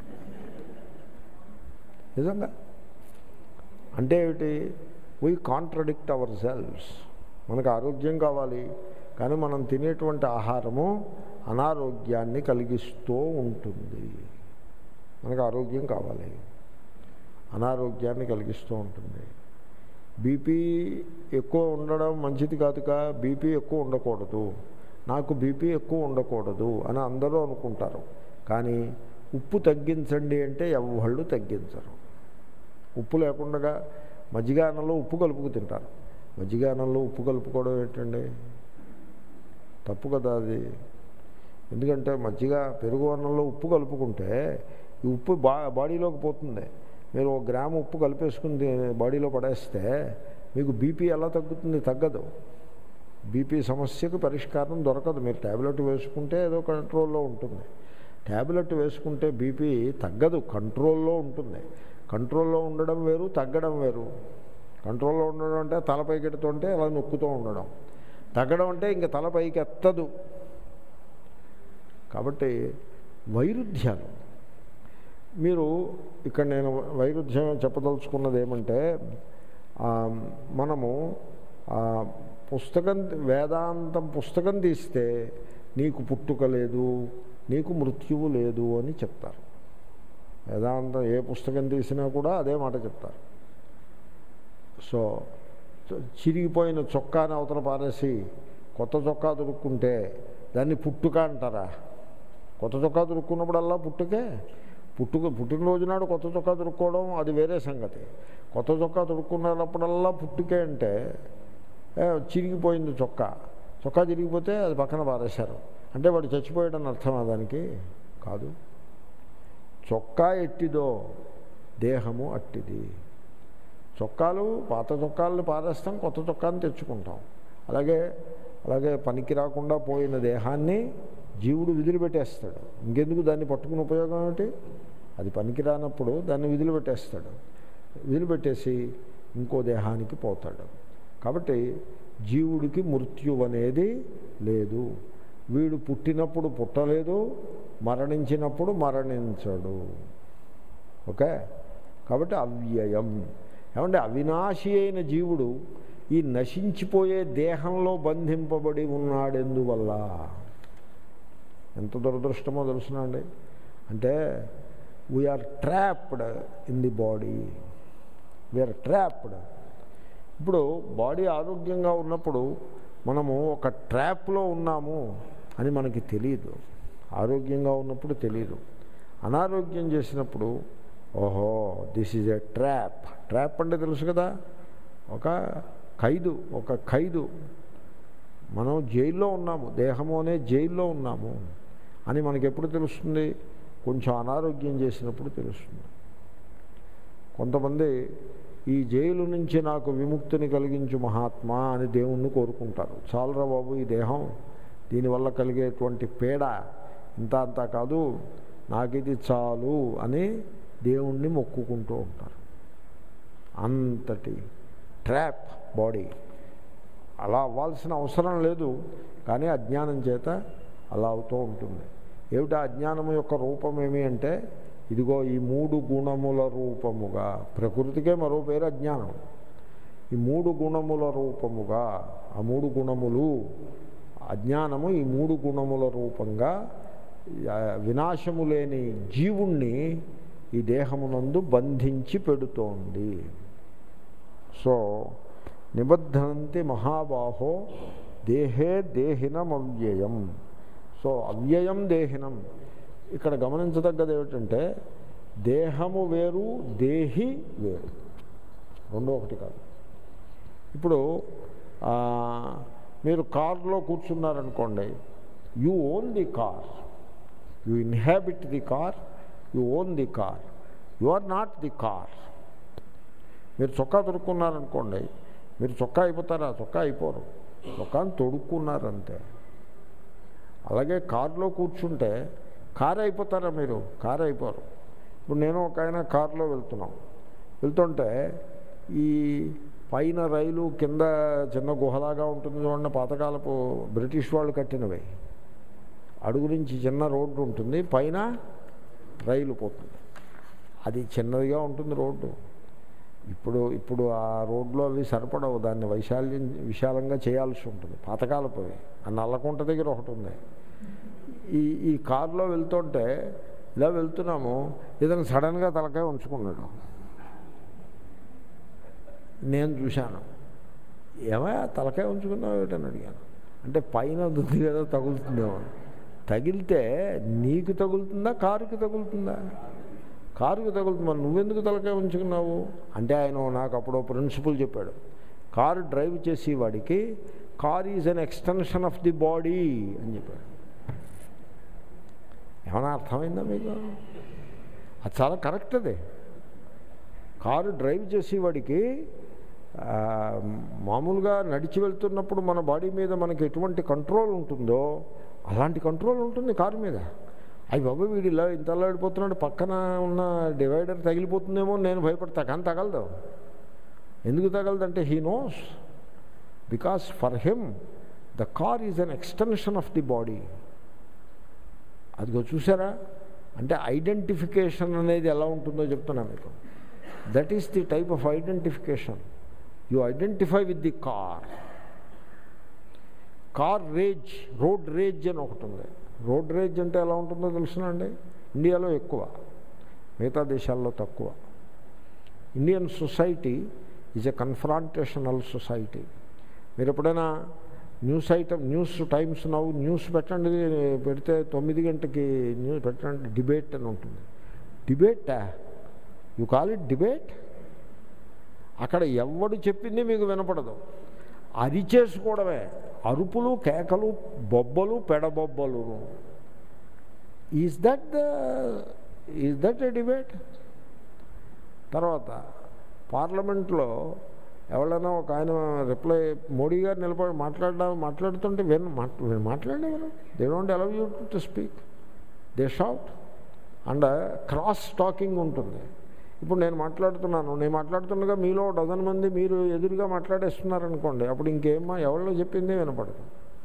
నిజంగా అంటే ఏమిటి వీ కాంట్రడిక్ట్ అవర్ సెల్వ్స్ మనకు ఆరోగ్యం కావాలి కానీ మనం తినేటువంటి ఆహారము అనారోగ్యాన్ని కలిగిస్తూ ఉంటుంది మనకు ఆరోగ్యం కావాలి అనారోగ్యాన్ని కలిగిస్తూ ఉంటుంది బీపీ ఎక్కువ ఉండడం మంచిది కాదుగా బీపీ ఎక్కువ ఉండకూడదు నాకు బీపీ ఎక్కువ ఉండకూడదు అని అందరూ అనుకుంటారు కానీ ఉప్పు తగ్గించండి అంటే ఎవళ్ళు తగ్గించరు ఉప్పు లేకుండా మజ్జిగ అన్నంలో ఉప్పు కలుపుకు తింటారు మజ్జిగ అన్నంలో ఉప్పు కలుపుకోవడం ఏంటండి తప్పు కదా అది ఎందుకంటే మజ్జిగ పెరుగు అన్నంలో ఉప్పు కలుపుకుంటే ఈ ఉప్పు బా బాడీలోకి పోతుంది మీరు ఒక గ్రాము ఉప్పు కలిపేసుకుని బాడీలో పడేస్తే మీకు బీపీ ఎలా తగ్గుతుంది తగ్గదు బీపీ సమస్యకు పరిష్కారం దొరకదు మీరు ట్యాబ్లెట్ వేసుకుంటే ఏదో కంట్రోల్లో ఉంటుంది ట్యాబ్లెట్ వేసుకుంటే బీపీ తగ్గదు కంట్రోల్లో ఉంటుంది కంట్రోల్లో ఉండడం వేరు తగ్గడం వేరు కంట్రోల్లో ఉండడం అంటే తలపైకి ఎడుతుంటే అలా నొక్కుతూ ఉండడం తగ్గడం అంటే ఇంక తలపైకి ఎత్తదు కాబట్టి వైరుధ్యాలు మీరు ఇక్కడ నేను వైరుధ్యం చెప్పదలుచుకున్నది ఏమంటే మనము పుస్తకం వేదాంతం పుస్తకం తీస్తే నీకు పుట్టుక లేదు నీకు మృత్యువు లేదు అని చెప్తారు వేదాంతం ఏ పుస్తకం తీసినా కూడా అదే మాట చెప్తారు సో చిరిగిపోయిన చొక్కాని అవతల పారేసి కొత్త చొక్కా దొరుక్కుంటే దాన్ని పుట్టుక అంటారా కొత్త చొక్కా దొరుక్కున్నప్పుడల్లా పుట్టుకే పుట్టుక పుట్టినరోజు నాడు కొత్త చొక్కా దొరుక్కోవడం అది వేరే సంగతి కొత్త చొక్కా దొరుక్కున్నప్పుడల్లా పుట్టుకే అంటే చిరిగిపోయింది చొక్కా చొక్కా చిరిగిపోతే అది పక్కన పారేశారు అంటే వాడు చచ్చిపోయాడని అర్థమా దానికి కాదు చొక్కా ఎట్టిదో దేహము అట్టిది చొక్కాలు పాత చొక్కాలను పారేస్తాం కొత్త చొక్కాని తెచ్చుకుంటాం అలాగే అలాగే పనికి రాకుండా పోయిన దేహాన్ని జీవుడు విధులు పెట్టేస్తాడు ఇంకెందుకు దాన్ని పట్టుకుని ఉపయోగం ఏమిటి అది పనికి రానప్పుడు దాన్ని విధులు పెట్టేస్తాడు విధులు పెట్టేసి ఇంకో దేహానికి పోతాడు కాబట్టి జీవుడికి మృత్యు అనేది లేదు వీడు పుట్టినప్పుడు పుట్టలేదు మరణించినప్పుడు మరణించడు ఓకే కాబట్టి అవ్యయం ఏమంటే అవినాశి అయిన జీవుడు ఈ నశించిపోయే దేహంలో బంధింపబడి ఉన్నాడెందువల్ల ఎంత దురదృష్టమో తెలుసునండి అంటే we are trapped in the body we are trapped ఇప్పుడు బాడీ ఆరోగ్యంగా ఉన్నప్పుడు మనము ఒక ట్రాప్లో ఉన్నాము అని మనకి తెలియదు ఆరోగ్యంగా ఉన్నప్పుడు తెలియదు అనారోగ్యం చేసినప్పుడు ఓహో this is a trap trap అంటే తెలుసు కదా ఒక ఖైదు ఒక ఖైదు మనం జైల్లో ఉన్నాము దేహము అనే జైల్లో ఉన్నాము అని మనకి ఎప్పుడు తెలుస్తుంది కొంచెం అనారోగ్యం చేసినప్పుడు తెలుస్తుంది కొంతమంది ఈ జైలు నుంచి నాకు విముక్తిని కలిగించు మహాత్మా అని దేవుణ్ణి కోరుకుంటారు చాలరా బాబు ఈ దేహం దీనివల్ల కలిగేటువంటి పీడ ఇంత అంతా కాదు నాకు ఇది చాలు అని దేవుణ్ణి మొక్కుకుంటూ ఉంటారు అంతటి ట్రాప్ బాడీ అలా అవ్వాల్సిన అవసరం లేదు కానీ అజ్ఞానం చేత అలా అవుతూ ఉంటుంది ఏమిటా అజ్ఞానం యొక్క రూపం ఏమి అంటే ఇదిగో ఈ మూడు గుణముల రూపముగా ప్రకృతికే మరో పేరు అజ్ఞానం ఈ మూడు గుణముల రూపముగా ఆ మూడు గుణములు అజ్ఞానము ఈ మూడు గుణముల రూపంగా ఆ, వినాశము లేని జీవుణ్ణి ఈ దేహమునందు బంధించి పెడుతోంది సో నిబద్ధనంతి మహాబాహో దేహే దేహినం అవ్యయం సో అవ్యయం దేహినం ఇక్కడ గమనించదగ్గది ఏమిటంటే దేహము వేరు దేహి వేరు రెండో ఒకటి కాదు ఇప్పుడు ఆ, మీరు కారులో కూర్చున్నారనుకోండి you own the car you inhabit the car you own the car you are not the car మీరు చొక్కా తొడుక్కున్నారనుకోండి మీరు చొక్కా అయిపోతారా చొక్కా అయిపోరు చొక్కాని తొడుక్కున్నారంతే అలాగే కారులో కూర్చుంటే కారు అయిపోతారా మీరు కారు అయిపోరు ఇప్పుడు నేను ఒక ఆయన కారులో వెళ్తున్నాం వెళ్తుంటే ఈ పైన రైలు కింద చిన్న గుహలాగా ఉంటుంది చూడండి పాతకాలపు బ్రిటిష్ వాళ్ళు కట్టినవి అడుగు నుంచి చిన్న రోడ్డు ఉంటుంది పైన రైలు పోతుంది అది చిన్నదిగా ఉంటుంది రోడ్డు ఇప్పుడు ఇప్పుడు ఆ రోడ్లో అవి సరిపడవు దాన్ని వైశాల్యం విశాలంగా చేయాల్సి ఉంటుంది పాతకాలపోయి ఆ నల్లకుంట దగ్గర ఒకటి ఉంది ఈ ఈ కారులో వెళ్తుంటే ఇలా వెళ్తున్నాము ఏదైనా సడన్గా తలకాయ ఉంచుకున్నాడు నేను చూశాను ఏమయ్యా తలకాయ ఉంచుకున్నావు ఏమిటని అడిగాను అంటే పైన ఉంది కదా తగులుతుందేమో తగిలితే నీకు తగులుతుందా కారుకి తగులుతుందా కారుకి తగులుతుంది మరి నువ్వెందుకు తలకాయ ఉంచుకున్నావు అంటే ఆయన నాకు అప్పుడు ప్రిన్సిపల్ చెప్పాడు కారు డ్రైవ్ చేసి వాడికి car is an extension of the body అని చెప్పాడు ఏమైనా అర్థమైందా మీకు అది చాలా కరెక్ట్ అది కారు డ్రైవ్ చేసేవాడికి ఆ, మామూలుగా నడిచి వెళ్తున్నప్పుడు మన బాడీ మీద మనకి ఎటువంటి కంట్రోల్ ఉంటుందో అలాంటి కంట్రోల్ ఉంటుంది కారు మీద అవి బాబు వీడు ఇలా ఇంత అల్లాడిపోతున్నాడు పక్కన ఉన్న డివైడర్ తగిలిపోతుందేమో అని నేను భయపడతా కానీ తగలదు ఎందుకు తగలదంటే he knows because for him the car is an extension of the body అదిగో చూసారా అంటే ఐడెంటిఫికేషన్ అనేది ఎలా ఉంటుందో చెప్తున్నా మీకు that is the type of identification you identify with the car car rage road rage అని ఒకటి ఉంది రోడ్ రేజ్ అంటే ఎలా ఉంటుందో తెలుసునండి ఇండియాలో ఎక్కువ మిగతా దేశాల్లో తక్కువ Indian society is a confrontational society మీరు ఎప్పుడైనా న్యూస్ ఐటమ్ న్యూస్ టైమ్స్ నవ్వు న్యూస్ పెట్టండి పెడితే తొమ్మిది గంటకి న్యూస్ పెట్టండి డిబేట్ అని ఉంటుంది డిబేటా యు కాల్ ఇట్ డిబేట్ అక్కడ ఎవడు చెప్పింది మీకు వినపడదు అరిచేసుకోవడమే అరుపులు కేకలు బొబ్బలు పెడబొబ్బలు is that the is that a debate తర్వాత పార్లమెంట్లో ఎవరైనా ఒక ఆయన రిప్లై మోడీ గారు నిలబడి మాట్లాడడం మాట్లాడుతుంటే విన్ మాట్లాడేవారు they don't allow you to speak they shout and cross talking ఉంటుంది ఇప్పుడు నేను మాట్లాడుతున్నాను నేను మాట్లాడుతుండగా మీలో డజన్ మంది మీరు ఎదురుగా మాట్లాడేస్తున్నారనుకోండి అప్పుడు ఇంకేమో ఎవరిలో చెప్పింది వినపడదు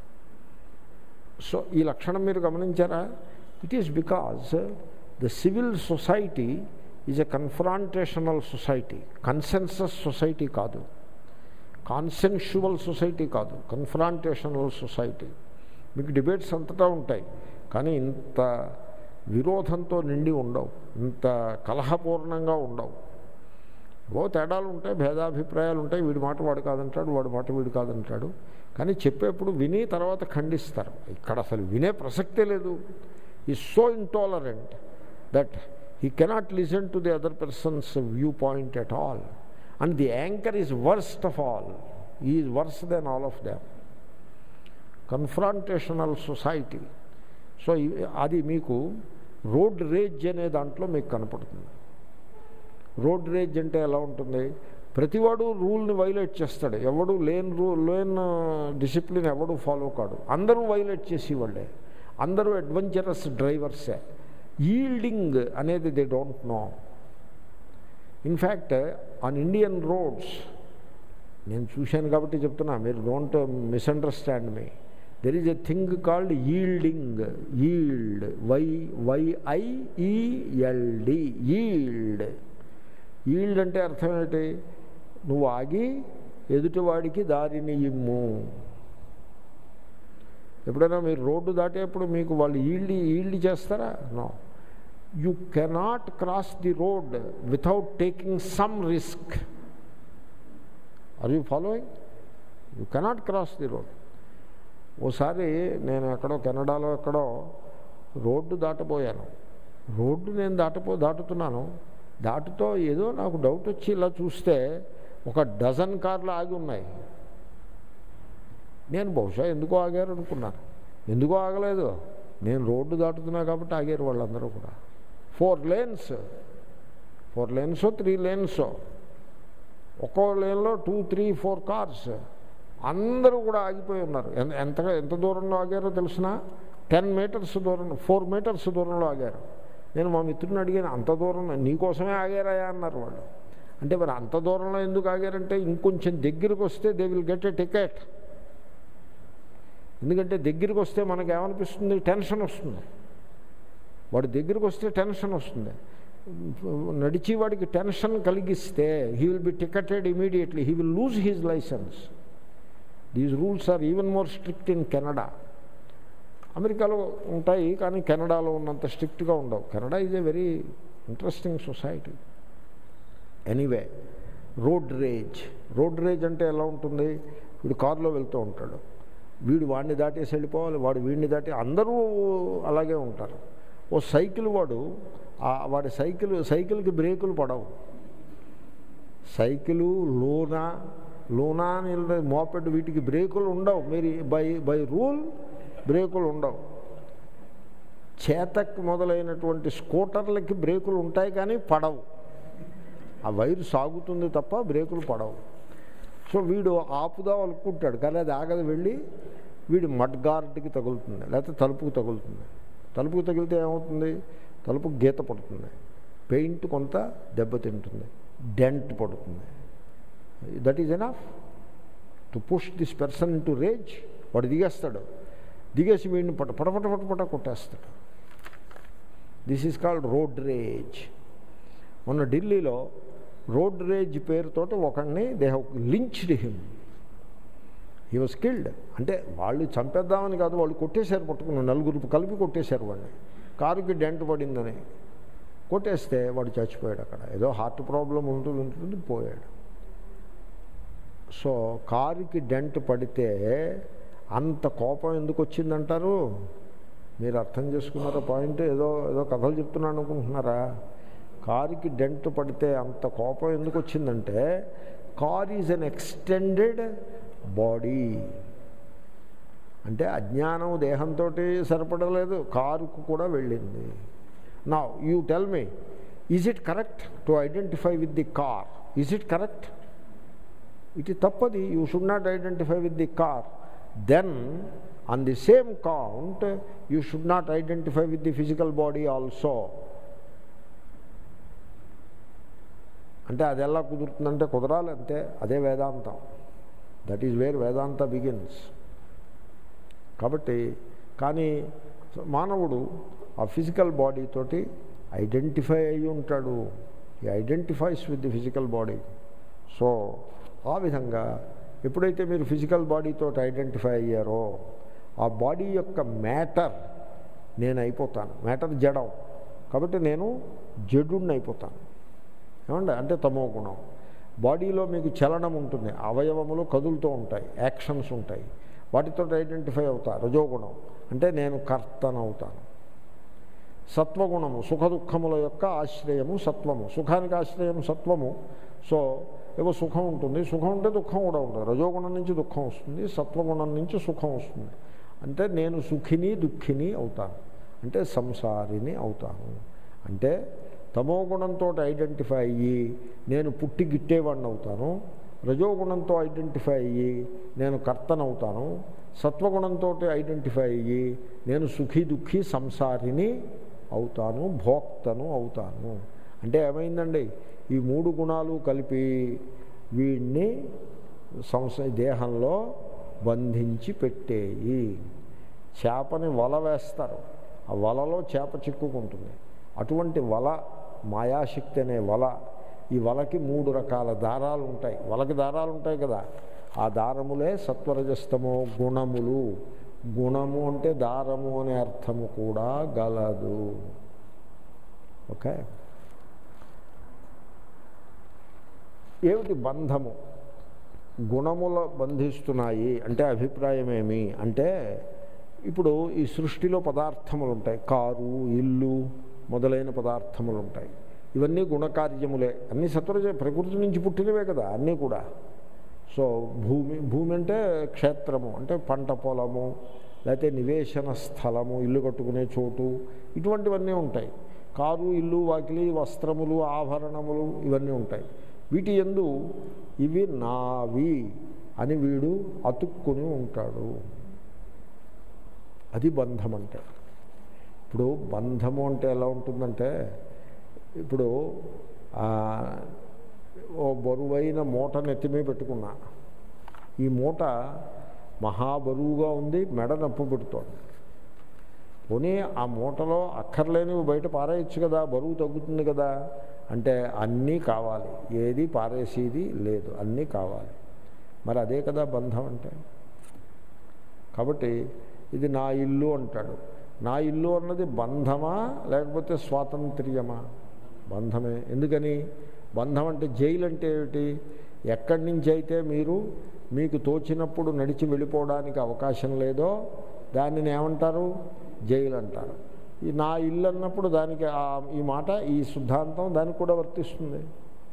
సో ఈ లక్షణం మీరు గమనించారా it is because the civil society is a confrontational society consensus society కాదు కాన్సెన్షువల్ సొసైటీ కాదు కన్ఫ్రాంటేషనల్ సొసైటీ మీకు డిబేట్స్ అంతటా ఉంటాయి కానీ ఇంత విరోధంతో నిండి ఉండవు ఇంత కలహపూర్ణంగా ఉండవు ఓ తేడాలు ఉంటాయి భేదాభిప్రాయాలు ఉంటాయి వీడి మాట వాడు కాదంటాడు వాడి మాట వీడు కాదంటాడు కానీ చెప్పేప్పుడు విని తర్వాత ఖండిస్తారు ఇక్కడ అసలు వినే ప్రసక్తే లేదు ఈ so intolerant that he cannot listen to the other person's view point at all and the anchor is worst of all is worse than all of them confrontational society so అది మీకు రోడ్ రేజ్ అనే దాంట్లో మీకు కనపడుతుంది road rage అంటే ఎలా ఉంటుంది ప్రతివాడు రూల్ని వైలేట్ చేస్తాడు ఎవడు లేని రూ లేన్ డిసిప్లిన్ ఎవడు ఫాలో కాడు అందరూ వైలేట్ చేసేవాళ్ళే అందరూ అడ్వెంచరస్ డ్రైవర్సే ఈల్డింగ్ అనేది they don't know in fact on Indian roads నేను చూశాను కాబట్టి చెప్తున్నా మీరు don't misunderstand me there is a thing called yielding yield Y Y I E L D yield yield అంటే అర్థం ఏంటి నువ్వు ఆగి ఎదుటివాడికి దారిని ఇమ్ము ఎప్పుడైనా మీరు రోడ్డు దాటేప్పుడు మీకు వాళ్ళు ఈల్డ్ ఈల్డ్ చేస్తారా no you cannot cross the road without taking some risk are you following you cannot cross the road ఓసారి నేను ఎక్కడో కెనడాలో ఎక్కడో రోడ్డు దాటపోయాను రోడ్డు నేను దాటపో దాటుతున్నాను దాటుతో ఏదో నాకు డౌట్ వచ్చి ఇలా చూస్తే ఒక డజన్ కార్లు ఆగి ఉన్నాయి నేను బహుశా ఎందుకో ఆగారు అనుకున్నాను ఎందుకో ఆగలేదు నేను రోడ్డు దాటుతున్నా కాబట్టి ఆగారు వాళ్ళందరూ కూడా four lanes four lanes three lanes ఒక్కో లేన్లో టూ త్రీ ఫోర్ కార్స్ అందరూ కూడా ఆగిపోయి ఉన్నారు ఎంతగా ఎంత దూరంలో ఆగారో తెలిసిన టెన్ మీటర్స్ దూరం ఫోర్ మీటర్స్ దూరంలో ఆగారు నేను మా మిత్రుని అడిగాను అంత దూరం నీకోసమే ఆగారాయా అన్నారు వాళ్ళు అంటే మరి అంత దూరంలో ఎందుకు ఆగారంటే ఇంకొంచెం దగ్గరికి వస్తే they will get a ticket ఎందుకంటే దగ్గరికి వస్తే మనకు ఏమనిపిస్తుంది టెన్షన్ వస్తుంది వాడి దగ్గరికి వస్తే టెన్షన్ వస్తుంది నడిచి వాడికి టెన్షన్ కలిగిస్తే he will be ticketed immediately he will lose his licence these rules are even more strict in Canada అమెరికాలో ఉంటాయి కానీ కెనడాలో ఉన్నంత స్ట్రిక్ట్గా ఉండవు Canada is a very interesting society anyway road rage road rage అంటే ఎలా ఉంటుంది వీడు కారులో వెళ్తూ ఉంటాడు వీడు వాడిని దాటేసి వెళ్ళిపోవాలి వాడు వీడిని దాటి అందరూ అలాగే ఉంటారు ఓ సైకిల్ వాడు వాడి సైకిల్ సైకిల్కి బ్రేకులు పడవు సైకిలు లోనా లోనా మోపెడ్ వీటికి బ్రేకులు ఉండవు మీరు బై బై రూల్ బ్రేకులు ఉండవు చేతక్ మొదలైనటువంటి స్కూటర్లకి బ్రేకులు ఉంటాయి కానీ పడవు ఆ వైరు సాగుతుంది తప్ప బ్రేకులు పడవు సో వీడు ఆపుదాం అనుకుంటాడు కానీ అది ఆగదు వెళ్ళి వీడు మడ్ గార్డ్కి తగులుతుంది లేకపోతే తలుపుకు తగులుతుంది తలుపుకు తగిలితే ఏమవుతుంది తలుపు గీత పడుతుంది పెయింట్ కొంత దెబ్బతింటుంది డెంట్ పడుతుంది that is enough to push this person to rage వాడు దిగేస్తాడు దిగేసి వీడిని పట పటపట పటపట కొట్టేస్తాడు this is called road rage మొన్న ఢిల్లీలో రోడ్ రేజ్ పేరుతోటి ఒకడిని they have lynched him he was killed అంటే వాళ్ళు చంపేద్దామని కాదు వాళ్ళు కొట్టేశారు పట్టుకుని నలుగురు కలిపి కొట్టేశారు వాడిని కారుకి డెంట్ పడిందని కొట్టేస్తే వాడు చచ్చిపోయాడు అక్కడ ఏదో హార్ట్ ప్రాబ్లం ఉంటుంది ఉంటుంది పోయాడు సో కారుకి డెంట్ పడితే అంత కోపం ఎందుకు వచ్చిందంటారు మీరు అర్థం చేసుకున్నారా పాయింట్ ఏదో ఏదో కథలు చెప్తున్నాను అనుకుంటున్నారా కారుకి డెంట్ పడితే అంత కోపం ఎందుకు వచ్చిందంటే car is an extended body అంటే అజ్ఞానం దేహంతో సరిపడలేదు కారుకు కూడా వెళ్ళింది నా you tell me is it correct to identify with the car is it correct it తప్పది you should not identify with the car then on the same count you should not identify with the physical body also అంటే అది ఎలా కుదురుతుందంటే కుదరాలి అంతే అదే వేదాంతం that is where Vedanta begins కాబట్టి కానీ మానవుడు ఆ ఫిజికల్ బాడీ తోటి ఐడెంటిఫై అయి ఉంటాడు ఈ identifies with the physical body so ఆ విధంగా ఎప్పుడైతే మీరు ఫిజికల్ బాడీతో ఐడెంటిఫై అయ్యారో ఆ బాడీ యొక్క మ్యాటర్ నేను అయిపోతాను మ్యాటర్ జడం కాబట్టి నేను జడుణ్ణి అయిపోతాను ఏమండి అంటే తమో గుణం బాడీలో మీకు చలనం ఉంటుంది అవయవములు కదులుతూ ఉంటాయి యాక్షన్స్ ఉంటాయి వాటితో ఐడెంటిఫై అవుతా రజోగుణం అంటే నేను కర్తనవుతాను సత్వగుణము సుఖ దుఃఖముల యొక్క ఆశ్రయము సత్వము సుఖానికి ఆశ్రయం సత్వము సో ఏవో సుఖం ఉంటుంది సుఖం ఉంటే దుఃఖం కూడా ఉంటుంది రజోగుణం నుంచి దుఃఖం వస్తుంది సత్వగుణం నుంచి సుఖం వస్తుంది అంటే నేను సుఖిని దుఃఖిని అవుతాను అంటే సంసారిని అవుతాను అంటే తమో గుణంతో ఐడెంటిఫై అయ్యి నేను పుట్టి గిట్టేవాడిని అవుతాను రజోగుణంతో ఐడెంటిఫై అయ్యి నేను కర్తనవుతాను సత్వగుణంతో ఐడెంటిఫై అయ్యి నేను సుఖీ దుఃఖీ సంసారిని అవుతాను భోక్తను అవుతాను అంటే ఏమైందండి ఈ మూడు గుణాలు కలిపి వీడిని సంస దేహంలో బంధించి పెట్టేయి చేపని వల వేస్తారు ఆ వలలో చేప చిక్కుకుంటుంది అటువంటి వల మాయాశక్తి అనే వల ఈ వలకి మూడు రకాల దారాలు ఉంటాయి వలకి దారాలు ఉంటాయి కదా ఆ దారములే సత్వరజస్తమో గుణములు గుణము అంటే దారము అనే అర్థము కూడా గలదు ఓకే ఏమిటి బంధము గుణముల బంధిస్తున్నాయి అంటే అభిప్రాయం ఏమి అంటే ఇప్పుడు ఈ సృష్టిలో పదార్థములు ఉంటాయి కారు ఇల్లు మొదలైన పదార్థములు ఉంటాయి ఇవన్నీ గుణకార్యములే అన్ని సత్వరజ ప్రకృతి నుంచి పుట్టినవే కదా అన్నీ కూడా సో భూమి భూమి అంటే క్షేత్రము అంటే పంట పొలము లేకపోతే నివేశన స్థలము ఇల్లు కట్టుకునే చోటు ఇటువంటివన్నీ ఉంటాయి కారు ఇల్లు వాకిలి వస్త్రములు ఆభరణములు ఇవన్నీ ఉంటాయి వీటి ఎందు ఇవి నావి అని వీడు అతుక్కుని ఉంటాడు అది బంధం అంటే ఇప్పుడు బంధము అంటే ఎలా ఉంటుందంటే ఇప్పుడు ఓ బరువైన మూట నెత్తిమీ పెట్టుకున్నా ఈ మూట మహాబరువుగా ఉంది మెడ నొప్పి పెడుతోంది పోనీ ఆ మూటలో అక్కర్లేనివి బయట పారేయచ్చు కదా బరువు తగ్గుతుంది కదా అంటే అన్నీ కావాలి ఏది పారేసేది లేదు అన్నీ కావాలి మరి అదే కదా బంధం అంటే కాబట్టి ఇది నా ఇల్లు అంటాడు నా ఇల్లు అన్నది బంధమా లేకపోతే స్వాతంత్ర్యమా బంధమే ఎందుకని బంధం అంటే జైలు అంటే ఏమిటి ఎక్కడి నుంచి అయితే మీరు మీకు తోచినప్పుడు నడిచి వెళ్ళిపోవడానికి అవకాశం లేదో దానిని ఏమంటారు జైలు అంటారు ఈ నా ఇల్లు అన్నప్పుడు దానికి ఈ మాట ఈ సిద్ధాంతం దానికి కూడా వర్తిస్తుంది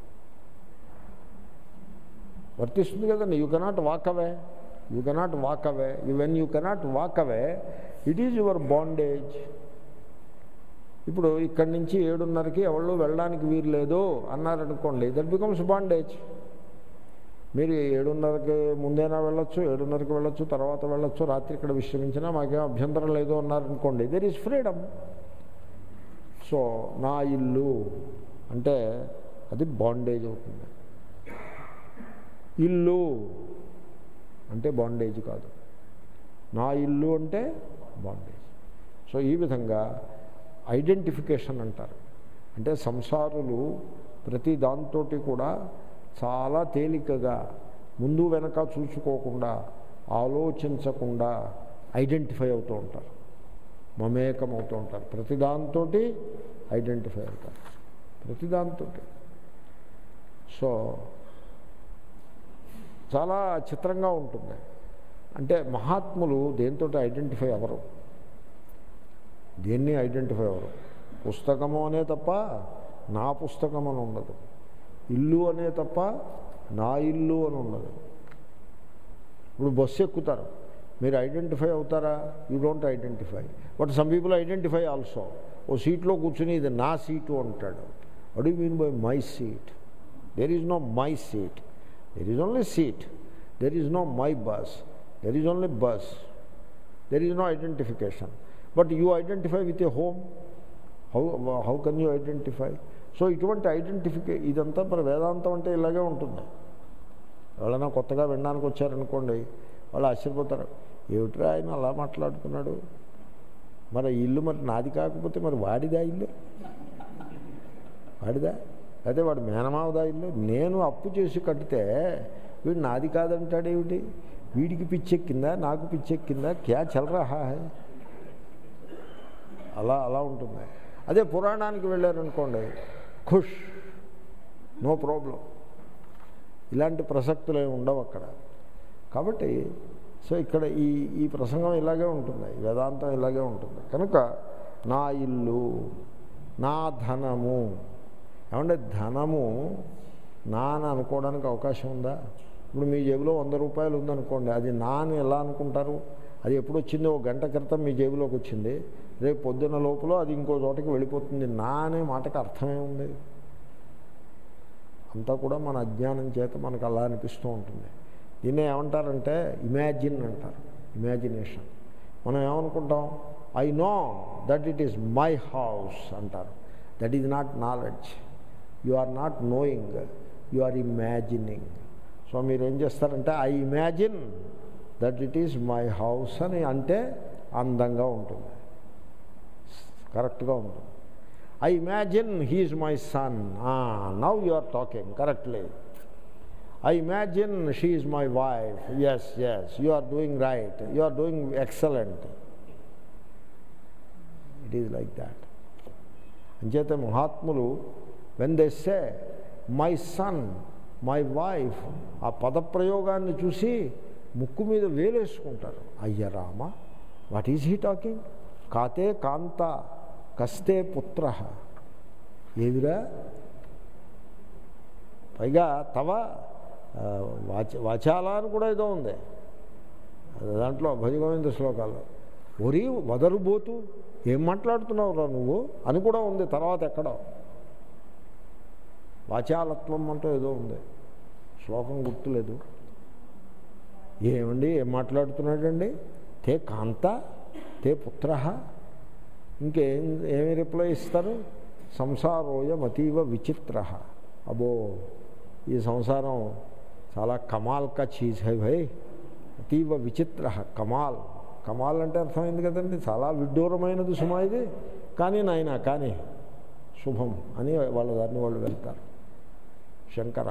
వర్తిస్తుంది కదండి you cannot walk away you cannot walk away when you cannot walk away it is your bondage ఇప్పుడు ఇక్కడి నుంచి ఏడున్నరకి ఎవళ్ళు వెళ్ళడానికి వీలు లేదు అన్నారనుకోండి దట్ బికమ్స్ బాండేజ్ మీరు ఏడున్నరకి ముందైనా వెళ్ళొచ్చు ఏడున్నరకి వెళ్ళొచ్చు తర్వాత వెళ్ళొచ్చు రాత్రి ఇక్కడ విశ్రమించినా మాకేం అభ్యంతరం లేదు అన్నారనుకోండి దెర్ ఈజ్ ఫ్రీడమ్ సో నా ఇల్లు అంటే అది బాండేజ్ అవుతుంది ఇల్లు అంటే బాండేజ్ కాదు నా ఇల్లు అంటే బాండేజ్ సో ఈ విధంగా ఐడెంటిఫికేషన్ అంటారు అంటే సంసారులు ప్రతి దాంతో కూడా చాలా తేలికగా ముందు వెనక చూసుకోకుండా ఆలోచించకుండా ఐడెంటిఫై అవుతూ ఉంటారు మమేకం అవుతూ ఉంటారు ప్రతిదాంతో ఐడెంటిఫై అవుతారు ప్రతిదాంతో సో చాలా చిత్రంగా ఉంటుంది అంటే మహాత్ములు దేంతో ఐడెంటిఫై అవ్వరు దేన్ని ఐడెంటిఫై అవ్వరు పుస్తకము అనే తప్ప నా పుస్తకం అని ఉండదు ఇల్లు అనే తప్ప నా ఇల్లు అని ఉండదు ఇప్పుడు బస్సు ఎక్కుతారు మీరు ఐడెంటిఫై అవుతారా you don't identify but some people identify also ఓ సీట్లో కూర్చుని ఇది నా సీటు అంటాడు అడు mean by my seat there is no my seat there is only seat there is no my bus there is only bus there is no identification but you identify with a home how how can you identify so ఇటువంటి ఐడెంటిఫికే ఇదంతా మరి వేదాంతం అంటే ఇలాగే ఉంటుంది ఎవరైనా కొత్తగా వినడానికి వచ్చారనుకోండి వాళ్ళు ఆశ్చర్యపోతారు ఏమిట్రా ఆయన అలా మాట్లాడుతున్నాడు మరి ఈ ఇల్లు మరి నాది కాకపోతే మరి వాడిదా ఇల్లు వాడిదా అదే వాడు మేనమావదా ఇల్లు నేను అప్పు చేసి కడితే వీడు నాది కాదంటాడేమిటి వీడికి పిచ్చెక్కిందా నాకు పిచ్చెక్కిందా క్యా చలరాహా హై అలా అలా ఉంటుంది అదే పురాణానికి వెళ్ళారనుకోండి ఖుష్ నో ప్రాబ్లం ఇలాంటి ప్రసక్తులు ఏమి ఉండవు అక్కడ కాబట్టి సో ఇక్కడ ఈ ఈ ప్రసంగం ఇలాగే ఉంటుంది ఈ వేదాంతం ఇలాగే ఉంటుంది కనుక నా ఇల్లు నా ధనము ఏమంటే ధనము నా అని అనుకోవడానికి అవకాశం ఉందా ఇప్పుడు మీ జేబులో వంద రూపాయలు ఉందనుకోండి అది నా అని ఎలా అనుకుంటారు అది ఎప్పుడు వచ్చిందో ఒక గంట క్రితం మీ జేబులోకి వచ్చింది రేపు పొద్దున్న లోపల అది ఇంకో చోటకి వెళ్ళిపోతుంది నా అనే మాటకి అర్థమే ఉంది అంతా కూడా మన అజ్ఞానం చేత మనకు అలా అనిపిస్తూ ఉంటుంది దీన్ని ఏమంటారంటే ఇమాజిన్ అంటారు ఇమాజినేషన్ మనం ఏమనుకుంటాం I know that it is my house అంటారు that is not knowledge you are not knowing you are imagining so మీరు ఏం చేస్తారంటే I imagine that it is my house అని అంటే అందంగా ఉంటుంది కరెక్ట్గా ఉంటుంది I imagine he is my son now you are talking correctly I imagine she is my wife yes yes you are doing right you are doing excellent it is like that అంచేత మహాత్ములు when they say my son my wife ఆ పదప్రయోగాన్ని చూసి ముక్కు మీద వేలేసుకుంటారు అయ్య Rama what is he talking కాతే కాంత కస్తే పుత్ర ఏదిరా పైగా తవ ఆ, వాచ వాచాల అని కూడా ఏదో ఉంది దాంట్లో భజగోవింద శ్లోకాలు ఒరి వదరుబోతు ఏం మాట్లాడుతున్నావురా నువ్వు అని కూడా ఉంది తర్వాత ఎక్కడో వాచాలత్వం అంటూ ఏదో ఉంది శ్లోకం గుర్తులేదు ఏమండి ఏం మాట్లాడుతున్నాడండి తే కాంత తే పుత్ర ఇంకేం ఏమి రిప్లై ఇస్తారు సంసారోయం అతీవ విచిత్ర అబో ఈ సంసారం చాలా కమాల్ కా చీజ్ హై భయ్ అతీవ విచిత్ర కమాల్ కమాల్ అంటే అర్థమైంది కదండి చాలా విడ్డూరమైనది సుమా ఇది కానీ నాయన కానీ శుభం అని వాళ్ళ దాన్ని వాళ్ళు వెళ్తారు శంకర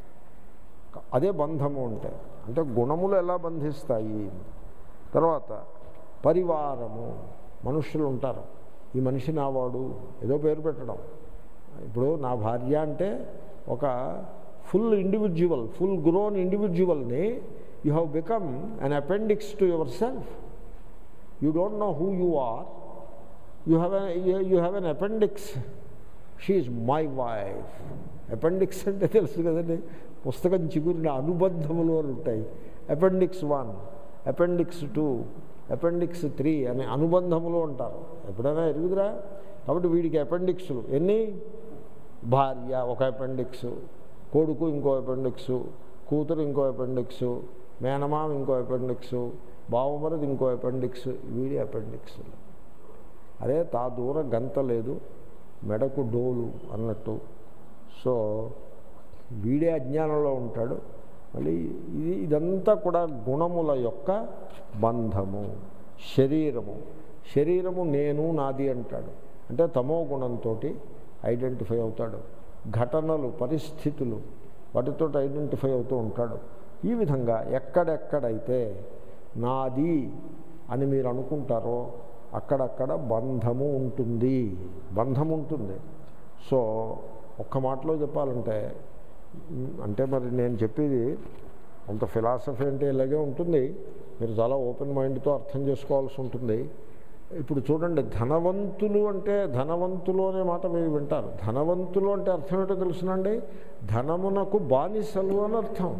అదే బంధము అంటే అంటే గుణములు ఎలా బంధిస్తాయి తర్వాత పరివారము మనుష్యులు ఉంటారు ఈ మనిషి నావాడు ఏదో పేరు పెట్టడం ఇప్పుడు నా భార్య అంటే ఒక ఫుల్ ఇండివిజువల్ ఫుల్ గ్రోన్ ఇండివిజువల్ని you have become an appendix to your self you don't know who you are you have you have an appendix she is my wife appendix అంటే తెలుసు కదండి పుస్తకం చిగురిన అనుబంధములు అని ఉంటాయి appendix one appendix two appendix three అనే అనుబంధములు అంటారు ఎప్పుడైనా ఎరుగుదురా కాబట్టి వీడికి అపెండిక్స్లు ఎన్ని భార్య ఒక అపెండిక్స్ కొడుకు ఇంకో అపెండిక్స్ కూతురు ఇంకో అపెండిక్స్ మేనమామ ఇంకో అపెండిక్స్ బావమరది ఇంకో అపెండిక్స్ వీడి అపెండిక్స్ అరే తా దూర గంత లేదు మెడకు డోలు అన్నట్టు సో వీడే అజ్ఞానంలో ఉంటాడు మళ్ళీ ఇది ఇదంతా కూడా గుణముల యొక్క బంధము శరీరము శరీరము నేను నాది అంటాడు అంటే తమో గుణంతో ఐడెంటిఫై అవుతాడు ఘటనలు పరిస్థితులు వాటితో ఐడెంటిఫై అవుతూ ఉంటాడు ఈ విధంగా ఎక్కడెక్కడైతే నాది అని మీరు అనుకుంటారో అక్కడక్కడ బంధము ఉంటుంది బంధం ఉంటుంది సో ఒక్క మాటలో చెప్పాలంటే మ్, అంటే మరి నేను చెప్పేది కొంత ఫిలాసఫీ అంటే ఇలాగే ఉంటుంది మీరు చాలా ఓపెన్ మైండ్తో అర్థం చేసుకోవాల్సి ఉంటుంది ఇప్పుడు చూడండి ధనవంతులు అంటే ధనవంతులు అనే మాట మీరు వింటారు ధనవంతులు అంటే అర్థం ఏంటో తెలుసునండి ధనమునకు బానిసలు అని అర్థం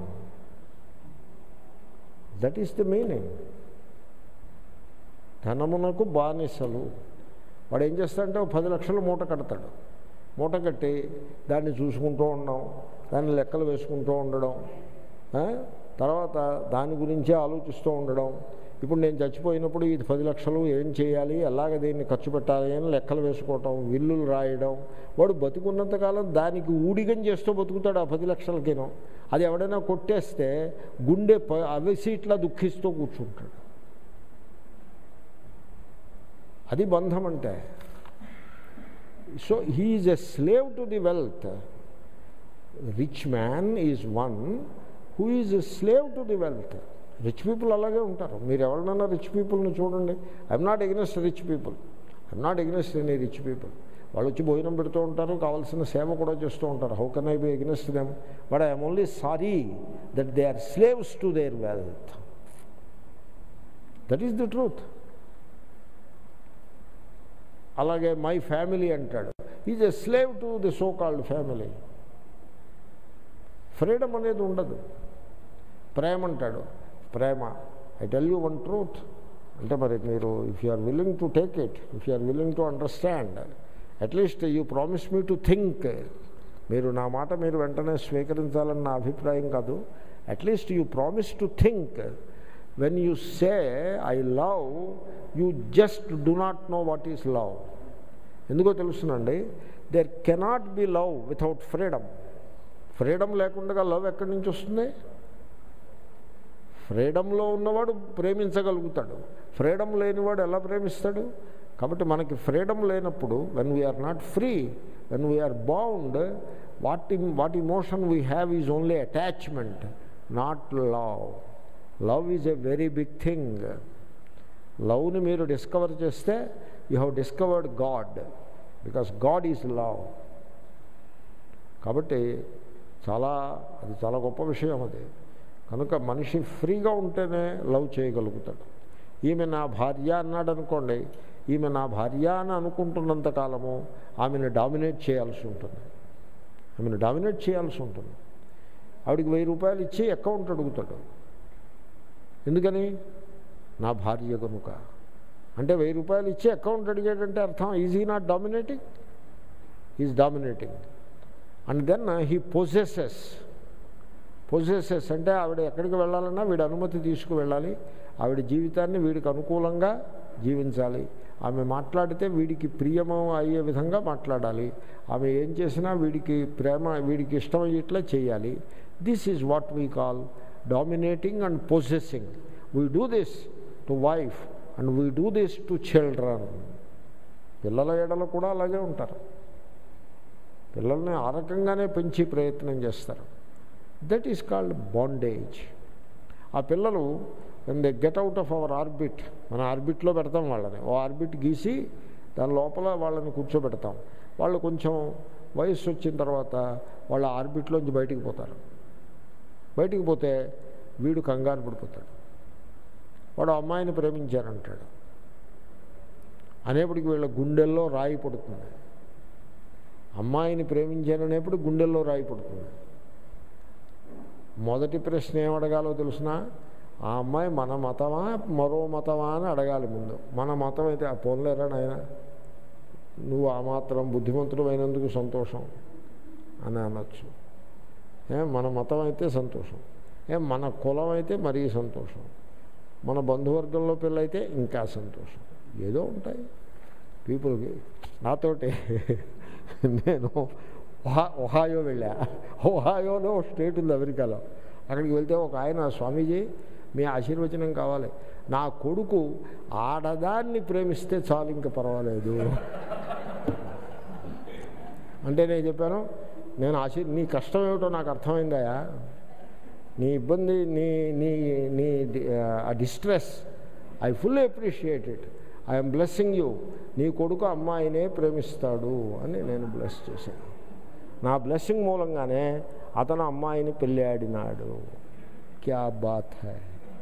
దట్ ఈస్ ద మీనింగ్ ధనమునకు బానిసలు వాడు ఏం చేస్తాడంటే ఓ పది లక్షలు మూట కడతాడు మూట కట్టి దాన్ని చూసుకుంటూ ఉన్నాం దాన్ని లెక్కలు వేసుకుంటూ ఉండడం ఆ? తర్వాత దాని గురించే ఆలోచిస్తూ ఉండడం ఇప్పుడు నేను చచ్చిపోయినప్పుడు ఇది పది లక్షలు ఏం చేయాలి ఎలాగ దీన్ని ఖర్చు పెట్టాలి అని లెక్కలు వేసుకోవటం విల్లులు రాయడం వాడు బతుకున్నంతకాలం దానికి ఊడిగం చేస్తూ బతుకుతాడు ఆ పది లక్షలకేనో అది ఎవడైనా కొట్టేస్తే గుండె ప- అవిసి ఇట్లా దుఃఖిస్తూ కూర్చుంటాడు అది బంధం అంటే so he's a slave to the wealth rich man is one who is a slave to the wealth rich people అలాగే ఉంటారు మీరు ఎవరినైనా రిచ్ పీపుల్ని చూడండి I'm not against rich people I'm not against any rich people వాళ్ళు వచ్చి భోజనం పెడుతూ ఉంటారు కావాల్సిన సేవ కూడా చేస్తూ ఉంటారు how can I be against them but I'm only sorry that they are slaves to their wealth that is the truth అలాగే మై ఫ్యామిలీ అంటాడు is a slave to the so called family freedom అనేది ఉండదు ప్రేమ అంటాడు ప్రేమ I tell you one truth అంటే మరి మీరు if you are willing to take it if you are willing to understand at least you promise me to think మీరు నా మాట మీరు వెంటనే స్వీకరించాలని నా అభిప్రాయం కాదు at least you promise to think when you say I love you just do not know what is love ఎందుకో తెలుసునండి there cannot be love without freedom freedom లేకుండా లవ్ ఎక్కడి నుంచి వస్తుంది ఫ్రీడంలో ఉన్నవాడు ప్రేమించగలుగుతాడు ఫ్రీడమ్ లేనివాడు ఎలా ప్రేమిస్తాడు కాబట్టి మనకి ఫ్రీడమ్ లేనప్పుడు when we are not free when we are bound what what emotion we have is only attachment not love love is a very big thing లవ్ని మీరు డిస్కవర్ చేస్తే you have discovered God because God is love కాబట్టి చాలా అది చాలా గొప్ప విషయం అది కనుక మనిషి ఫ్రీగా ఉంటేనే లవ్ చేయగలుగుతాడు ఈమె నా భార్య అన్నాడు అనుకోండి ఈమె నా భార్య అని అనుకుంటున్నంత కాలము ఆమెను డామినేట్ చేయాల్సి ఉంటుంది ఆమెను డామినేట్ చేయాల్సి ఉంటుంది ఆవిడికి వెయ్యి రూపాయలు ఇచ్చి అకౌంట్ అడుగుతాడు ఎందుకని నా భార్య కనుక అంటే వెయ్యి రూపాయలు ఇచ్చి అకౌంట్ అడిగాడంటే అర్థం he's not dominating is dominating and then he possesses possesses అంటే ఆవిడ ఎక్కడికి వెళ్ళాలన్నా వీడి అనుమతి తీసుకు వెళ్ళాలి ఆవిడ జీవితాన్ని వీడికి అనుకూలంగా జీవించాలి ఆమె మాట్లాడితే వీడికి ప్రియమ అయ్యే విధంగా మాట్లాడాలి ఆమె ఏం చేసినా వీడికి ప్రేమ వీడికి ఇష్టమయ్యేట్లా చేయాలి this is what we call dominating and possessing we do this to wife and we do this to children పిల్లల ఎడలు కూడా అలాగే ఉంటారు పిల్లల్ని ఆ రకంగానే పెంచి ప్రయత్నం చేస్తారు దట్ ఈస్ కాల్డ్ బాండేజ్ ఆ పిల్లలు when they get out of our orbit మన ఆర్బిట్లో పెడతాం వాళ్ళని ఓ ఆర్బిట్ గీసి దాని లోపల వాళ్ళని కూర్చోబెడతాం వాళ్ళు కొంచెం వయస్సు వచ్చిన తర్వాత వాళ్ళ ఆర్బిట్లోంచి బయటికి పోతారు బయటికి పోతే వీడు కంగారు పడిపోతాడు వాడు అమ్మాయిని ప్రేమించారంటాడు అనేప్పటికి వీళ్ళ గుండెల్లో రాయి పడుతుంది అమ్మాయిని ప్రేమించాననేప్పుడు గుండెల్లో రాయి పడుతుంది మొదటి ప్రశ్న ఏం అడగాలో తెలిసిన ఆ అమ్మాయి మన మతమా మరో మతమా అని అడగాలి ముందు మన మతం అయితే ఆ పోన్లేరా నాయన నువ్వు ఆ మాత్రం బుద్ధిమంతుడు అయినందుకు సంతోషం అని అనొచ్చు ఏ మన మతం అయితే సంతోషం ఏ మన కులం అయితే మరీ సంతోషం మన బంధువర్గంలో పిల్లయితే ఇంకా సంతోషం ఏదో ఉంటాయి పీపుల్కి నాతోటి నేను ఒహా ఒహాయో వెళ్ళా ఒహాయోలో స్టేట్ ఉంది అమెరికాలో అక్కడికి వెళ్తే ఒక ఆయన స్వామీజీ మీ ఆశీర్వచనం కావాలి నా కొడుకు ఆడదాన్ని ప్రేమిస్తే చాలు ఇంకా పర్వాలేదు అంటే నేను చెప్పాను నేను ఆశీ నీ కష్టం ఏమిటో నాకు అర్థమైందయా నీ ఇబ్బంది నీ నీ నీ ఆ distress I full appreciate it I'm blessing you నీ కొడుకు అమ్మాయినే ప్రేమిస్తాడు అని నేను బ్లెస్ చేశాను నా బ్లెస్సింగ్ మూలంగానే అతను అమ్మాయిని పెళ్ళాడినాడు క్యా బాత్ హై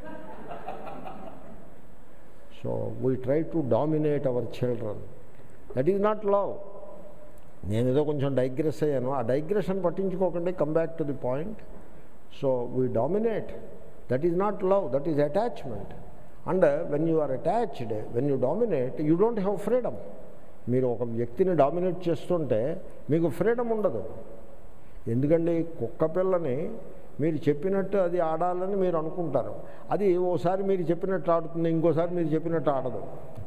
so we try to dominate our children that is not love నేను ఏదో కొంచెం డైగ్రెస్ అయ్యాను ఆ డైగ్రెషన్ పట్టించుకోకండి come back to the point so we dominate that is not love that is attachment and when you are attached when you dominate you don't have freedom మీరు ఒక వ్యక్తిని dominate చేస్తుంటే మీకు ఫ్రీడమ్ ఉండదు ఎందుకంటే కుక్క పిల్లని మీరు చెప్పినట్టు అది ఆడాలని మీరు అనుకుంటారు అది ఓసారి మీరు చెప్పినట్టు ఆడుతుంది ఇంకోసారి మీరు చెప్పినట్టు ఆడదు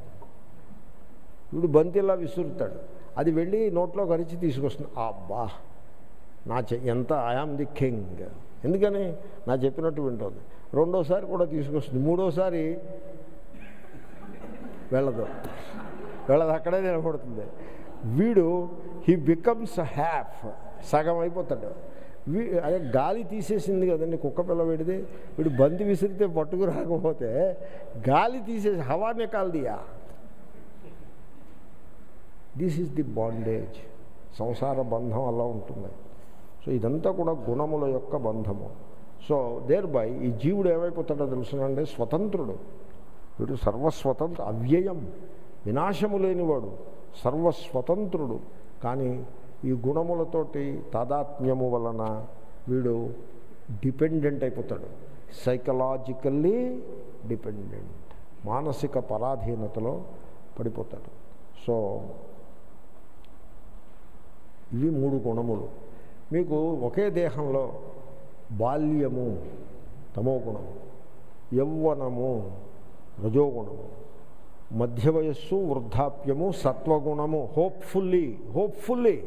వీడు బంతిలా విసురుతాడు అది వెళ్ళి నోట్లో కరిచి తీసుకొస్తుంది అబ్బా నా చె ఎంత ఐఆమ్ ది కింగ్ ఎందుకని నా చెప్పినట్టు వింటుంది రెండోసారి కూడా తీసుకొస్తుంది మూడోసారి వెళ్ళదు వెళ్ళదు అక్కడే నిలబడుతుంది వీడు హీ బికమ్స్ హ్యాఫ్ సగం అయిపోతాడు వీ అదే గాలి తీసేసింది కదండి కుక్క పిల్ల వీడిది వీడు బంతి విసిరితే పట్టుకు రాకపోతే గాలి తీసేసి హవానే కాల్దియా దిస్ ఈజ్ ది బాండేజ్ సంసార బంధం అలా ఉంటుంది సో ఇదంతా కూడా గుణముల యొక్క బంధము సో దేర్ బై ఈ జీవుడు ఏమైపోతాడో తెలుసునండి స్వతంత్రుడు వీడు సర్వస్వతంత్ర అవ్యయం వినాశము లేనివాడు సర్వస్వతంత్రుడు కానీ ఈ గుణములతోటి తాదాత్మ్యము వలన వీడు డిపెండెంట్ అయిపోతాడు సైకలాజికల్లీ డిపెండెంట్ మానసిక పరాధీనతలో పడిపోతాడు సో ఇవి మూడు గుణములు మీకు ఒకే దేహంలో బాల్యము తమో గుణము యౌవనము రజోగుణము మధ్య వయస్సు వృద్ధాప్యము సత్వగుణము హోప్ఫుల్లీ హోప్ఫుల్లీ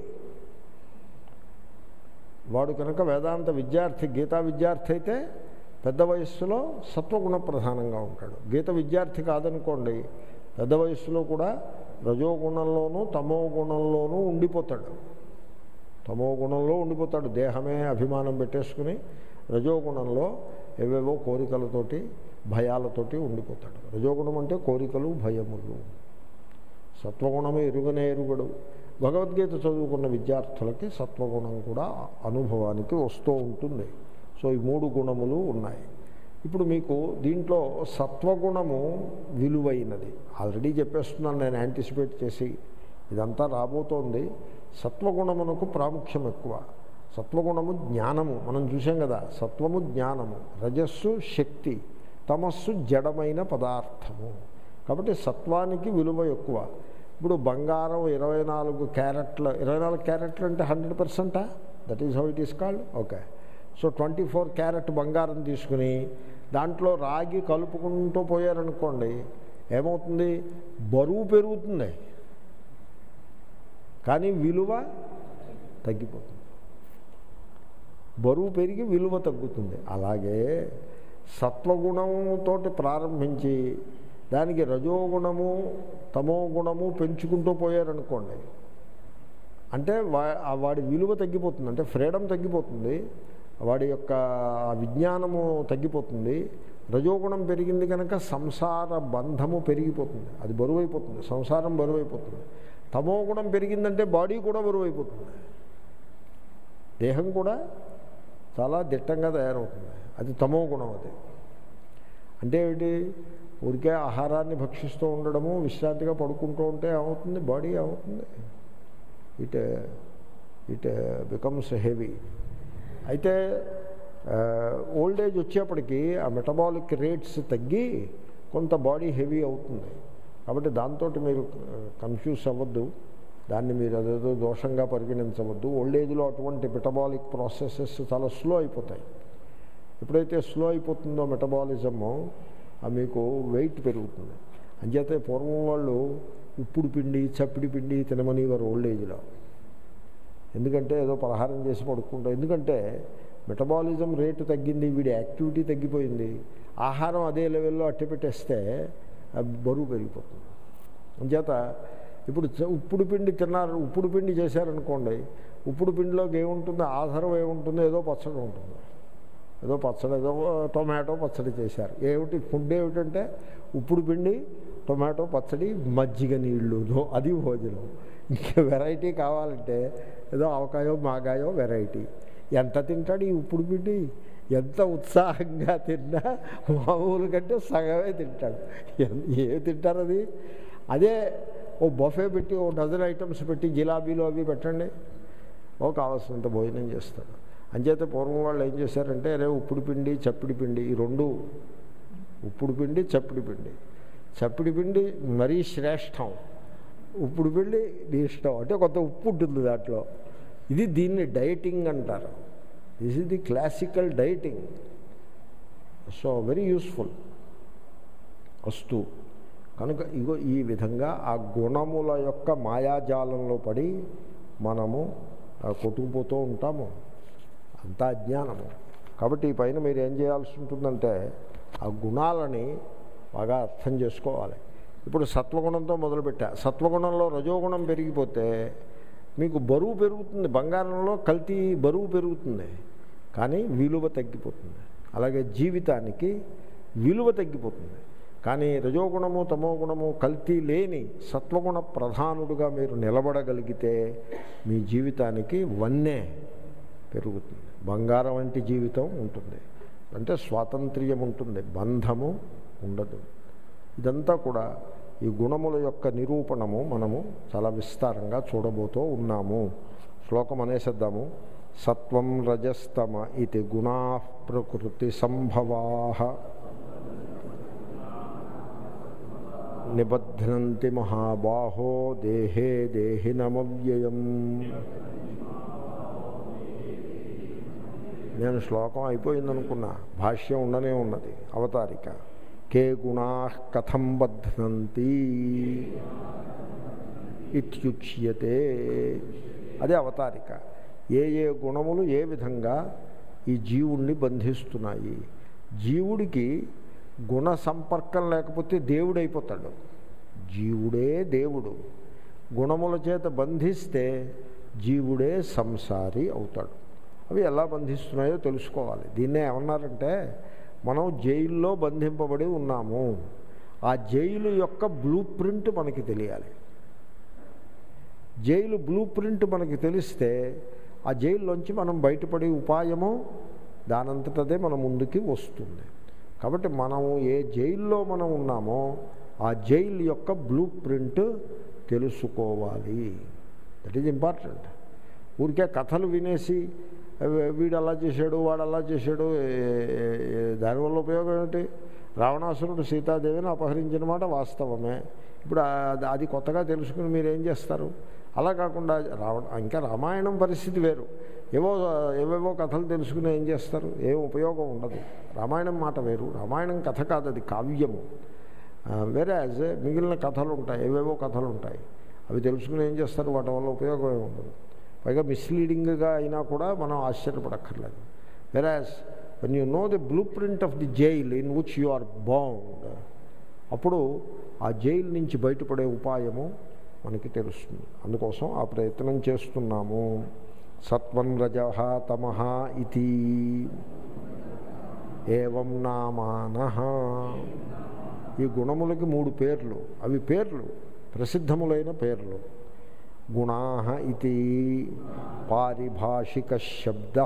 వాడు కనుక వేదాంత విద్యార్థి గీతా విద్యార్థి అయితే పెద్ద వయస్సులో సత్వగుణ ప్రధానంగా ఉంటాడు గీత విద్యార్థి కాదనుకోండి పెద్ద వయస్సులో కూడా రజోగుణంలోనూ తమో గుణంలోనూ ఉండిపోతాడు తమో గుణంలో ఉండిపోతాడు దేహమే అభిమానం పెట్టేసుకుని రజోగుణంలో ఏవేవో కోరికలతోటి భయాలతోటి ఉండిపోతాడు రజోగుణం అంటే కోరికలు భయములు సత్వగుణము ఎరుగనే ఎరుగడు భగవద్గీత చదువుకున్న విద్యార్థులకి సత్వగుణం కూడా అనుభవానికి వస్తూ ఉంటుంది సో ఈ మూడు గుణములు ఉన్నాయి ఇప్పుడు మీకు దీంట్లో సత్వగుణము విలువైనది ఆల్రెడీ చెప్పేస్తున్నాను నేను యాంటిసిపేట్ చేసి ఇదంతా రాబోతోంది సత్వగుణమునకు ప్రాముఖ్యం ఎక్కువ సత్వగుణము జ్ఞానము మనం చూసాం కదా సత్వము జ్ఞానము రజస్సు శక్తి తమస్సు జడమైన పదార్థము కాబట్టి సత్వానికి విలువ ఎక్కువ ఇప్పుడు బంగారం ఇరవై నాలుగు క్యారెట్లు ఇరవై నాలుగు క్యారెట్లు అంటే హండ్రెడ్ పర్సెంటా that is how it is called okay so twenty four carat బంగారం తీసుకుని దాంట్లో రాగి కలుపుకుంటూ పోయారనుకోండి ఏమవుతుంది బరువు పెరుగుతుంది కానీ విలువ తగ్గిపోతుంది బరువు పెరిగి విలువ తగ్గుతుంది అలాగే సత్వగుణంతో ప్రారంభించి దానికి రజోగుణము తమో గుణము పెంచుకుంటూ పోయారనుకోండి అంటే వా వాడి విలువ తగ్గిపోతుంది అంటే ఫ్రీడమ్ తగ్గిపోతుంది వాడి యొక్క విజ్ఞానము తగ్గిపోతుంది రజోగుణం పెరిగింది కనుక సంసార బంధము పెరిగిపోతుంది అది బరువు అయిపోతుంది సంసారం బరువు అయిపోతుంది తమో గుణం పెరిగిందంటే బాడీ కూడా బరువు అయిపోతుంది దేహం కూడా చాలా దిట్టంగా తయారవుతుంది అది తమో గుణం అది అంటే ఏమిటి ఊరికే ఆహారాన్ని భక్షిస్తూ ఉండడము విశ్రాంతిగా పడుకుంటూ ఉంటే ఏమవుతుంది బాడీ ఏమవుతుంది ఇట్ ఇట్ బికమ్స్ హెవీ అయితే ఓల్డ్ ఏజ్ వచ్చేప్పటికీ ఆ మెటబాలిక్ రేట్స్ తగ్గి కొంత బాడీ హెవీ అవుతుంది కాబట్టి దాంతో మీరు కన్ఫ్యూజ్ అవ్వద్దు దాన్ని మీరు అదేదో దోషంగా పరిగణించవద్దు ఓల్డ్ ఏజ్లో అటువంటి మెటబాలిక్ ప్రాసెసెస్ చాలా స్లో అయిపోతాయి ఎప్పుడైతే స్లో అయిపోతుందో మెటబాలిజము మీకు వెయిట్ పెరుగుతుంది అంచేతే పూర్వం వాళ్ళు ఉప్పుడు పిండి చప్పిడి పిండి తినమనివారు ఓల్డ్ ఏజ్లో ఎందుకంటే ఏదో పలహారం చేసి పడుకుంటాం ఎందుకంటే మెటబాలిజం రేటు తగ్గింది వీడి యాక్టివిటీ తగ్గిపోయింది ఆహారం అదే లెవెల్లో అట్టి పెట్టేస్తే బరువు పెరిగిపోతుంది అంచేత ఇప్పుడు ఉప్పుడు పిండి తిన్నారు ఉప్పుడు పిండి చేశారనుకోండి ఉప్పుడు పిండిలోకి ఏముంటుంది ఆధారం ఏముంటుంది ఏదో పచ్చడి ఉంటుంది ఏదో పచ్చడి ఏదో టొమాటో పచ్చడి చేశారు ఏమిటి ఫుడ్ ఏమిటంటే ఉప్పుడు పిండి టొమాటో పచ్చడి మజ్జిగ నీళ్ళు అది భోజనం ఇంకా వెరైటీ కావాలంటే ఏదో ఆవకాయో మాగాయో వెరైటీ ఎంత తింటాడు ఈ ఉప్పుడు పిండి ఎంత ఉత్సాహంగా తిన్నా మామూలు కంటే సగమే తింటాడు ఏ తింటారు అది అదే ఓ బఫే పెట్టి ఓ డజన్ ఐటమ్స్ పెట్టి జిలాబీలు అవి పెట్టండి ఓ కావాల్సినంత భోజనం చేస్తాడు అంచేత పూర్వం వాళ్ళు ఏం చేశారంటే అరే ఉప్పుడు పిండి చప్పిడి పిండి ఈ రెండు ఉప్పుడు పిండి చప్పిడి పిండి చప్పిడి పిండి మరీ శ్రేష్టం ఉప్పుడు పిండి నీ ఇష్టం అంటే కొంత ఉప్పు ఉంటుంది దాంట్లో ఇది దీన్ని డైటింగ్ అంటారు this is the classical dieting so very useful వస్తు కనుక ఇగో ఈ విధంగా ఆ గుణముల యొక్క మాయాజాలంలో పడి మనము ఆ, కొట్టుకుపోతూ ఉంటాము అంతా అజ్ఞానము కాబట్టి ఈ పైన మీరు ఏం చేయాల్సి ఉంటుందంటే ఆ గుణాలని బాగా అర్థం చేసుకోవాలి ఇప్పుడు సత్వగుణంతో మొదలుపెట్టా సత్వగుణంలో రజోగుణం పెరిగిపోతే మీకు బరువు పెరుగుతుంది బంగారంలో కల్తీ బరువు పెరుగుతుంది కానీ విలువ తగ్గిపోతుంది అలాగే జీవితానికి విలువ తగ్గిపోతుంది కానీ రజోగుణము తమో గుణము కల్తీ లేని సత్వగుణ ప్రధానుడుగా మీరు నిలబడగలిగితే మీ జీవితానికి వన్నె పెరుగుతుంది బంగారం వంటి జీవితం ఉంటుంది అంటే స్వాతంత్ర్యం ఉంటుంది బంధము ఉండదు ఇదంతా కూడా ఈ గుణముల యొక్క నిరూపణము మనము చాలా విస్తారంగా చూడబోతూ ఉన్నాము శ్లోకం అనేసిద్దాము సత్వం రజస్తమ ఇది గుణా ప్రకృతి సంభవా నిబధ్నంతి మహాబాహో దేహే దేహినమవ్యయం నేను శ్లోకం అయిపోయిందనుకున్నా భాష్యం ఉండనే ఉన్నది అవతారిక కే గుణా కథం బధ్నంతి ఇత్యుచ్యతే అదే అవతారిక ఏ ఏ గుణములు ఏ విధంగా ఈ జీవుణ్ణి బంధిస్తున్నాయి జీవుడికి గుణ సంపర్కం లేకపోతే దేవుడైపోతాడు జీవుడే దేవుడు గుణముల చేత బంధిస్తే జీవుడే సంసారి అవుతాడు అవి ఎలా బంధిస్తున్నాయో తెలుసుకోవాలి దీన్నే ఏమన్నారంటే మనం జైల్లో బంధింపబడి ఉన్నాము ఆ జైలు యొక్క బ్లూ ప్రింట్ మనకి తెలియాలి జైలు బ్లూ ప్రింట్ మనకి తెలిస్తే ఆ జైల్లోంచి మనం బయటపడే ఉపాయము దానంతటదే మన ముందుకి వస్తుంది కాబట్టి మనం ఏ జైల్లో మనం ఉన్నామో ఆ జైలు యొక్క బ్లూ ప్రింట్ తెలుసుకోవాలి దట్ ఈజ్ ఇంపార్టెంట్ ఊరికే కథలు వినేసి "వీ- వీడు అలా చేశాడు వాడు అలా చేశాడు ఏ- ఏ- ఏ- దానివల్ల ఉపయోగం ఏమిటి రావణాసురుడు సీతాదేవిని అపహరించిన మాట వాస్తవమే ఇప్పుడు ఆ- అది కొత్తగా తెలుసుకుని మీరు ఏం చేస్తారు అలా కాకుండా రావణ ఇంకా రామాయణం పరిస్థితి వేరు ఏవో ఏవేవో కథలు తెలుసుకుని ఏం చేస్తారు ఏం ఉపయోగం ఉండదు రామాయణం మాట వేరు రామాయణం కథ కాదు అది కావ్యము వేరే యాజ్ మిగిలిన కథలు ఉంటాయి ఏవేవో కథలు ఉంటాయి అవి తెలుసుకుని ఏం చేస్తారు వాటి వల్ల ఉపయోగం ఏమి ఉండదు పైగా మిస్లీడింగ్గా అయినా కూడా మనం ఆశ్చర్యపడక్కర్లేదు వెరాజ్ when you know the blueprint of the jail in which you are bound అప్పుడు ఆ జైలు నుంచి బయటపడే ఉపాయము మనకి తెలుస్తుంది అందుకోసం ఆ ప్రయత్నం చేస్తున్నాము సత్వం రజ తమహ ఇది ఏవం నామాన ఈ గుణములకి మూడు పేర్లు అవి పేర్లు ప్రసిద్ధములైన పేర్లు గుణా ఇది పారిభాషిక శబ్ద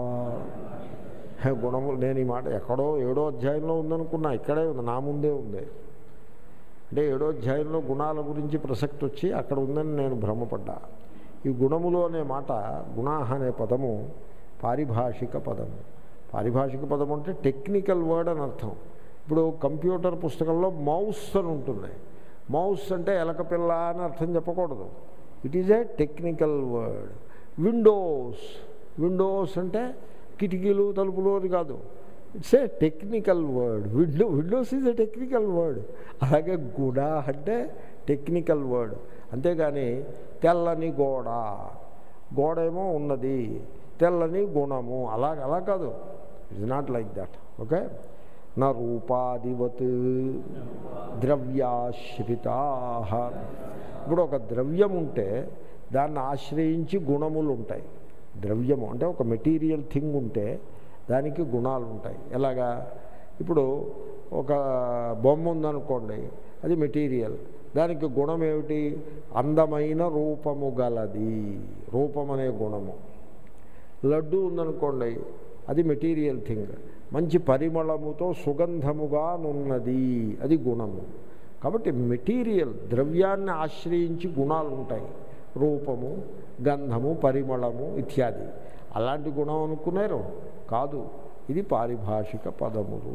గుణములు నేను ఈ మాట ఎక్కడో ఏడో అధ్యాయంలో ఉందనుకున్నా ఇక్కడే ఉంది నా ముందే ఉంది అంటే ఏడో అధ్యాయంలో గుణాల గురించి ప్రసక్తి వచ్చి అక్కడ ఉందని నేను భ్రమపడ్డా ఈ గుణములు అనే మాట గుణాహ అనే పదము పారిభాషిక పదము పారిభాషిక పదం అంటే టెక్నికల్ వర్డ్ అని అర్థం ఇప్పుడు కంప్యూటర్ పుస్తకంలో మౌస్ అని ఉంటుంది మౌస్ అంటే ఎలక పిల్ల అని అర్థం చెప్పకూడదు it is a technical word windows windows అంటే కిటికీలు తలుపులు అని కాదు it's a technical word window windows is a technical word అలాగే గుడ అంటే టెక్నికల్ వర్డ్ అంతేగాని తెల్లని గోడ గోడ ఏమో ఉన్నది తెల్లని గుణము అలా అలా కాదు it's not like that okay నా రూపాదివత్ ద్రవ్యాశ్రితా ఇప్పుడు ఒక ద్రవ్యం ఉంటే దాన్ని ఆశ్రయించి గుణములు ఉంటాయి ద్రవ్యము అంటే ఒక మెటీరియల్ థింగ్ ఉంటే దానికి గుణాలు ఉంటాయి ఎలాగా ఇప్పుడు ఒక బొమ్మ ఉందనుకోండి అది మెటీరియల్ దానికి గుణం ఏమిటి అందమైన రూపము గలది రూపం అనే గుణము లడ్డు ఉందనుకోండి అది మెటీరియల్ థింగ్ మంచి పరిమళముతో సుగంధముగా నున్నది అది గుణము కాబట్టి మెటీరియల్ ద్రవ్యాన్ని ఆశ్రయించి గుణాలు ఉంటాయి రూపము గంధము పరిమళము ఇత్యాది అలాంటి గుణం అనుకున్నారు కాదు ఇది పారిభాషిక పదములు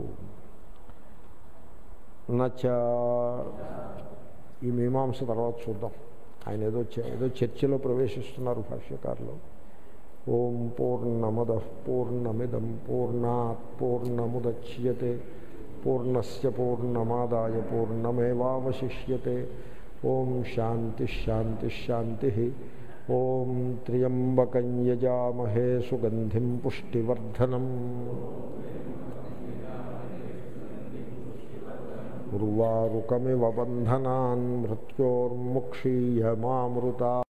నచ ఈ మీమాంస తర్వాత చూద్దాం ఆయన ఏదో చ- ఏదో చర్చలో ప్రవేశిస్తున్నారు భాష్యకారులు ఓం పూర్ణమద పూర్ణమిదం పూర్ణాత్ పూర్ణముద్యతే పూర్ణస్ పూర్ణమాదాయ పూర్ణమేవాశిష్యతే ఓం శాంతి శాంతి శాంతి ఓం త్ర్యంబకం యజామహే సుగంధిం పుష్టివర్ధనం ఉర్వారుకమివ బంధనాన్ మృత్యోర్ముక్షీయ మామృతా